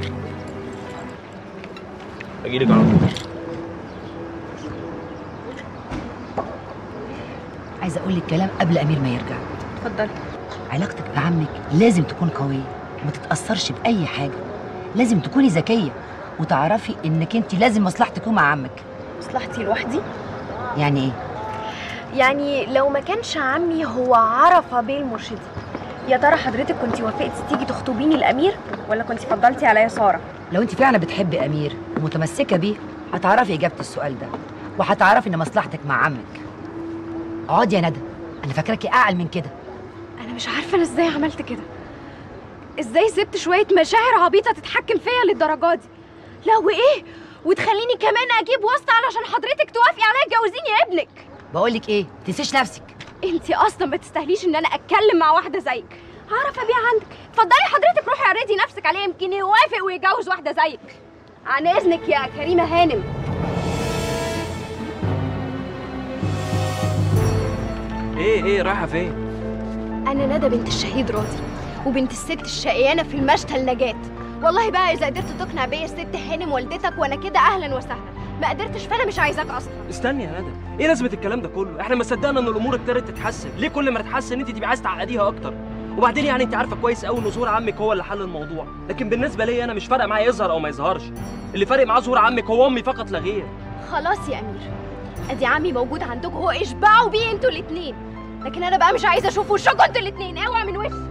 اجيلك على طول عايزة اقول لك كلام قبل امير ما يرجع اتفضلي علاقتك بعمك لازم تكون قوية وما تتأثرش بأي حاجة لازم تكوني ذكية وتعرفي انك انت لازم مصلحتك تكون مع عمك مصلحتي لوحدي يعني ايه؟ يعني لو ما كانش عمي هو عرفة بيه المرشدي يا ترى حضرتك كنتي وافقتي تيجي تخطبيني الأمير ولا كنتي فضلتي عليا سارة لو انت فعلا بتحبي امير ومتمسكة بيه هتعرفي اجابة السؤال ده وهتعرفي ان مصلحتك مع عمك اقعدي يا ندى انا فاكراكي اعقل من كده أنا مش عارفة أنا إزاي عملت كده إزاي سبت شوية مشاعر عبيطة تتحكم فيا للدرجة دي لا وإيه وتخليني كمان أجيب واسطة علشان حضرتك توافقي عليا تجوزيني ابنك بقولك ايه تنسيش نفسك انتي اصلا ما تستاهليش ان انا اتكلم مع واحده زيك هعرف ابيع عندك اتفضلي حضرتك روحي عرضي نفسك عليه يمكن يوافق ويتجوز واحده زيك عن اذنك يا كريمه هانم ايه ايه رايحه فين انا ندى بنت الشهيد راضي وبنت الست الشقيانه في المشتل نجاة والله بقى اذا قدرت تقنع بيا الست هانم والدتك وانا كده اهلا وسهلا ما قدرتش فانا مش عايزاك اصلا استني يا ندى ايه لازمه الكلام ده كله احنا ما صدقنا ان الامور ابتدت تتحسن ليه كل ما تتحسن انت تبقى عايز تعقديها اكتر وبعدين يعني انت عارفه كويس قوي ان ظهور عمك هو اللي حل الموضوع لكن بالنسبه لي انا مش فارقه معايا يظهر او ما يظهرش اللي فارق معاه ظهور عمك هو امي فقط لا غير خلاص يا امير ادي عمي موجود عندكم هو اشبعوا بيه انتوا الاتنين لكن انا بقى مش عايزه اشوف وشكم انتوا الاتنين اوعى من وشي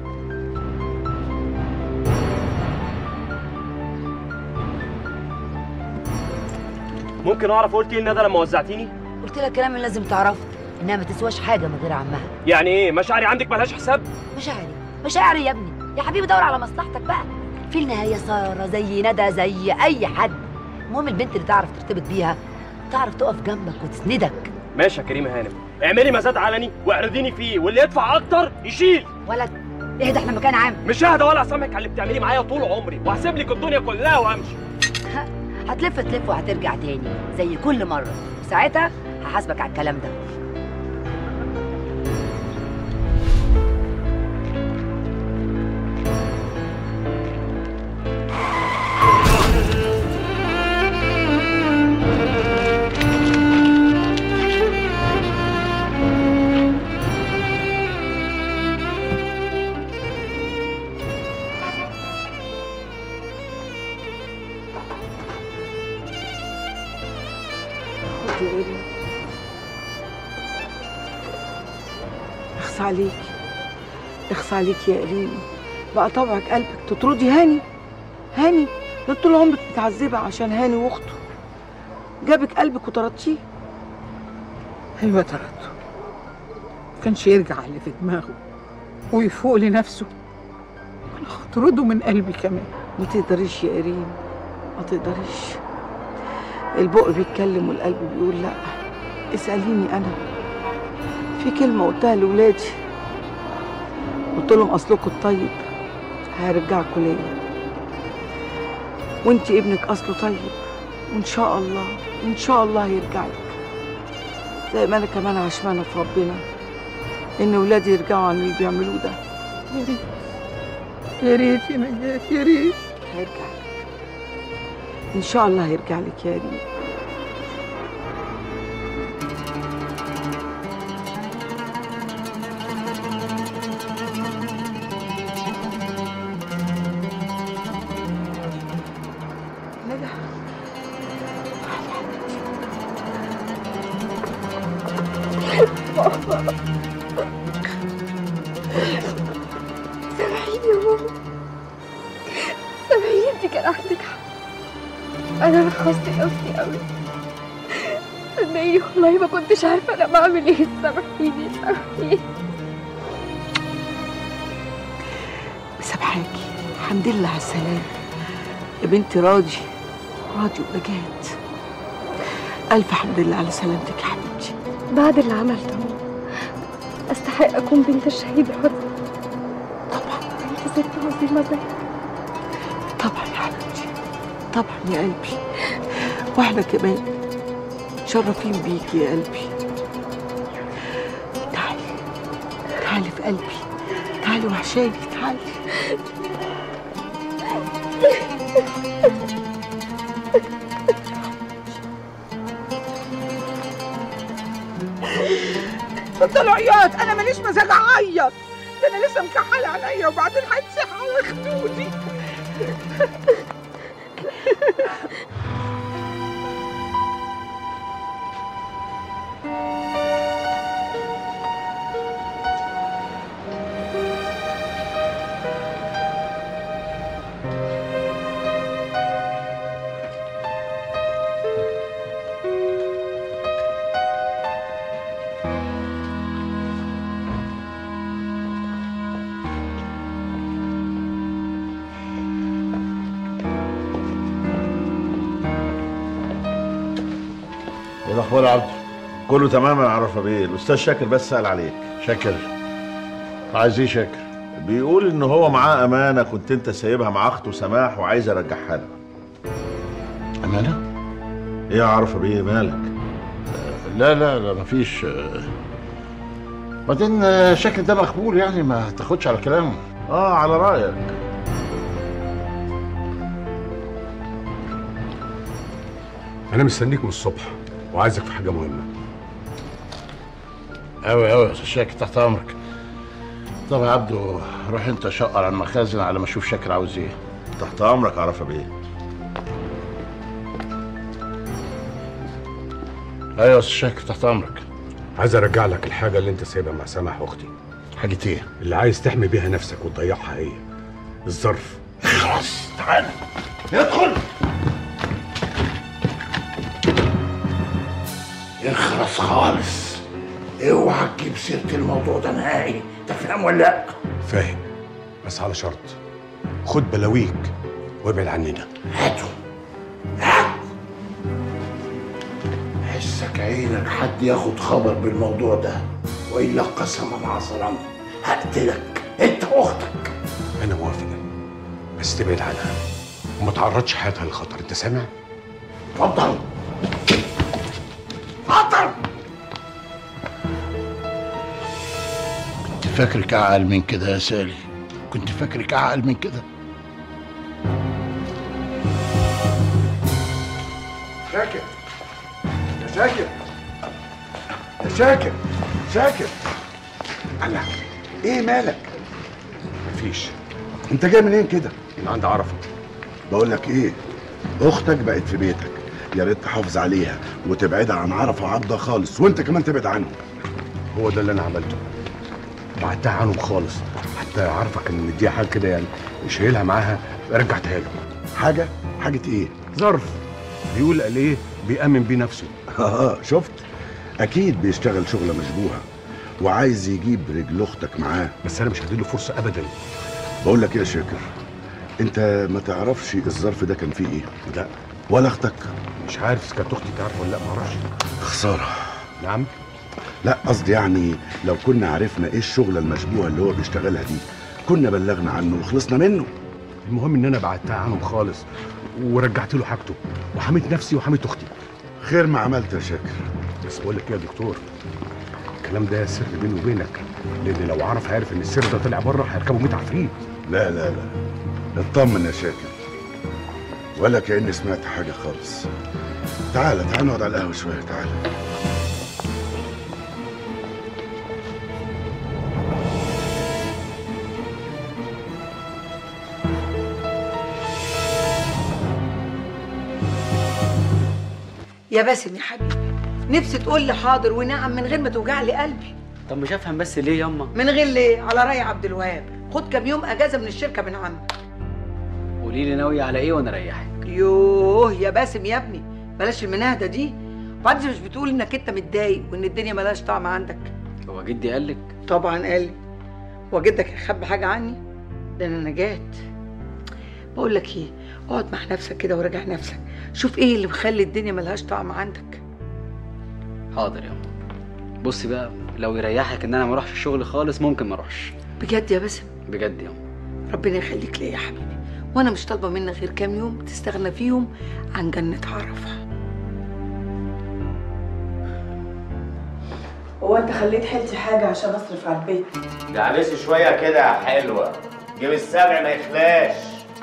ممكن اعرف قلت ايه لندى لما وزعتيني قلت لك كلام لازم تعرفه انها ما تسواش حاجه من غير عمها يعني ايه مشاعري عندك ملهاش حساب مشاعري مشاعري يا ابني يا حبيبي دور على مصلحتك بقى في النهايه ساره زي ندى زي اي حد المهم البنت اللي تعرف ترتبط بيها تعرف تقف جنبك وتسندك ماشي يا كريمه هانم اعملي مزاد علني واعرضيني فيه واللي يدفع اكتر يشيل ولد اهدى احنا مكان عام مش ههدى ولا اسامحك على اللي بتعمليه معايا طول عمري وهسيب لك الدنيا كلها وامشي هتلف تلف وهترجع تاني زي كل مره وساعتها هحاسبك على الكلام ده خد يا ابني اخص عليك اخص عليك يا قريني بقى طبعك قلبك تطردي هاني هاني ده طول عمرك متعذبة عشان هاني واخته جابك قلبك وطردتيه ايوه طردته كانش يرجع اللي في دماغه ويفوق لنفسه انا هطرده من قلبي كمان ما تقدريش يا قريم ما تقدريش البق بيتكلم والقلب بيقول لا اسأليني أنا في كلمة قلتها لولادي قلت لهم أصلكم الطيب هيرجعكوا ليا وانت ابنك أصله طيب وإن شاء الله إن شاء الله هيرجع لك زي ما أنا كمان عشمانة في ربنا إن ولادي يرجعوا عن اللي بيعملوه ده يا ريت يا ريت يا نجاة يا ريت هيرجع لك إن شاء الله هيرجع لك يا ريت ندى سامحيني يا ماما سامحيني انت كان عندك حق انا رخصت نفسي قوي صدقيني والله ما كنتش عارفه انا بعمل ايه سامحيني سامحيني مسامحاكي الحمد لله على السلامة يا بنتي راضي راضي ونجاة ألف حمد لله على سلامتك يا حبيبتي بعد اللي عملته استحق اكون بنت الشهيد حر طبعا بنت ست عظيمه زيك طبعا يا حبيبتي طبعا يا قلبي واحنا كمان متشرفين بيكي يا قلبي تعالي تعالي في قلبي تعالي وحشاني تعالي بطل عياط انا ماليش مزاج اعيط ده انا لسه مكحله عليا وبعدين هتسح على خدودي ايه الاخبار يا عبد كله تمام يا عرفه بيه الاستاذ شاكر بس سال عليك شاكر عايز ايه شاكر بيقول ان هو معاه امانه كنت انت سايبها مع اخته سماح وعايز ارجعها لك امانه ايه يا عرفه بيه مالك لا لا لا مفيش بعدين آه، شاكر ده مقبول يعني ما تاخدش على كلامه اه على رايك انا مستنيك من الصبح وعايزك في حاجه مهمه قوي قوي يا استاذ شاكر تحت امرك طب يا عبدو روح انت شقر على المخازن على ما اشوف شاكر عاوز ايه تحت امرك عرفه بيه ايوه يا استاذ شاكر تحت امرك عايز ارجع لك الحاجه اللي انت سايبها مع سامح اختي حاجه ايه اللي عايز تحمي بيها نفسك وتضيعها هي الظرف خلاص تعالى ادخل يخرس خالص اوعى تجيب سيره الموضوع ده نهائي تفهم ولا لا فاهم بس على شرط خد بلاويك وابعد عننا هاته حسك عينك حد ياخد خبر بالموضوع ده والا قسما عصرا هقتلك انت واختك انا موافق بس تبعد عنها وما تعرضش حياتها للخطر انت سامع اتفضل اتفضل كنت فاكرك اعقل من كده يا سالي كنت فاكرك اعقل من كده شاكر يا شاكر يا شاكر شاكر الله ايه مالك مفيش انت جاي منين كده من عند عرفه بقول لك ايه اختك بقت في بيتك يا ريت تحافظ عليها وتبعدها عن عرفه وعبده خالص وانت كمان تبعد عنهم هو ده اللي انا عملته بعدتها عنهم خالص حتى عارفه كان مديها حاجه كده يعني شايلها معاها رجعتها له حاجه حاجه ايه ظرف بيقول قال ايه بيأمن بيه نفسه اه شفت اكيد بيشتغل شغله مشبوهه وعايز يجيب رجل اختك معاه بس انا مش هديله فرصه ابدا بقول لك ايه يا شاكر انت ما تعرفش الظرف ده كان فيه ايه لا ولا اختك مش عارف اذا كانت اختي تعرف ولا لا ما اعرفش خساره نعم لا قصدي يعني لو كنا عرفنا ايه الشغله المشبوهه اللي هو بيشتغلها دي كنا بلغنا عنه وخلصنا منه المهم ان انا بعدتها عنهم خالص ورجعت له حاجته وحميت نفسي وحميت اختي خير ما عملت يا شاكر بس بقول لك ايه يا دكتور الكلام ده سر بيني وبينك لان لو عرف عارف ان السر ده طلع بره هيركبوا 100 عفريت لا لا لا اطمن يا شاكر ولا كأني سمعت حاجة خالص تعالى تعالى نقعد على القهوة شوية تعالى يا باسم يا حبيبي نفسي تقول لي حاضر ونعم من غير ما توجع لي قلبي طب مش افهم بس ليه ياما من غير ليه على رأي عبد الوهاب خد كام يوم اجازه من الشركه من عمك قولي لي ناويه على ايه وانا اريحك يوه يا باسم يا ابني بلاش المناهده دي وبعدين مش بتقول انك انت متضايق وان الدنيا ملهاش طعم عندك هو جدي قال لك طبعا قال لي هو جدك هيخبي حاجه عني ده انا نجاة بقول لك ايه اقعد مع نفسك كده وراجع نفسك شوف ايه اللي مخلي الدنيا ملهاش طعم عندك حاضر ياما بصي بقى لو يريحك ان انا ما اروحش الشغل خالص ممكن ما اروحش بجد يا باسم بجد ياما ربنا يخليك ليا يا حبيبي وانا مش طالبه منك غير كام يوم تستغنى فيهم عن جنه عرفه هو انت خليت حيلتي حاجه عشان اصرف على البيت ده عبسي شويه كده يا حلوه جيب السبع ما يخلاش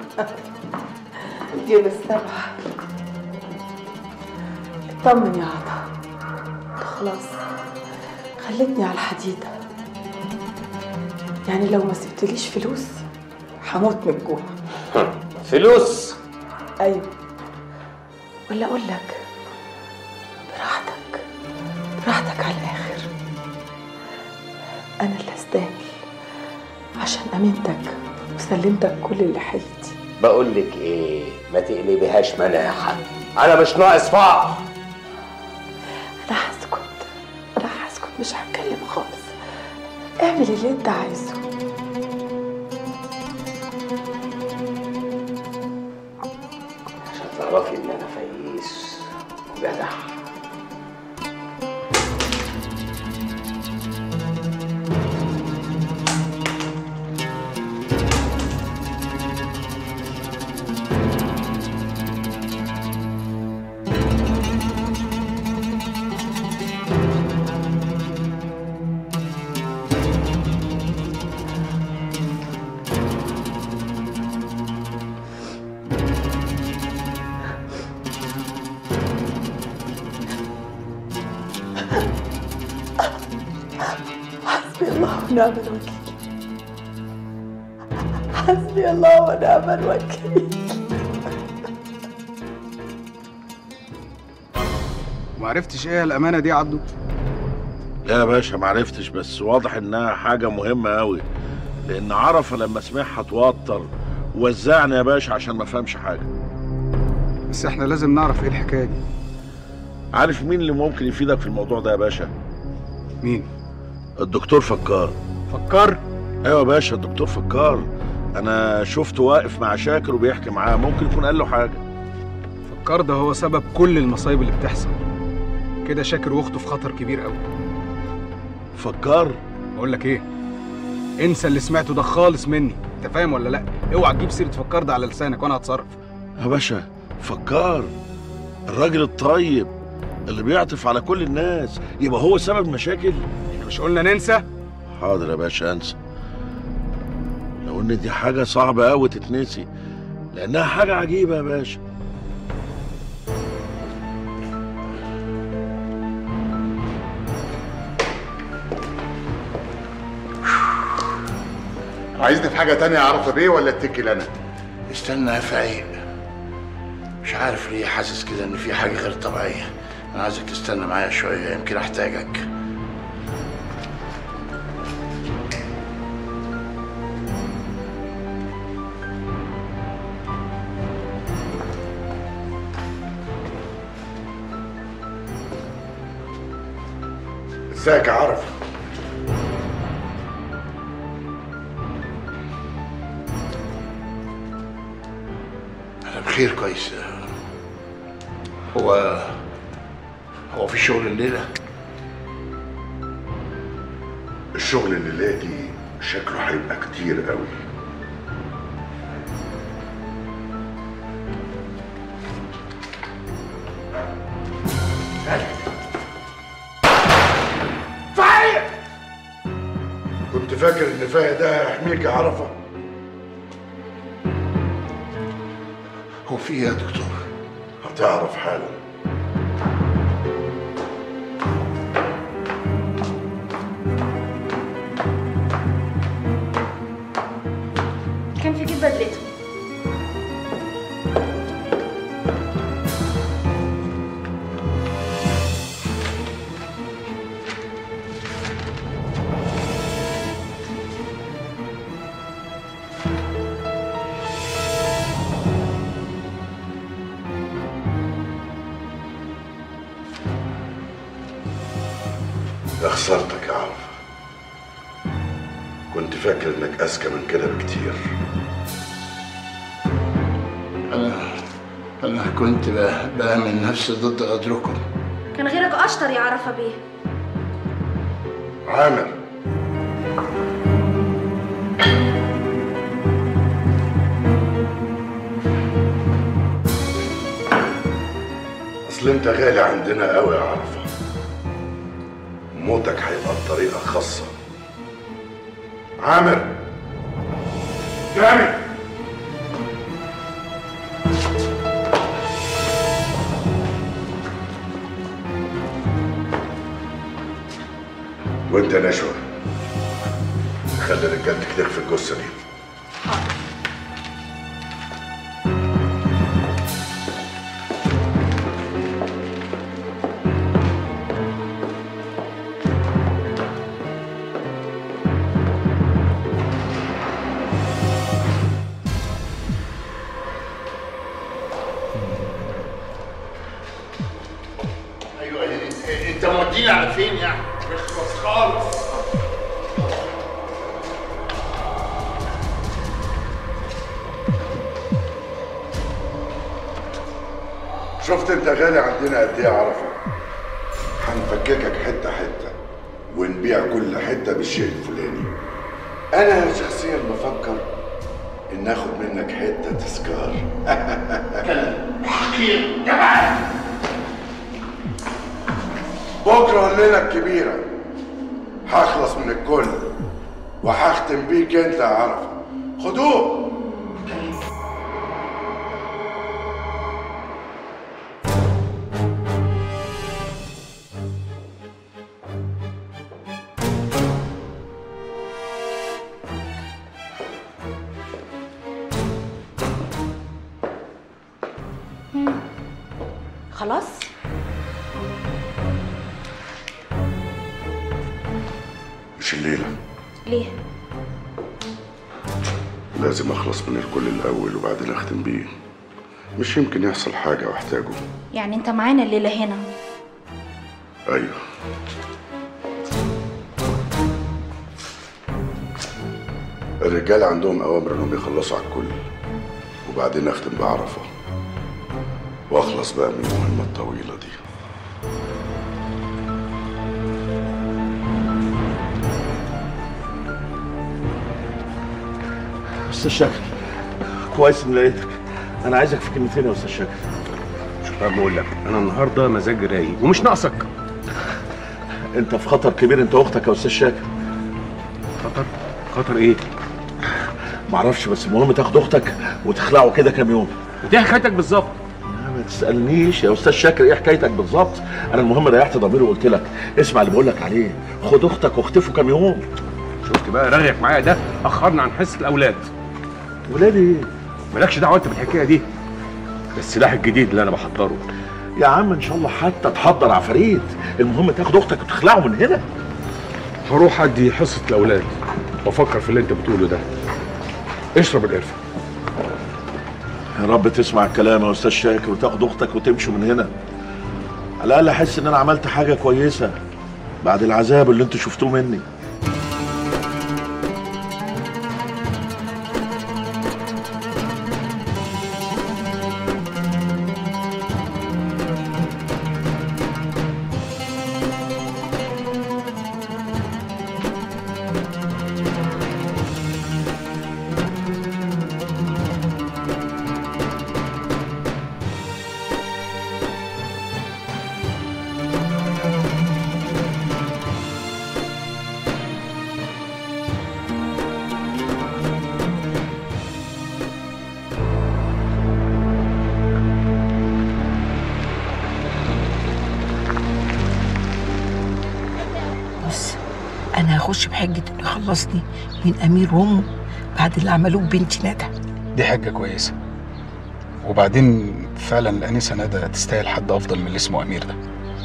جيب السبعه اطمن يا عطا انت خلاص خلتني على الحديده يعني لو ما سبتليش فلوس هموت من الجوع فلوس ايوه ولا اقول لك براحتك براحتك على الاخر انا اللي استاهل عشان امنتك وسلمتك كل اللي حيلتي بقول لك ايه ما تقلبيهاش مناحه انا مش ناقص فقر انا هسكت انا هسكت مش هتكلم خالص اعمل اللي انت عايزه عشان تعرفي ان انا فييس وجدع حسبي الله ونعم الوكيل حسبي الله ونعم الوكيل ما عرفتش ايه الامانه دي يا عبدو لا يا باشا معرفتش بس واضح انها حاجة مهمة قوي لان عرفة لما سمعها اتوتر وزعني يا باشا عشان ما فهمش حاجة بس احنا لازم نعرف ايه الحكايه دي عارف مين اللي ممكن يفيدك في الموضوع ده يا باشا مين الدكتور فكار فكار ايوه يا باشا الدكتور فكار انا شفته واقف مع شاكر وبيحكي معاه ممكن يكون قال له حاجه فكار ده هو سبب كل المصايب اللي بتحصل كده شاكر واخته في خطر كبير قوي فكار اقول لك ايه انسى اللي سمعته ده خالص مني انت فاهم ولا لا اوعى تجيب سيره فكار ده على لسانك وانا هتصرف يا باشا فكار الراجل الطيب اللي بيعطف على كل الناس يبقى هو سبب مشاكل مش قلنا ننسى حاضر يا باشا انسى لو ان دي حاجه صعبه قوي تتنسي لانها حاجه عجيبه يا باشا عايزني في حاجة تانية أعرف بيه ولا اتكل أنا؟ استنى يا فايق مش عارف ليه حاسس كده إن في حاجة غير طبيعية أنا عايزك تستنى معايا شوية يمكن أحتاجك ازيك يا عرف انا بخير كويس هو هو في شغل الليله الشغل الليلة دي شكله هيبقى كتير قوي فايق كنت فاكر ان فايق ده هيحميك يا عرفه هو في ايه يا دكتور هتعرف حالا كان في جيب بدلته يا خسارتك يا عرفة كنت فاكر انك اذكى من كده بكتير انا انا كنت ب- بأمن نفسي ضد غدركم كان غيرك اشطر يا عرفه بيه عامر اصل انت غالي عندنا قوي يا عرفة موتك هيبقى بطريقة خاصة عامر جامد وانت نشوى خلي رجالتك تخفي الجثة دي ايوه إيه- انت موديني على فين يعني؟ مش بس خالص شفت انت غالي عندنا قد ايه يا عرفة هنفككك حتة حتة ونبيع كل حتة بالشيء الفلاني انا شخصيا بفكر ان اخد منك حتة تذكار حقير جمال بكرة الليلة الكبيرة هخلص من الكل وهختم بيك انت يا عرفة خدوه خلاص مش الليلة ليه لازم اخلص من الكل الاول وبعدين اختم بيه مش يمكن يحصل حاجة واحتاجه يعني انت معانا الليله هنا ايوه الرجال عندهم اوامر انهم يخلصوا على الكل وبعدين اختم بعرفه واخلص بقى من المهمه الطويله دي استاذ شاكر كويس اني لقيتك انا عايزك في كلمتين يا استاذ شاكر شوف بقى بقول لك انا النهارده مزاجي رايق ومش ناقصك انت في خطر كبير انت واختك يا استاذ شاكر خطر خطر ايه معرفش بس المهم تاخد اختك وتخلعوا كده كام يوم ودي حكايتك بالظبط ما تسالنيش يا استاذ شاكر ايه حكايتك بالظبط انا المهم ريحت ضميري وقلت لك اسمع اللي بقول لك عليه خد اختك واختفوا كام يوم شفت بقى رغيك معايا ده اخرنا عن حصه الاولاد ولاد ايه مالكش دعوه انت بالحكايه دي ده السلاح الجديد اللي انا بحضره يا عم ان شاء الله حتى تحضر عفاريت المهم تاخد اختك وتخلعوا من هنا هروح ادي حصه الاولاد وافكر في اللي انت بتقوله ده اشرب القرفه يا رب تسمع الكلام يا استاذ شاكر وتاخد اختك وتمشوا من هنا على الاقل احس ان انا عملت حاجه كويسه بعد العذاب اللي انتوا شفتوه مني بص انا هخش بحجه انه يخلصني من امير وامه بعد اللي عملوه ببنتي ندى دي حاجة كويسة وبعدين فعلا الأنسة ندى تستاهل حد أفضل من اللي اسمه أمير ده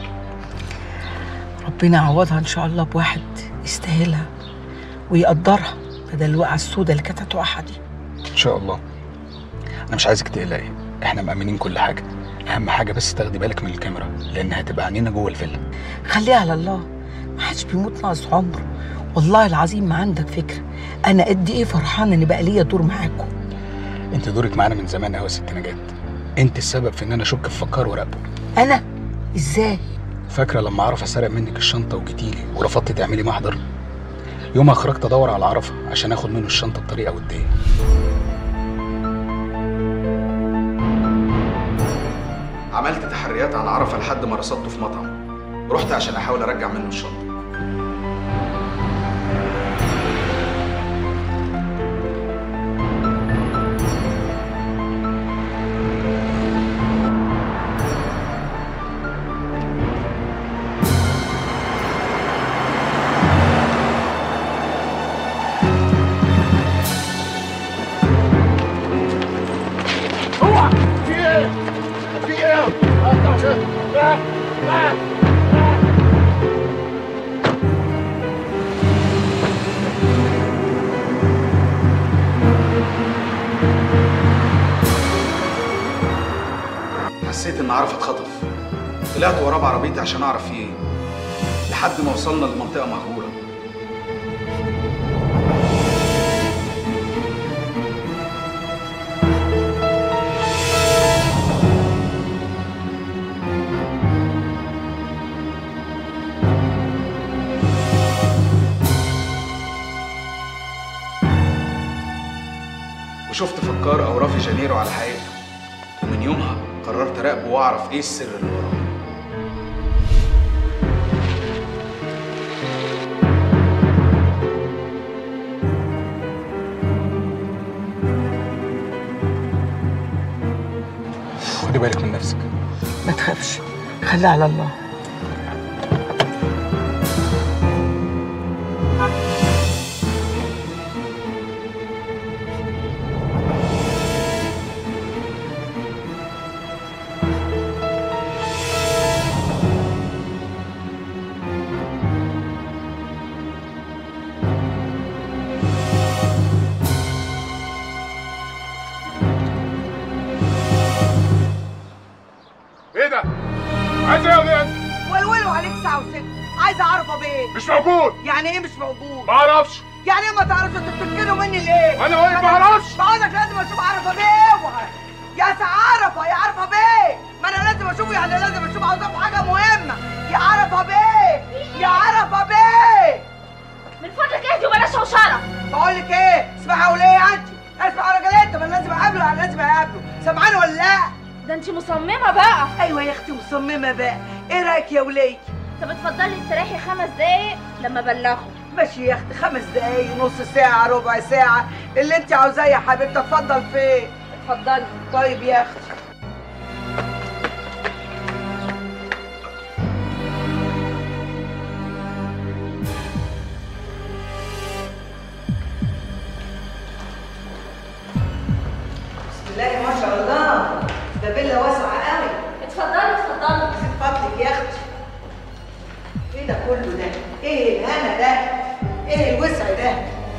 ربنا يعوضها ان شاء الله بواحد يستاهلها ويقدرها بدل الوقعه السوداء اللي كانت هتوقعها دي إن شاء الله أنا مش عايزك تقلقي إحنا مأمنين كل حاجة أهم حاجة بس تاخدي بالك من الكاميرا لأن هتبقى عينينا جوه الفيلا خليها على الله ما حدش بيموت ناقص عمر والله العظيم ما عندك فكره انا قد ايه فرحانه ان بقى ليا دور معاكم أنت دورك معانا من زمان أوي يا ست نجاة أنت السبب في إن أنا أشك في فكار وراقبه انا ازاي فاكرة لما عرفة سرق منك الشنطة وجيتيلي ورفضتي تعملي محضر يومها خرجت أدور على عرفة عشان آخد منه الشنطة بطريقة ودية عملت تحريات عن عرفة لحد ما رصدته في مطعم رحت عشان أحاول أرجع منه الشنطة هو في ايه؟ في ايه؟ اطلع شوية. لا لا حسيت ان عرفة اتخطف طلعت وراه بعربيتي عشان اعرف فيه ايه لحد ما وصلنا لمنطقة مهجورة وشفت فكار او رافي جانيرو على حقيقته ومن يومها قررت اراقبه واعرف ايه السر اللي وراه خدي بالك من نفسك ما تخافش خليها على الله ايه ده؟ عايز ايه يا بنت؟ ولولوا عليك ساعة وست عايزة أعرف أبو إيه مش موجود يعني إيه مش موجود؟ ما اعرفش يعني ما تعرفش انت بتتكلوا مني ليه؟ أنا واقف ما أعرفش. بقول لك لازم اشوف عرفه بيه اوعى يا سي عرفه يا عرفه بيه ما انا لازم اشوفه يعني لازم اشوف عاوزاه في حاجه مهمه يا عرفه بيه يا عرفه بيه من فضلك اهدي وبلاش شوشره بقول لك ايه اسمعي وليه انت اسمع يا راجل انت ما أنا لازم اقابله انا لازم اقابله سامعاني ولا لا ده انت مصممه بقى ايوه يا اختي مصممه بقى ايه رايك يا وليه طب اتفضلي استريحي خمس دقايق لما ابلغه ماشي يا اختي خمس دقايق نص ساعة ربع ساعة اللي انت عاوزاه يا حبيبتي اتفضل فين؟ اتفضلي طيب يا اختي بسم الله ما شاء الله ده فيلا واسعة قوي اتفضلي اتفضلي زيد فضلك يا اختي ايه ده كله ده؟ ايه الهنا ده؟ ايه الوسع ده؟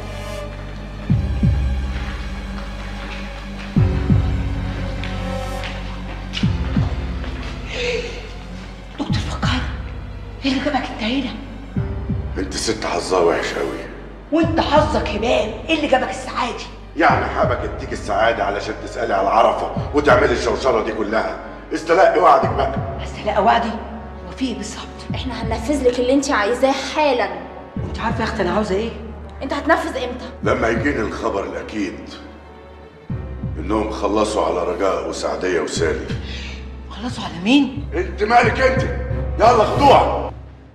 دكتور فكر ايه اللي جابك انت هنا؟ انت ست حظها وحش قوي وانت حظك هباب ايه اللي جابك السعادة؟ يعني حابك اديك السعاده علشان تسالي على عرفه وتعملي الشوشره دي كلها استلقي وعدك بقى استلقى وعدي وفي ايه بالظبط؟ احنا هننفذ لك اللي انت عايزاه حالا انت عارفه يا اختي انا عاوزه ايه؟ انت هتنفذ امتى لما يجيني الخبر الاكيد انهم خلصوا على رجاء وسعديه وسالي خلصوا على مين؟ انت مالك انت يلا خضوع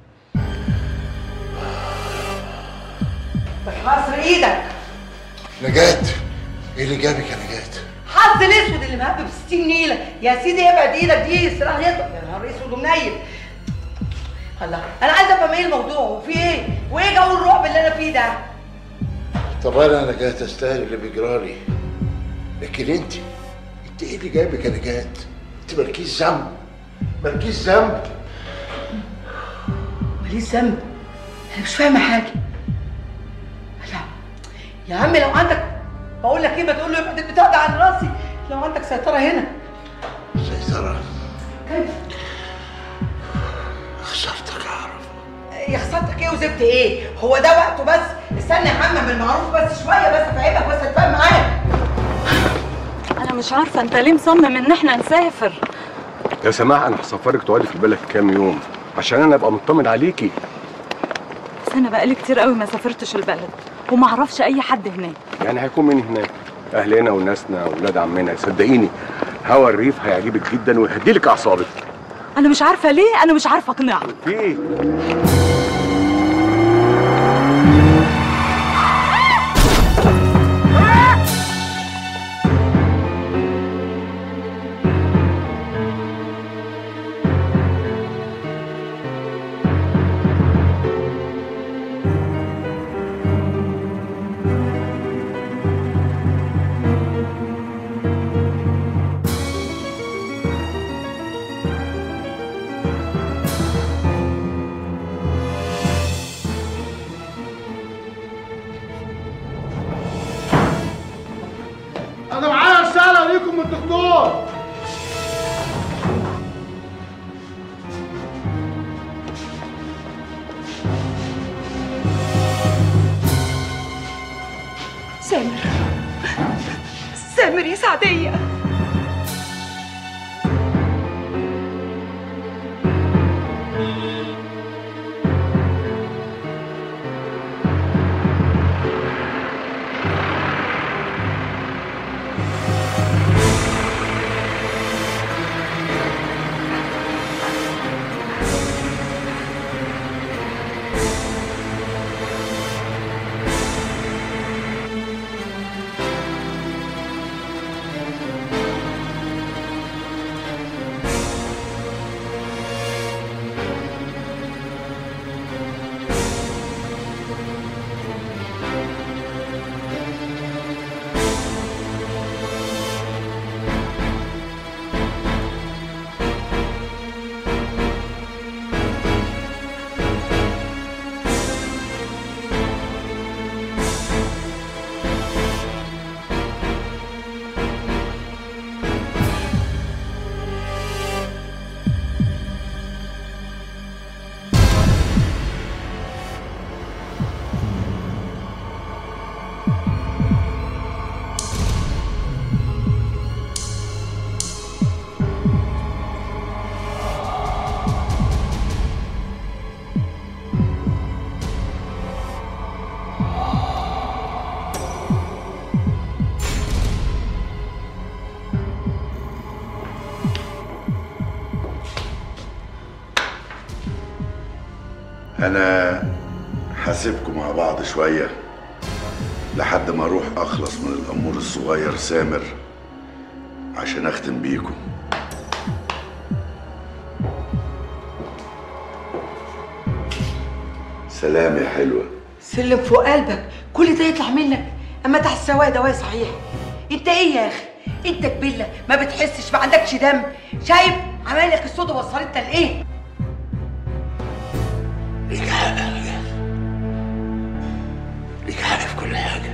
بحصر ايدك نجاة ايه اللي جابك يا نجاة حظ الاسود اللي مهبب 60 نيله يا سيدي ابعد ايدك دي السلاح يطلع يا نهار اسود ومنيل الله انا عايزه افهم ايه الموضوع وفي ايه؟ وايه جو الرعب اللي انا فيه ده؟ طب انا نجاة استاهل اللي بيجرالي لكن انت انت ايه اللي جابك يا نجاة انت مالكيش ذنب مالكيش ذنب ماليش ذنب انا مش فاهمه حاجه لا يا عم لو عندك بقول لك ايه ما تقول له ابعد البتاع ده عن راسي لو عندك سيطره هنا سيطرة كيف خسرتك يا عرف يا خسرتك ايه وزبت ايه هو ده وقته بس استنى يا حمام بالمعروف بس شويه بس افهمك بس اتفاهم معايا انا مش عارفه انت ليه مصمم ان احنا نسافر يا سماح انا هسفرك تقعدي في البلد كام يوم عشان انا ابقى مطمن عليكي بس انا بقالي كتير قوي ما سافرتش البلد وما اعرفش اي حد هناك يعني هيكون مين هناك اهلنا وناسنا واولاد عمنا صدقيني هوا الريف هيعجبك جدا ويهديلك اعصابك انا مش عارفه ليه انا مش عارفه اقنعك في ايه انا معايا رساله ليكم من الدكتور سامر سامر يا سعديه انا هسيبكم مع بعض شويه لحد ما اروح اخلص من الامور الصغير سامر عشان اختم بيكم سلام يا حلوه سلم فوق قلبك كل ده يطلع منك اما تحت السواق دواء صحيح انت ايه يا اخي انت كبله ما بتحسش ما عندكش دم شايف عمالك الصودا وصلتنا لايه ليك حق يا رجال ليك حق في كل حاجة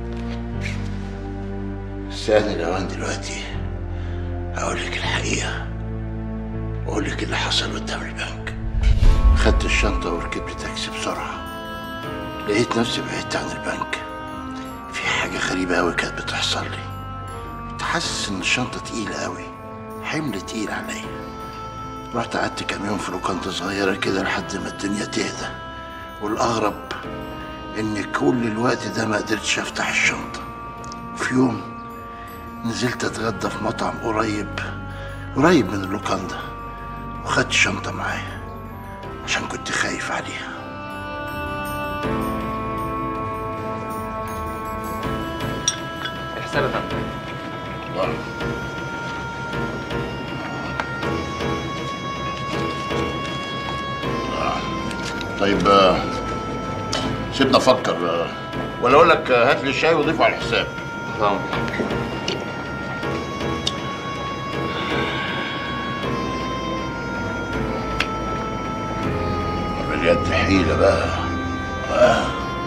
سأل الأوان دلوقتي أقول لك الحقيقة وأقول لك اللي حصل قدام البنك خدت الشنطة وركبت تاكسي بسرعة لقيت نفسي بعدت عن البنك في حاجة غريبة أوي كانت بتحصل لي كنت حاسس إن الشنطة تقيلة أوي حمل تقيل عليا رحت قعدت كام يوم في لوكاندا صغيرة كده لحد ما الدنيا تهدى والأغرب إن كل الوقت ده ما قدرتش أفتح الشنطة في يوم نزلت أتغدى في مطعم قريب قريب من اللوكاندا وخدت الشنطة معايا عشان كنت خايف عليها الحساب يا فندم طيب آه، سيبنا افكر آه، ولا اقول لك آه، هات لي الشاي وضيفه على الحساب تمام عمليات حيلة بقى آه.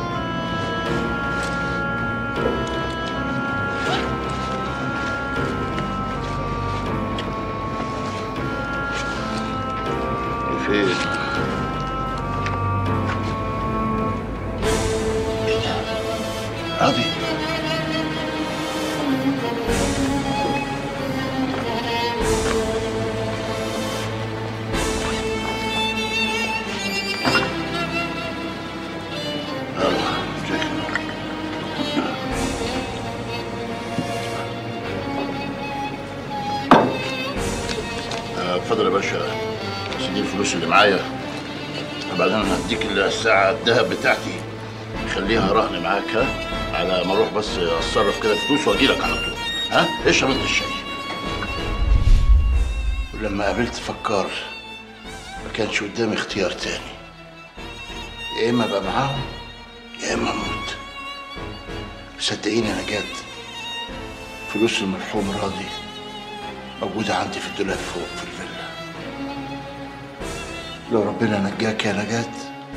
فين راضي آه، اتفضل يا باشا بس دي الفلوس اللي معايا وبعدين انا هديك الساعة الذهب بتاعتي خليها رهن معاك ها على ما اروح بس اتصرف كده فلوس واجي لك على طول ها اشرب انت الشاي ولما قابلت فكار ما كانش قدامي اختيار تاني يا اما ابقى معاهم يا اما اموت صدقيني يا نجاة فلوس المرحوم راضي موجودة عندي في الدولاب فوق في الفيلا لو ربنا نجاك يا نجاة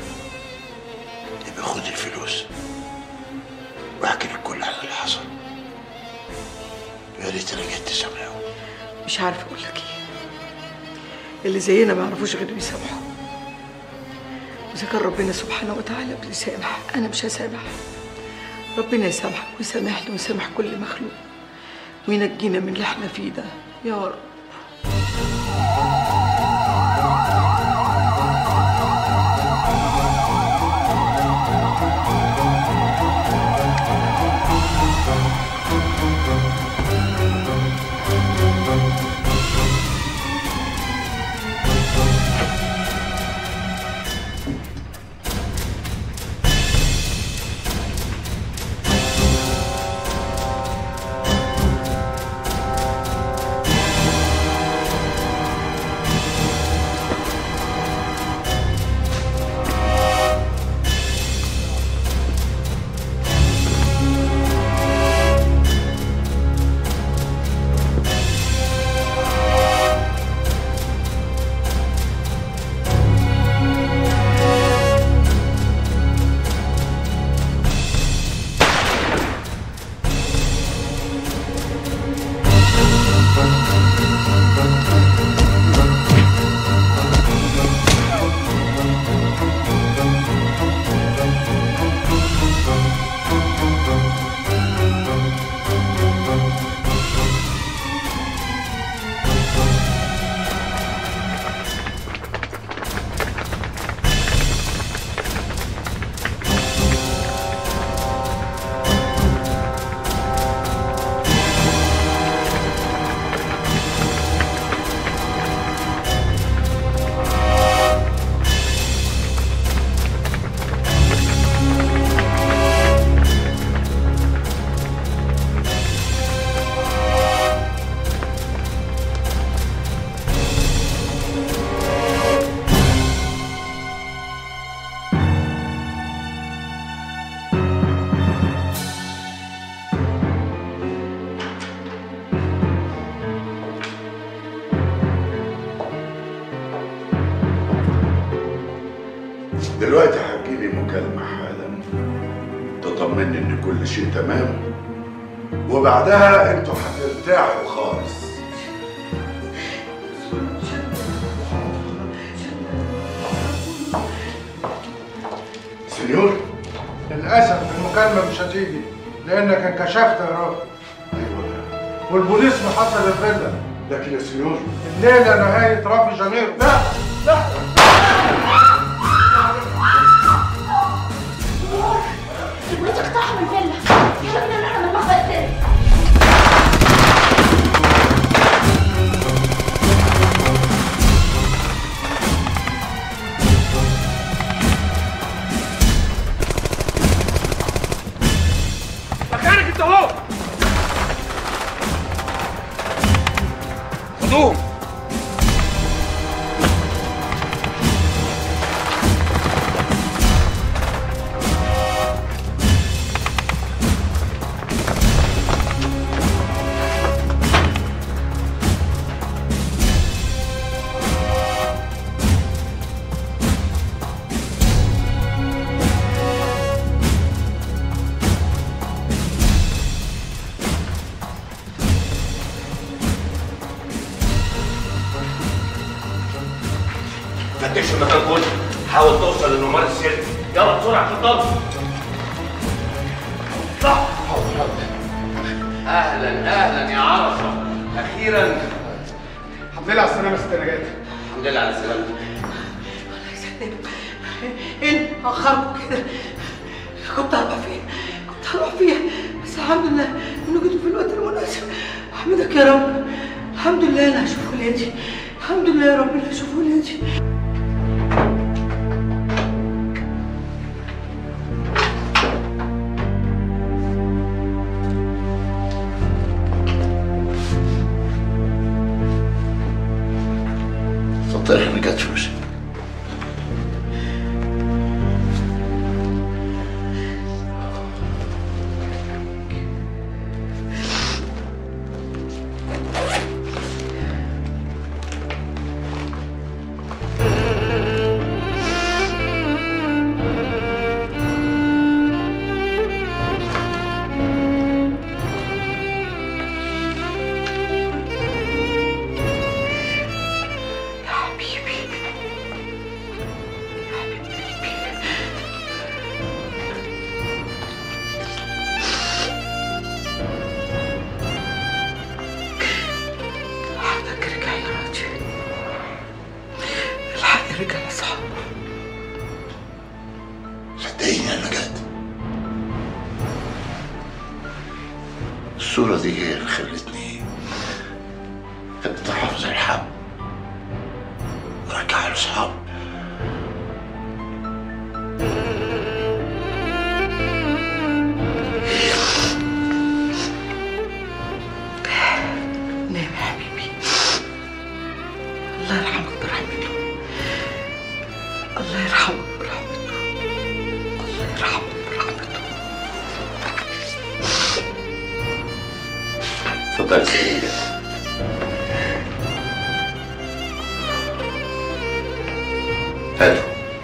يبقى خد الفلوس واحكي لك كل على اللي حصل يا ريت نجاة تسامحه مش عارفه اقول لك ايه اللي زينا ما يعرفوش غير يسامحوا واذا كان ربنا سبحانه وتعالى بيسامح انا مش هسامح ربنا يسامحك ويسامحني ويسامح كل مخلوق وينجينا من اللي احنا فيه ده يا رب آه كل شيء تمام وبعدها انتوا هترتاحوا خالص سنيور للاسف المكالمه مش هتيجي لانك انكشفت يا راجل والبوليس محصل الفيلا لكن يا سنيور الليله نهايه رافي جانيرو لا لا البوليس اقتحم الفيلا يلا بينا نهرب من المخبأ التاني مكانك انت اهو خدوهم فتش المكان كله حاول توصل للنمار السري يلا بسرعه اتفضل صح اهلا اهلا يا عرفه اخيرا الحمد لله على السلامه ست نجاة الحمد لله على سلامتك ايه اللي اخركم كده كنت هروح فين كنت هروح فين بس الحمد لله انه جيتوا في الوقت المناسب احمدك يا رب الحمد لله انا هشوف ولادي الحمد لله يا رب انا هشوف ولادي اتفضل يا نجاة فلوسك يا حبيبي حقك رجع يا راجل الحق رجع يا صاحبي صدقيني يا نجاة الصورة دي هي اللي خلتني ابقى حافظ الحب ورجع لاصحابي نام يا حبيبي الله يرحمك برحمته الله يرحمك برحمته الله يرحمك برحمته اتفضل يا سيدي هاتوا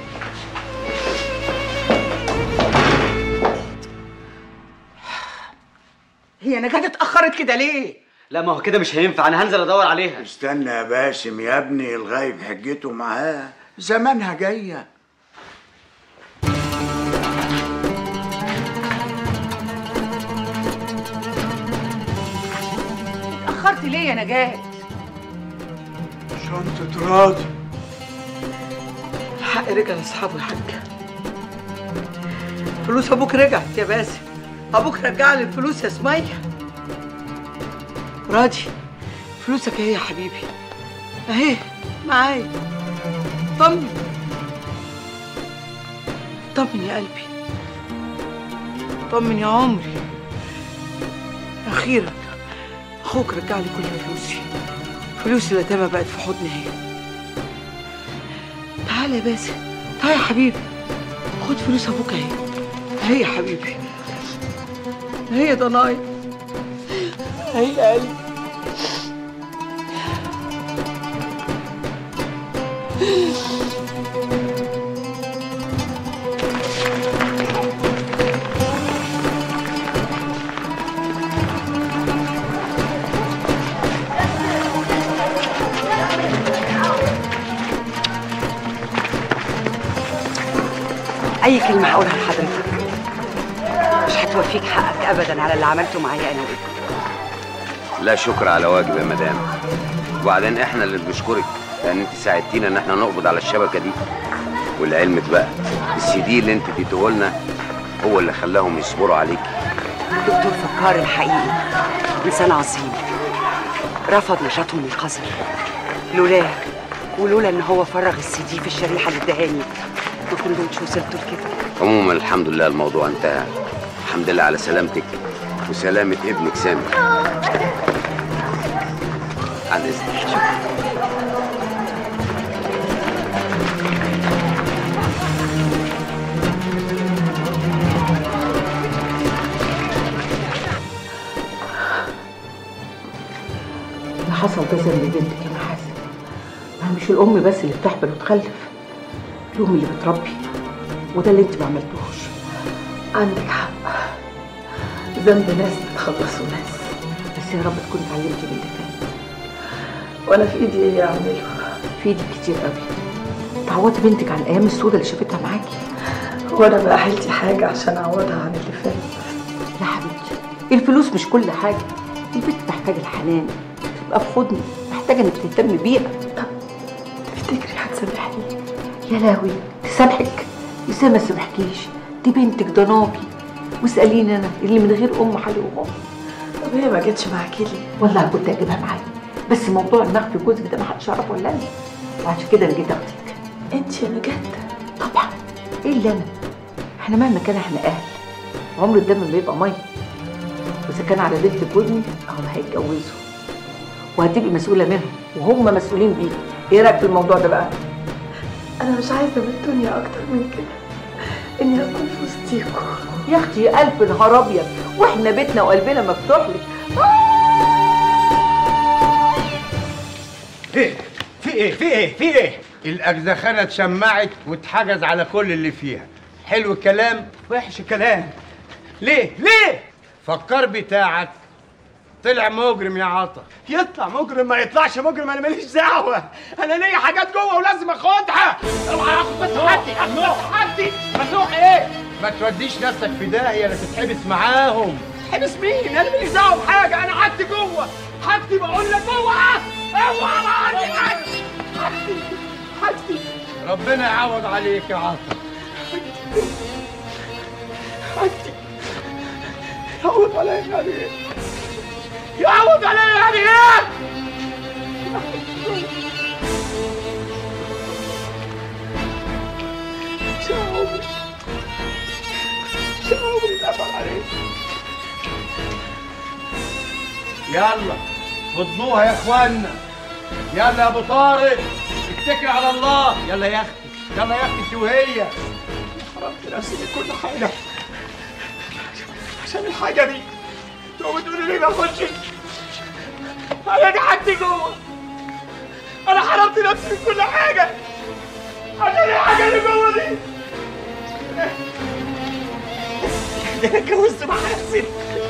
هي نجاة اتأخرت كده ليه؟ لا ما هو كده مش هينفع انا هنزل ادور عليها استنى يا باسم يا ابني الغايب حجته معاه زمانها جايه اتأخرت ليه يا نجاة؟ شنطة راضي الحق رجع لاصحابه يا حاج فلوس ابوك رجعت يا باسم ابوك رجع لي الفلوس يا سمية راضي فلوسك اهي يا حبيبي اهي معايا طمن طمن يا قلبي طمن يا عمري اخيرا اخوك رجع لي كل فلوسي فلوسي اليتامى بقت في حضني اهي تعالى يا باسم تعالى يا حبيبي خد فلوس ابوك اهي اهي يا حبيبي هي ضنايا هي يا قلبي اي كلمه هقولها لحضرتك مش هتوفيك حقك ابدا على اللي عملته معايا انا وابنك لا شكر على واجب يا مدام وبعدين احنا اللي بنشكرك لان انت ساعدتينا ان احنا نقبض على الشبكه دي ولعلمك بقى السي دي اللي انت اديته لنا هو اللي خلاهم يصبروا عليكي الدكتور فكار الحقيقي انسان عظيم رفض نشاطهم القذر لولاه ولولا ان هو فرغ السي دي في الشريحه اللي ادهاني ما كنتش وصلت لكده عموما الحمد لله الموضوع انتهى الحمد لله على سلامتك وسلامة ابنك سامي عن اذنك اللي حصل ده ذنب بنتك يا محاسن ما هي مش الام بس اللي بتحمل وتخلف الام اللي بتربي وده اللي انت ما عملتوش عندك حق ذنب ناس بتخلصوا ناس بس يا رب تكون اتعلمتي من اللي فات وانا في ايدي ايه اعمله في ايدي كتير قوي تعوضي بنتك عن الايام السوداء اللي شافتها معاكي وانا بقى حيلتي حاجه عشان اعوضها عن اللي فات يا حبيبتي الفلوس مش كل حاجه البنت محتاجه الحنان تبقى في حضني محتاجه انك تهتمي بيها تفتكري هتسامحني يا لاوي تسامحك ازاي ما سامحكيش دي بنتك ده ناقي واساليني انا اللي من غير ام حالي وام طب هي ما جتش معاكي ليه؟ والله كنت اجيبها معايا بس موضوع المخفي جوزك ده ما حدش يعرفه الا انا وعشان كده انا جيت اخدك انت يا نجاة طبعا ايه اللي انا؟ احنا مهما كان احنا اهل عمر الدم ما يبقى ميه واذا كان على بنت ابني هم هيتجوزوا وهتبقي مسؤوله منهم وهم مسؤولين بيك ايه رايك في الموضوع ده بقى؟ انا مش عايزه من الدنيا اكتر من كده اني اكون في وسطيكوا يا اختي الف نهار ابيض واحنا بيتنا وقلبنا مفتوح لك ايه في ايه في ايه في ايه الاجزخانه اتشمعت واتحجز على كل اللي فيها حلو الكلام وحش الكلام ليه ليه فكر بتاعك طلع مجرم يا عطا يطلع مجرم ما يطلعش مجرم انا ماليش دعوه انا ليا حاجات جوه ولازم اخدها اوعى اخد بس حاجتي اخد بس حاجتي ممنوع ايه ما توديش نفسك في داهيه لا تتحبس معاهم حبس مين انا ماليش دعوه بحاجه انا حاجتي جوه حاجتي بقول لك جوه اوعى انا عندي حاجتي حاجتي حاجتي ربنا يعوض عليك يا عطا حاجتي يعوض عليا يعني ايه يعوض عليا يعني ايه شو عمري شو عمري اتقفل عليك يلا فضلوها يا اخوانا يلا يا ابو طارق اتكل على الله يلا يا اختي يلا يا اختي انت وهي حرمت نفسي من كل حاجه عشان الحاجه دي تقوم تقولي لي ما اخدش انا دي حاجتي جوه انا حرمت نفسي من كل حاجه عشان الحاجه اللي جوه دي ده انا اتجوزت محاسن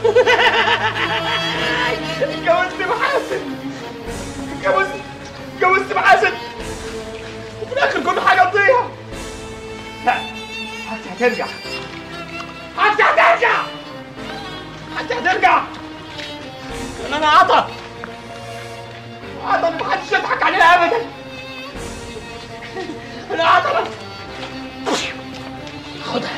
اتجوزت محاسن اتجوزت اتجوزت محاسن وفي الاخر كل حاجه تضيع لا حاجتي هترجع حاجتي هترجع حاجتي هترجع لان انا عطا عطا اللي محدش يضحك عليها ابدا انا عطا خدها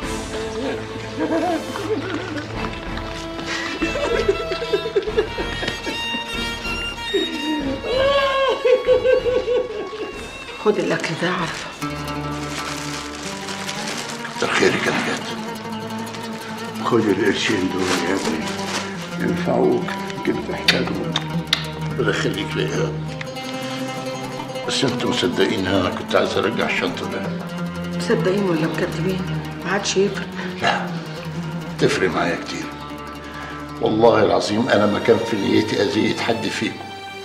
خد الاكل ده عارفه كتر خيرك يا نجاة خد القرشين دول يا ابني ينفعوك يمكن تحتاجهم ربنا يخليك ليا بس انتوا مصدقين انا كنت عايز ارجع الشنطه ده مصدقين ولا مكذبين ما عادش يفرق لا تفرق معايا كتير والله العظيم انا ما كان في نيتي اذية حد فيكم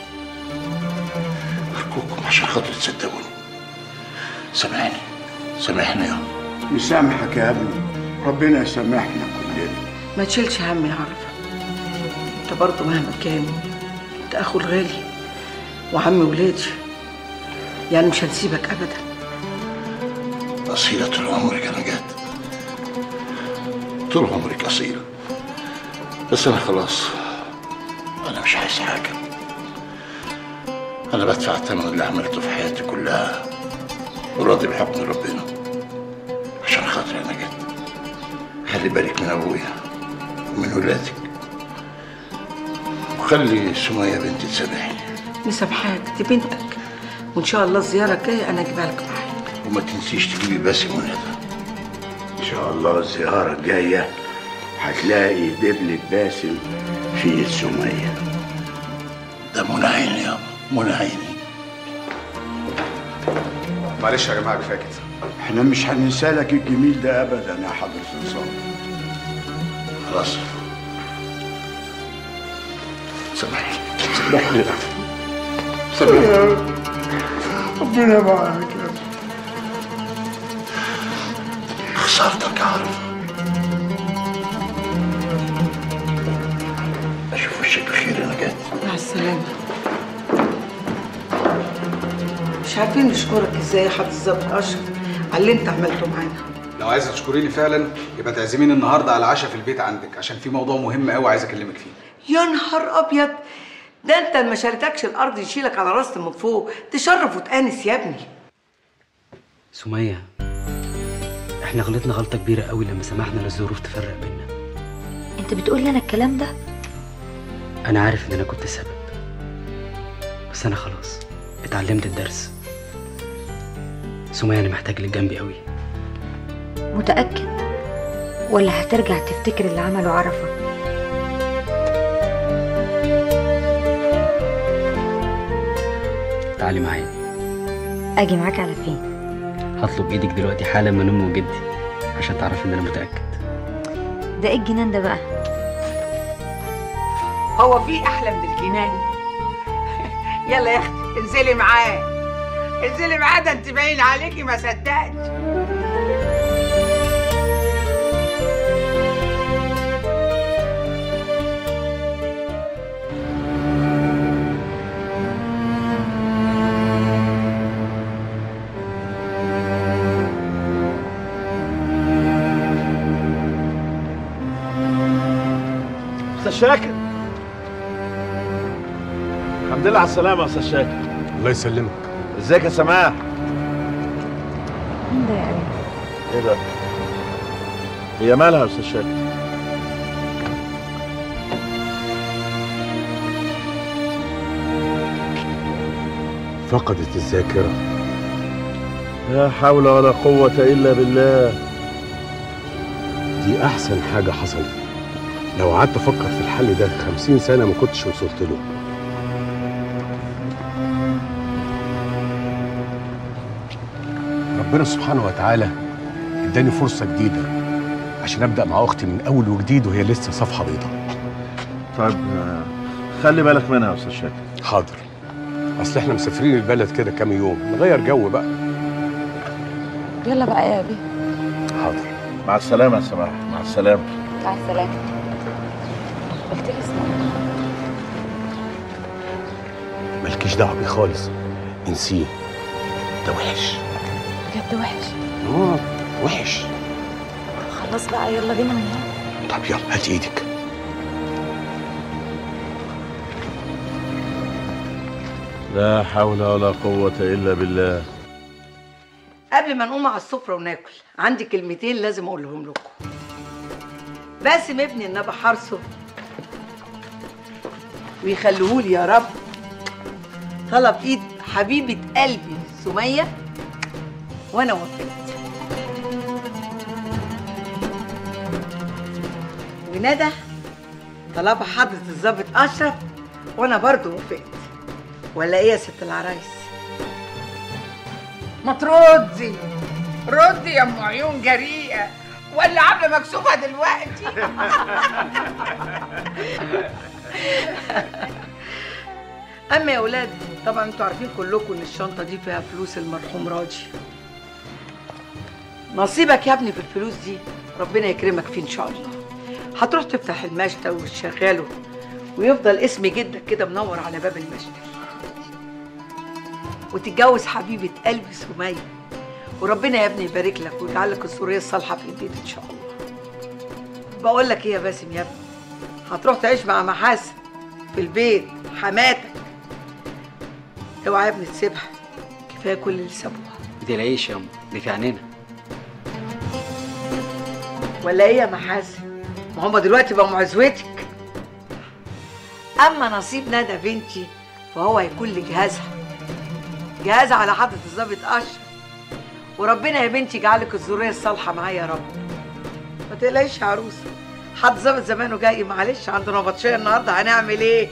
ارجوكم عشان خاطر تصدقوني سامحني سامحني يا مسامحك يا ابني ربنا يسامحنا كلنا ما تشيلش هم يا عرفة انت برضه مهما كان انت اخو الغالي وعم ولادي يعني مش هنسيبك ابدا أصيلة طول عمرك يا نجاة طول عمرك أصيلة بس أنا خلاص أنا مش عايز حاجة أنا بدفع الثمن اللي عملته في حياتي كلها وراضي بحكم ربنا عشان خاطري أنا جد خلي بالك من أبويا ومن ولادك وخلي سمية بنتي تسامحني مسامحاك دي بنتك وان شاء الله الزياره الجايه انا اجيبها لك معايا وما تنسيش تجيبي باسم وندى ان شاء الله الزياره الجايه هتلاقي دبلة باسم في ايد سميه ده منى عيني يابا منى عيني معلش يا جماعه كفايه كده احنا مش هننسى لك الجميل ده ابدا يا حضره النظام خلاص سامحني سامحني سامحني ربنا معاك يا خسارتك يا عارف اشوف وشك بخير يا نجاة مع السلامه مش عارفين نشكرك ازاي يا حضرة الظابط اشرف على اللي انت عملته معانا لو عايزه تشكريني فعلا يبقى تعزميني النهارده على عشاء في البيت عندك عشان في موضوع مهم قوي عايز اكلمك فيه يا نهار ابيض ده انت ما شالتكش الارض يشيلك على راسك من فوق تشرف وتانس يا ابني سمية احنا غلطنا غلطة كبيرة قوي لما سمحنا للظروف تفرق بينا انت بتقول لي انا الكلام ده انا عارف ان انا كنت السبب بس انا خلاص اتعلمت الدرس سمية انا محتاج لك جنبي قوي متاكد ولا هترجع تفتكر اللي عمله عرفه تعالي معايا اجي معاك على فين هطلب ايدك دلوقتي حالا من امي وجدي عشان تعرفي ان انا متأكد ده ايه الجنان ده بقى هو في احلى من الجنان يلا يا اختي انزلي معاه انزلي معاه ده انت باين عليكي ما صدقت استاذ شاكر الحمد لله على السلامة يا استاذ شاكر الله يسلمك ازيك يا سماح؟ مين ده يا قريب ايه ده؟ هي مالها يا استاذ شاكر؟ فقدت الذاكرة لا حول ولا قوة إلا بالله دي أحسن حاجة حصلت لو قعدت أفكر في الحل ده خمسين سنة ما كنتش وصلت له ربنا سبحانه وتعالى اداني فرصة جديدة عشان أبدأ مع أختي من أول وجديد وهي لسه صفحة بيضاء طيب آه، خلي بالك منها يا استاذ شاكر حاضر أصل إحنا مسافرين البلد كده كام يوم نغير جو بقى يلا بقى يا ابي حاضر مع السلامة يا سماح مع السلامة مع السلامه قلت لي اسمه مالكيش دعوة بيه خالص انسيه ده وحش بجد وحش اه وحش خلاص بقى يلا بينا من هنا طب يلا هات ايدك لا حول ولا قوة إلا بالله قبل ما نقوم على السفرة وناكل عندي كلمتين لازم اقولهم لكم باسم ابني النبي حرصه ويخليهولي يا رب طلب ايد حبيبة قلبي سمية وانا وافقت وندى طلبها حضرة الظابط اشرف وانا برضو وافقت ولا ايه يا ست العرايس ما تردي ردي يا ام عيون جريئه ولا عامله مكسوفه دلوقتي اما يا اولاد طبعا انتوا عارفين كلكم ان الشنطه دي فيها فلوس المرحوم راجي نصيبك يا ابني في الفلوس دي ربنا يكرمك فيه ان شاء الله هتروح تفتح المشتى وتشغله ويفضل اسم جدك كده منور على باب المشتى وتتجوز حبيبة قلبي سمية وربنا يا ابني يبارك لك ويجعل لك الذرية الصالحة في البيت إن شاء الله بقول لك ايه يا باسم يا ابني هتروح تعيش مع محاسن في البيت حماتك اوعى يا ابني تسيبها كفايه كل اللي سابوها ما تقلقيش يا أم دي في عينينا ولا ايه يا محاسن ما هم دلوقتي بقوا معزوتك اما نصيب ندى بنتي فهو هيكون لجهازها جهازها على حضرة الظابط اشرف وربنا يا بنتي يجعلك الذريه الصالحه معايا يا رب ما تقلقيش يا عروسه حد ظابط زمانه جاي معلش عندنا بطشيه النهارده هنعمل ايه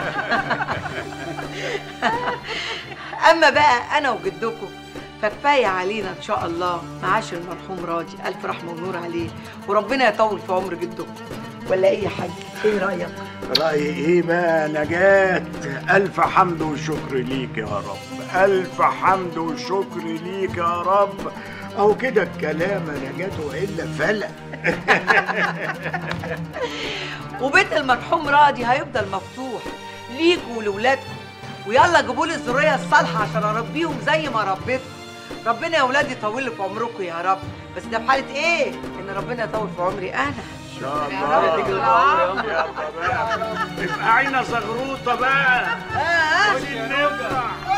اما بقى انا وجدكم فكفايه علينا ان شاء الله معاش المرحوم راضي الف رحمه ونور عليه وربنا يطول في عمر جدكم ولا ايه يا حاج ايه رايك رأيي ايه بقى نجاة ألف حمد وشكر ليك يا رب ألف حمد وشكر ليك يا رب أو كده الكلام يا نجاة وإلا فلق وبيت المرحوم راضي هيفضل مفتوح ليكوا ولولادكم ويلا جيبوا لي الذريه الصالحه عشان اربيهم زي ما ربيتكم ربنا يا ولادي يطول لي في عمركم يا رب بس ده في حاله ايه ان ربنا يطول في عمري انا إن شاء يا الله رب. يلا بقى تبقى عينة زغروطة بقى آه. قولي النفع